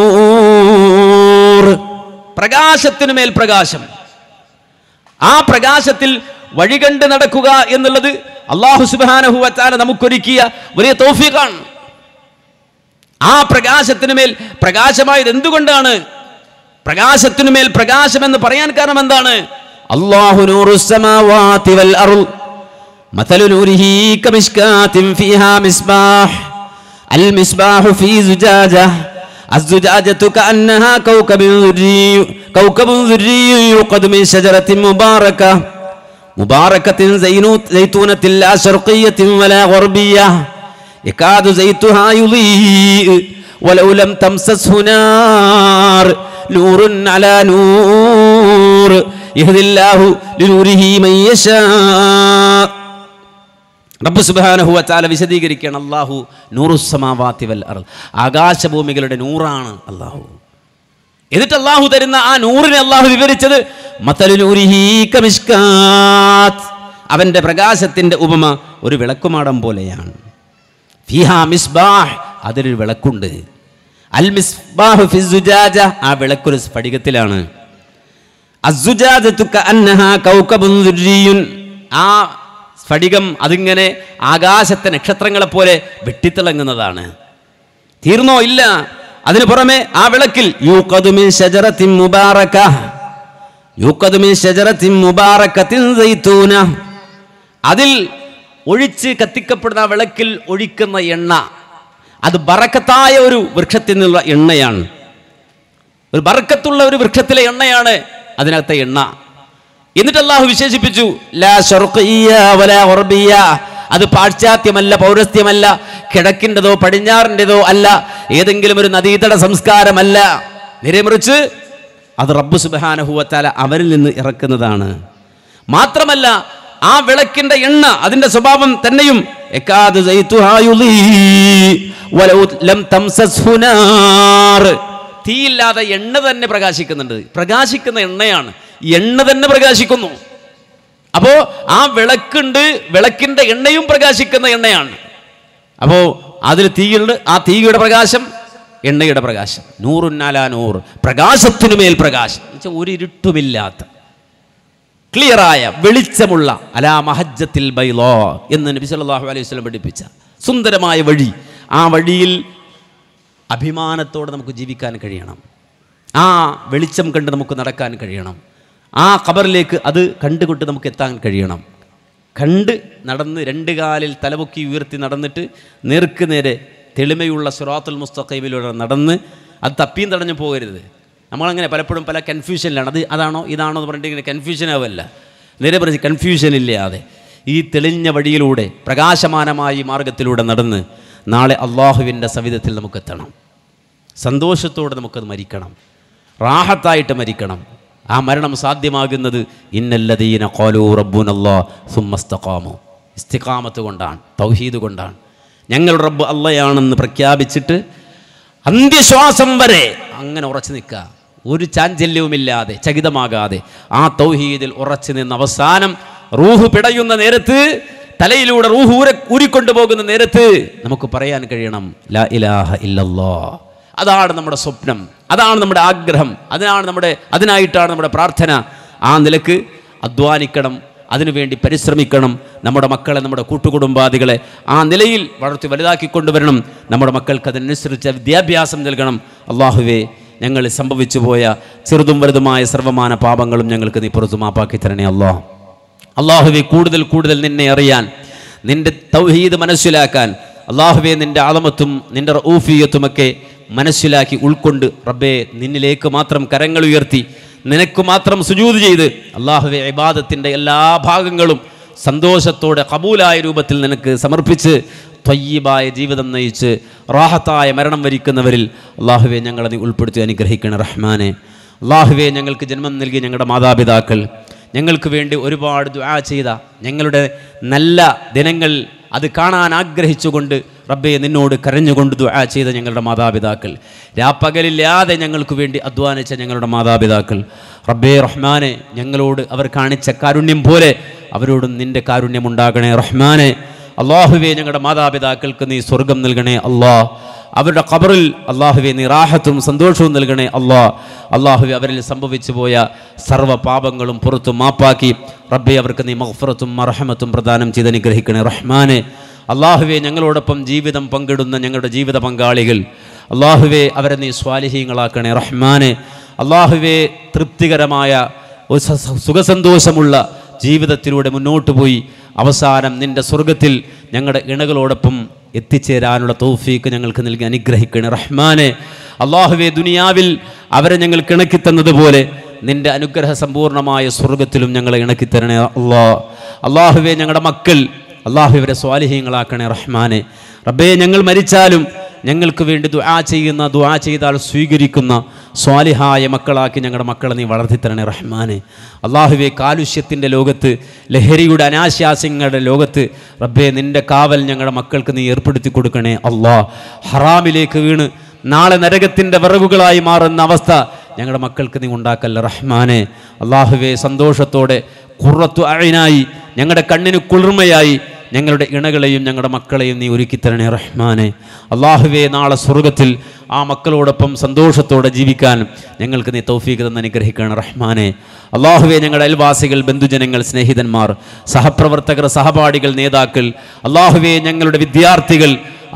നൂർ പ്രകാശത്തിന് മേൽ പ്രകാശം ആ പ്രകാശത്തിൽ വഴികണ്ട് നടക്കുക എന്നുള്ളത് അള്ളാഹു സുബാനഹുവത്താല നമുക്കൊരുക്കിയ വലിയ തോഫിക്കാണ് ആ പ്രകാശത്തിന് മേൽ പ്രകാശമായത് എന്തുകൊണ്ടാണ് പ്രകാശത്തിനു മേൽ പ്രകാശം എന്ന് പറയാൻ കാരണം എന്താണ് അള്ളാഹു നൂറുസമാവാതി വൽ അർള് مثل نوره كمشكاة فيها مصباح المصباح في زجاجة الزجاجة كأنها كوكب ذري كوكب ذري يوقد من شجرة مباركة مباركة زينو- زيتونة لا شرقية ولا غربية يكاد زيتها يضيء ولو لم تمسسه نار نور على نور يهدي الله لنوره من يشاء റബ്ബ് സുബ്ഹാനഹു വതആല വിശദീകരിക്കുകയാണ് അല്ലാഹു നൂറുസ്സമാവാതി വൽ അർള് ആകാശഭൂമികളുടെ നൂറാണ് അല്ലാഹു എന്നിട്ട് അല്ലാഹു തരുന്ന ആ നൂറിനെ അല്ലാഹു വിവരിച്ചത് മതലു നൂരിഹി കമിഷ്കാത്ത് അവന്റെ പ്രകാശത്തിന്റെ ഉപമ ഒരു വിളക്കുമാടം പോലെയാണ് ഫിഹാ മിസ്ബാഹ് അതിലൊരു വിളക്കുണ്ട് അൽ മിസ്ബാഹു ഫി സുജാജ ആ വിളക്കൊരു സ്ഫടികത്തിലാണ് അസ്സുജാജത്തു കഅന്നഹാ കൗകബുൻ ദുർരിയുൻ ആ സ്ഫടികം അതിങ്ങനെ ആകാശത്തെ നക്ഷത്രങ്ങളെ പോലെ വെട്ടിത്തിളങ്ങുന്നതാണ് തീർന്നോ ഇല്ല അതിനു പുറമെ ആ വിളക്കിൽ യൂഖദു മിൻ ഷജറത്തിൻ മുബാറക യൂഖദു മിൻ ഷജറത്തിൻ മുബാറകത്തിൻ സൈത്തൂന അതിൽ ഒഴിച്ച് കത്തിക്കപ്പെടുന്ന ആ വിളക്കിൽ ഒഴിക്കുന്ന എണ്ണ അത് ബറക്കത്തായ ഒരു വൃക്ഷത്തിൽ നിന്നുള്ള എണ്ണയാണ് ഒരു ബർക്കത്തുള്ള ഒരു വൃക്ഷത്തിലെ എണ്ണയാണ് അതിനകത്തെ എണ്ണ എന്നിട്ട് അള്ളാഹു വിശേഷിപ്പിച്ചു ലാ ശർഖിയ്യ വലാ ഗർബിയ്യ. അത് പാശ്ചാത്യമല്ല പൗരസ്ത്യമല്ല കിഴക്കിൻ്റെതോ പടിഞ്ഞാറിൻ്റെതോ അല്ല ഏതെങ്കിലും ഒരു നദീതട സംസ്കാരമല്ല നിരമറിച്ച് അത് റബ്ബ് സുബാനഹുവത്താല അവരിൽ നിന്ന് ഇറക്കുന്നതാണ് മാത്രമല്ല ആ വിളക്കിന്റെ എണ്ണ അതിന്റെ സ്വഭാവം തന്നെയും എക്കാദ് സൈത്തുഹാ യുളീ വലൗ ലം തംസസ്ഹു നാർ. തീയില്ലാതെ എണ്ണ തന്നെ പ്രകാശിക്കുന്നുണ്ട് പ്രകാശിക്കുന്ന എണ്ണയാണ് എണ്ണ തന്നെ പ്രകാശിക്കുന്നു അപ്പോ ആ വിളക്കുണ്ട് വിളക്കിന്റെ എണ്ണയും പ്രകാശിക്കുന്ന എണ്ണയാണ് അപ്പോ അതിൽ തീയുണ്ട് ആ തീയുടെ പ്രകാശം എണ്ണയുടെ പ്രകാശം നൂറുന്നാലാ നൂറ് പ്രകാശത്തിനു മേൽ പ്രകാശം എന്നുവെച്ചാൽ ഒരു ഇരുട്ടുമില്ലാത്ത ക്ലിയറായ വെളിച്ചമുള്ള അലാ മഹജ്ജത്തിൽ ബൈലോ എന്ന് നബി സല്ലല്ലാഹു അലൈഹി വസല്ലം പഠിപ്പിച്ച സുന്ദരമായ വഴി ആ വഴിയിൽ അഭിമാനത്തോടെ നമുക്ക് ജീവിക്കാൻ കഴിയണം ആ വെളിച്ചം കണ്ട് നമുക്ക് നടക്കാൻ കഴിയണം ആ ഖബറിലേക്ക് അത് കണ്ടുകൊണ്ട് നമുക്ക് എത്താൻ കഴിയണം കണ്ട് നടന്ന് രണ്ട് കാലിൽ തലപൊക്കി ഉയർത്തി നടന്നിട്ട് നേർക്ക് നേരെ തെളിമയുള്ള സുറാത്തുൽ മുസ്തഖീമിലൂടെ നടന്ന് അത് തപ്പിയും തടഞ്ഞു പോകരുത് നമ്മളങ്ങനെ പലപ്പോഴും പല കൺഫ്യൂഷനിലാണ് അത് അതാണോ ഇതാണോ എന്ന് പറഞ്ഞിട്ട് ഇങ്ങനെ കൺഫ്യൂഷൻ ആവല്ല നേരെ പറഞ്ഞ് കൺഫ്യൂഷൻ ഇല്ലാതെ ഈ തെളിഞ്ഞ വഴിയിലൂടെ പ്രകാശമാനമായ ഈ മാർഗത്തിലൂടെ നടന്ന് നാളെ അള്ളാഹുവിൻ്റെ സവിധത്തിൽ നമുക്ക് എത്തണം സന്തോഷത്തോടെ നമുക്കത് മരിക്കണം റാഹത്തായിട്ട് മരിക്കണം ആ മരണം സാധ്യമാകുന്നത് ഇന്നല്ലദീന ഖാലൂ റബ്ബുനല്ലാ സുമ്മസ്തഖാമു ഇസ്തിഖാമത്ത് കൊണ്ടാണ് തൗഹീദ് കൊണ്ടാണ് ഞങ്ങളുടെ റബ്ബ് അള്ളയാണെന്ന് പ്രഖ്യാപിച്ചിട്ട് അന്ത്യശ്വാസം വരെ അങ്ങനെ ഉറച്ചു നിൽക്കുക ഒരു ചാഞ്ചല്യവുമില്ലാതെ ചകിതമാകാതെ ആ തൗഹീദിൽ ഉറച്ചു നിന്ന് അവസാനം റൂഹ് പിടയുന്ന നേരത്ത് തലയിലൂടെ റൂഹ് ഊര ഊരിക്കൊണ്ടുപോകുന്ന നേരത്ത് നമുക്ക് പറയാൻ കഴിയണം ലാ ഇലാഹ ഇല്ലല്ലാ അതാണ് നമ്മുടെ സ്വപ്നം അതാണ് നമ്മുടെ ആഗ്രഹം അതിനാണ് നമ്മുടെ അതിനായിട്ടാണ് നമ്മുടെ പ്രാർത്ഥന ആ നിലക്ക് അധ്വാനിക്കണം അതിനുവേണ്ടി പരിശ്രമിക്കണം നമ്മുടെ മക്കളെ നമ്മുടെ കൂട്ടുകുടുംബാദികളെ ആ നിലയിൽ വളർത്തി വലുതാക്കി കൊണ്ടുവരണം നമ്മുടെ മക്കൾക്ക് അതിനനുസരിച്ച വിദ്യാഭ്യാസം നൽകണം അള്ളാഹുവേ ഞങ്ങൾ സംഭവിച്ചു പോയ ചെറുതും വലുതുമായ സർവമാന പാപങ്ങളും ഞങ്ങൾക്ക് നീ പുറത്തു മാപ്പാക്കി തരണേ അള്ളാഹ് അള്ളാഹുവെ കൂടുതൽ കൂടുതൽ നിന്നെ അറിയാൻ നിന്റെ തൗഹീദ് മനസ്സിലാക്കാൻ അള്ളാഹുവെ നിന്റെ ആലമത്തും നിന്റെ റഊഫിയത്തുമൊക്കെ മനസ്സിലാക്കി ഉൾക്കൊണ്ട് റബ്ബെ നിന്നിലേക്ക് മാത്രം കരങ്ങൾ ഉയർത്തി നിനക്ക് മാത്രം സുജൂത് ചെയ്ത് അള്ളാഹുവെ ഇബാദത്തിൻ്റെ എല്ലാ ഭാഗങ്ങളും സന്തോഷത്തോടെ കബൂലായ രൂപത്തിൽ നിനക്ക് സമർപ്പിച്ച് ത്വയ്യബായ ജീവിതം നയിച്ച് റാഹത്തായ മരണം വരിക്കുന്നവരിൽ അള്ളാഹുവെ ഞങ്ങളെ നീ ഉൾപ്പെടുത്തി അനുഗ്രഹിക്കണം റഹ്മാനെ അള്ളാഹുവെ ഞങ്ങൾക്ക് ജന്മം നൽകിയ ഞങ്ങളുടെ മാതാപിതാക്കൾ ഞങ്ങൾക്ക് വേണ്ടി ഒരുപാട് ദുആ ചെയ്ത ഞങ്ങളുടെ നല്ല ദിനങ്ങൾ അത് കാണാൻ ആഗ്രഹിച്ചുകൊണ്ട് റബ്ബെ നിന്നോട് കരഞ്ഞുകൊണ്ട് ദുആ ചെയ്ത ഞങ്ങളുടെ മാതാപിതാക്കൾ രാപ്പകലില്ലാതെ ഞങ്ങൾക്ക് വേണ്ടി അധ്വാനിച്ച ഞങ്ങളുടെ മാതാപിതാക്കൾ റബ്ബെ റഹ്മാനെ ഞങ്ങളോട് അവർ കാണിച്ച കാരുണ്യം പോലെ അവരോടും നിന്റെ കാരുണ്യം ഉണ്ടാകണേ റഹ്മാനെ അള്ളാഹുവെ ഞങ്ങളുടെ മാതാപിതാക്കൾക്ക് നീ സ്വർഗം നൽകണേ അള്ളാഹ് അവരുടെ ഖബറിൽ അള്ളാഹുവെ നീ റാഹത്തും സന്തോഷവും നൽകണേ അള്ളാ അള്ളാഹുവെ അവരിൽ സംഭവിച്ചു പോയ സർവ്വ പാപങ്ങളും പുറത്തു മാപ്പാക്കി റബ്ബെ അവർക്ക് നീ മഹ്ഫറത്തും മറഹമത്തും പ്രദാനം ചെയ്ത് അനുഗ്രഹിക്കണേ റഹ്മാനെ അള്ളാഹുവെ ഞങ്ങളോടൊപ്പം ജീവിതം പങ്കിടുന്ന ഞങ്ങളുടെ ജീവിത പങ്കാളികൾ അള്ളാഹുവെ അവരെ നീ സ്വാലിഹീങ്ങളാക്കണേ റഹ്മാനെ അള്ളാഹുവെ തൃപ്തികരമായ ഒരു സ- സുഖസന്തോഷമുള്ള ജീവിതത്തിലൂടെ മുന്നോട്ട് പോയി അവസാനം നിന്റെ സ്വർഗത്തിൽ ഞങ്ങളുടെ ഇണകളോടൊപ്പം എത്തിച്ചേരാനുള്ള തൗഫീക്ക് ഞങ്ങൾക്ക് നൽകി അനുഗ്രഹിക്കണേ റഹ്മാനെ അള്ളാഹുവെ ദുനിയാവിൽ അവരെ ഞങ്ങൾക്ക് ഇണക്കി തന്നതുപോലെ നിന്റെ അനുഗ്രഹ സമ്പൂർണമായ സ്വർഗത്തിലും ഞങ്ങളെ ഇണക്കി തരണേ അള്ളാ അള്ളാഹുവെ ഞങ്ങളുടെ മക്കൾ അള്ളാഹു ഇവരെ സ്വാലിഹീങ്ങളാക്കണേ റഹ്മാനെ റബ്ബേ ഞങ്ങൾ മരിച്ചാലും ഞങ്ങൾക്ക് വേണ്ടി ദുആ ചെയ്യുന്ന ദുആ ചെയ്താൽ സ്വീകരിക്കുന്ന സ്വാലിഹായ മക്കളാക്കി ഞങ്ങളുടെ മക്കളെ നീ വളർത്തിത്തരണേ റഹ്മാനെ അള്ളാഹുവെ കാലുഷ്യത്തിൻ്റെ ലോകത്ത് ലഹരിയുടെ അനാശാസ്യങ്ങളുടെ ലോകത്ത് റബ്ബേ നിന്റെ കാവൽ ഞങ്ങളുടെ മക്കൾക്ക് നീ ഏർപ്പെടുത്തി കൊടുക്കണേ അള്ളാഹ് ഹറാമിലേക്ക് വീണ് നാളെ നരകത്തിൻ്റെ വിറകുകളായി മാറുന്ന അവസ്ഥ ഞങ്ങളുടെ മക്കൾക്ക് നീ ഉണ്ടാക്കല്ല റഹ്മാനെ അള്ളാഹുവെ സന്തോഷത്തോടെ കുറത്തു അഴിനായി ഞങ്ങളുടെ കണ്ണിന് കുളിർമയായി ഞങ്ങളുടെ ഇണകളെയും ഞങ്ങളുടെ മക്കളെയും നീ ഒരുക്കി തരണേ റഹ്മാനെ അള്ളാഹുവെ നാളെ സ്വർഗത്തിൽ ആ മക്കളോടൊപ്പം സന്തോഷത്തോടെ ജീവിക്കാൻ ഞങ്ങൾക്ക് നീ തൗഫീഖ് തന്നെ അനുഗ്രഹിക്കണം റഹ്മാനെ അള്ളാഹുവെ ഞങ്ങളുടെ അയൽവാസികൾ ബന്ധുജനങ്ങൾ സ്നേഹിതന്മാർ സഹപ്രവർത്തകർ സഹപാഠികൾ നേതാക്കൾ അള്ളാഹുവെ ഞങ്ങളുടെ വിദ്യാർത്ഥികൾ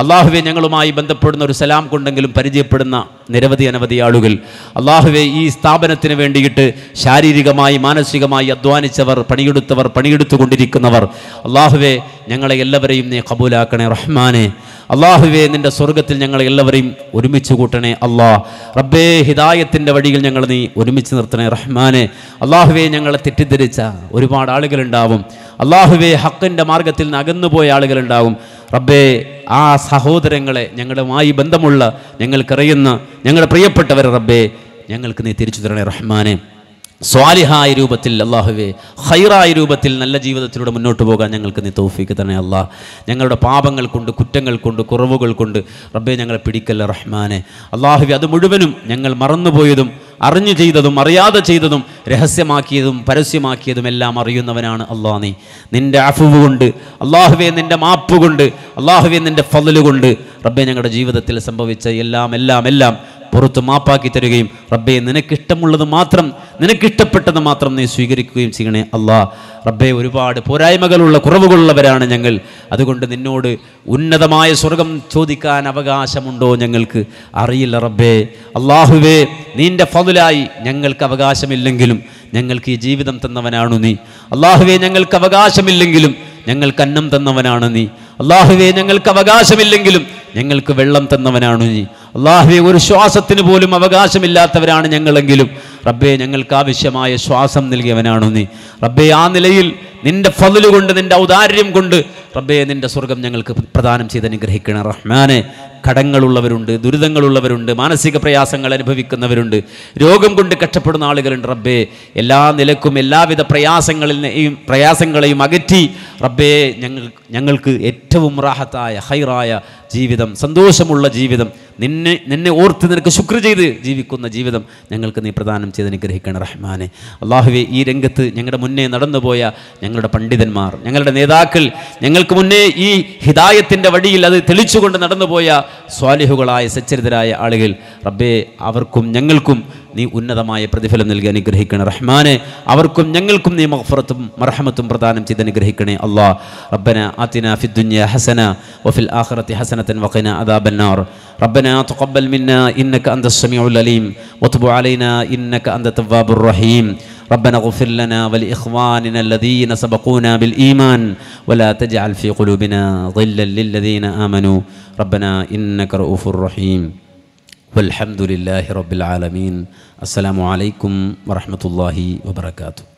അള്ളാഹുവെ ഞങ്ങളുമായി ബന്ധപ്പെടുന്ന ഒരു സലാം കൊണ്ടെങ്കിലും പരിചയപ്പെടുന്ന നിരവധി അനവധി ആളുകൾ അള്ളാഹുവെ ഈ സ്ഥാപനത്തിന് വേണ്ടിയിട്ട് ശാരീരികമായി മാനസികമായി അധ്വാനിച്ചവർ പണിയെടുത്തവർ പണിയെടുത്തുകൊണ്ടിരിക്കുന്നവർ അള്ളാഹുവെ ഞങ്ങളെ എല്ലാവരെയും നീ കബൂലാക്കണേ റഹ്മാനെ അള്ളാഹുവെ നിന്റെ സ്വർഗത്തിൽ ഞങ്ങളെ എല്ലാവരെയും ഒരുമിച്ച് കൂട്ടണേ അള്ളാഹ് റബ്ബേ ഹിദായത്തിൻ്റെ വഴിയിൽ ഞങ്ങൾ നീ ഒരുമിച്ച് നിർത്തണേ റഹ്മാനെ അള്ളാഹുവെ ഞങ്ങളെ തെറ്റിദ്ധരിച്ച ഒരുപാട് ആളുകളുണ്ടാവും അള്ളാഹുവെ ഹക്കിൻ്റെ മാർഗത്തിൽ നിന്ന് അകന്നുപോയ ആളുകളുണ്ടാവും റബ്ബേ ആ സഹോദരങ്ങളെ ഞങ്ങളുമായി ബന്ധമുള്ള ഞങ്ങൾക്കറിയുന്ന ഞങ്ങളുടെ പ്രിയപ്പെട്ടവർ റബ്ബേ ഞങ്ങൾക്ക് നീ തിരിച്ചു തരണേ റഹ്മാനെ സ്വാലിഹായ രൂപത്തിൽ അള്ളാഹുവേ ഹൈറായ രൂപത്തിൽ നല്ല ജീവിതത്തിലൂടെ മുന്നോട്ട് പോകാൻ ഞങ്ങൾക്ക് നീ തൗഫീക്ക് തന്നെ അള്ളാഹ് ഞങ്ങളുടെ പാപങ്ങൾ കൊണ്ട് കുറ്റങ്ങൾ കൊണ്ട് കുറവുകൾ കൊണ്ട് റബ്ബെ ഞങ്ങളെ പിടിക്കല്ല റഹ്മാനെ അള്ളാഹുവെ അത് മുഴുവനും ഞങ്ങൾ മറന്നുപോയതും അറിഞ്ഞു ചെയ്തതും അറിയാതെ ചെയ്തതും രഹസ്യമാക്കിയതും പരസ്യമാക്കിയതും എല്ലാം അറിയുന്നവനാണ് അള്ളാഹ് നീ നിന്റെ അഫുവ് കൊണ്ട് അള്ളാഹുവെ നിന്റെ മാപ്പ് കൊണ്ട് അള്ളാഹുവെ നിന്റെ ഫضല് കൊണ്ട് റബ്ബെ ഞങ്ങളുടെ ജീവിതത്തിൽ സംഭവിച്ച എല്ലാം എല്ലാം എല്ലാം പുറത്ത് മാപ്പാക്കി തരികയും റബ്ബെ നിനക്കിഷ്ടമുള്ളത് മാത്രം നിനക്കിഷ്ടപ്പെട്ടത് മാത്രം നീ സ്വീകരിക്കുകയും ചെയ്യണേ അള്ളാ റബ്ബെ ഒരുപാട് പോരായ്മകളുള്ള കുറവുകളുള്ളവരാണ് ഞങ്ങൾ അതുകൊണ്ട് നിന്നോട് ഉന്നതമായ സ്വർഗം ചോദിക്കാൻ അവകാശമുണ്ടോ ഞങ്ങൾക്ക് അറിയില്ല റബ്ബേ അള്ളാഹുവേ നീൻ്റെ ഫതുലായി ഞങ്ങൾക്ക് അവകാശമില്ലെങ്കിലും ഞങ്ങൾക്ക് ഈ ജീവിതം തന്നവനാണു നീ അള്ളാഹുവേ ഞങ്ങൾക്ക് അവകാശമില്ലെങ്കിലും ഞങ്ങൾക്ക് അന്നം തന്നവനാണ് നീ അള്ളാഹുവേ ഞങ്ങൾക്ക് അവകാശമില്ലെങ്കിലും ഞങ്ങൾക്ക് വെള്ളം തന്നവനാണു നീ അള്ളാഹുവെ ഒരു ശ്വാസത്തിന് പോലും അവകാശമില്ലാത്തവരാണ് ഞങ്ങളെങ്കിലും റബ്ബെ ഞങ്ങൾക്ക് ആവശ്യമായ ശ്വാസം നൽകിയവനാണു നീ റബ്ബെ ആ നിലയിൽ നിന്റെ ഫതില് കൊണ്ട് നിന്റെ ഔദാര്യം കൊണ്ട് റബ്ബെ നിന്റെ സ്വർഗം ഞങ്ങൾക്ക് പ്രദാനം ചെയ്ത് അനുഗ്രഹിക്കണം റഹ്മാനെ കടങ്ങളുള്ളവരുണ്ട് ദുരിതങ്ങളുള്ളവരുണ്ട് മാനസിക പ്രയാസങ്ങൾ അനുഭവിക്കുന്നവരുണ്ട് രോഗം കൊണ്ട് കഷ്ടപ്പെടുന്ന ആളുകളുണ്ട് റബ്ബേ എല്ലാ നിലക്കും എല്ലാവിധ പ്രയാസങ്ങളിലെയും പ്രയാസങ്ങളെയും അകറ്റി റബ്ബേ ഞങ്ങൾ ഞങ്ങൾക്ക് ഏറ്റവും റാഹത്തായ ഹൈറായ ജീവിതം സന്തോഷമുള്ള ജീവിതം നിന്നെ നിന്നെ ഓർത്ത് നിനക്ക് ശുക്ർ ചെയ്ത് ജീവിക്കുന്ന ജീവിതം ഞങ്ങൾക്ക് നീ പ്രദാനം ചെയ്ത് അനുഗ്രഹിക്കണം റഹ്മാനെ അള്ളാഹുവെ ഈ രംഗത്ത് ഞങ്ങളുടെ മുന്നേ നടന്നുപോയ ഞങ്ങളുടെ പണ്ഡിതന്മാർ ഞങ്ങളുടെ നേതാക്കൾ ഞങ്ങൾക്ക് മുന്നേ ഈ ഹിദായത്തിൻ്റെ വഴിയിൽ അത് തെളിച്ചുകൊണ്ട് നടന്നുപോയ സ്വാലിഹുകളായ സച്ചരിതരായ ആളുകൾ റബ്ബേ അവർക്കും ഞങ്ങൾക്കും നീ ഉന്നതമായ പ്രതിഫലം നൽകി അനുഗ്രഹിക്കണേ റഹ്മാനെ അവർക്കും ഞങ്ങൾക്കും നീ മഹഫറത്തും മർഹമത്തും പ്രദാനം ചെയ്ത് അനുഗ്രഹിക്കണേ അള്ളാ റബ്ബന ആത്തിന ഫിദ്ദുന്യ ഹസന വഫിൽ ആഖിറതി ഹസനത്തൻ വഖിന അദാബന്നാർ ربنا تقبل منا إنك أنت السميع العليم وتب علينا إنك أنت التواب الرحيم ربنا اغفر لنا ولإخواننا الذين سبقونا بالإيمان ولا تجعل في قلوبنا ظلا للذين آمنوا ربنا إنك رؤوف رحيم والحمد لله رب العالمين السلام عليكم ورحمة الله وبركاته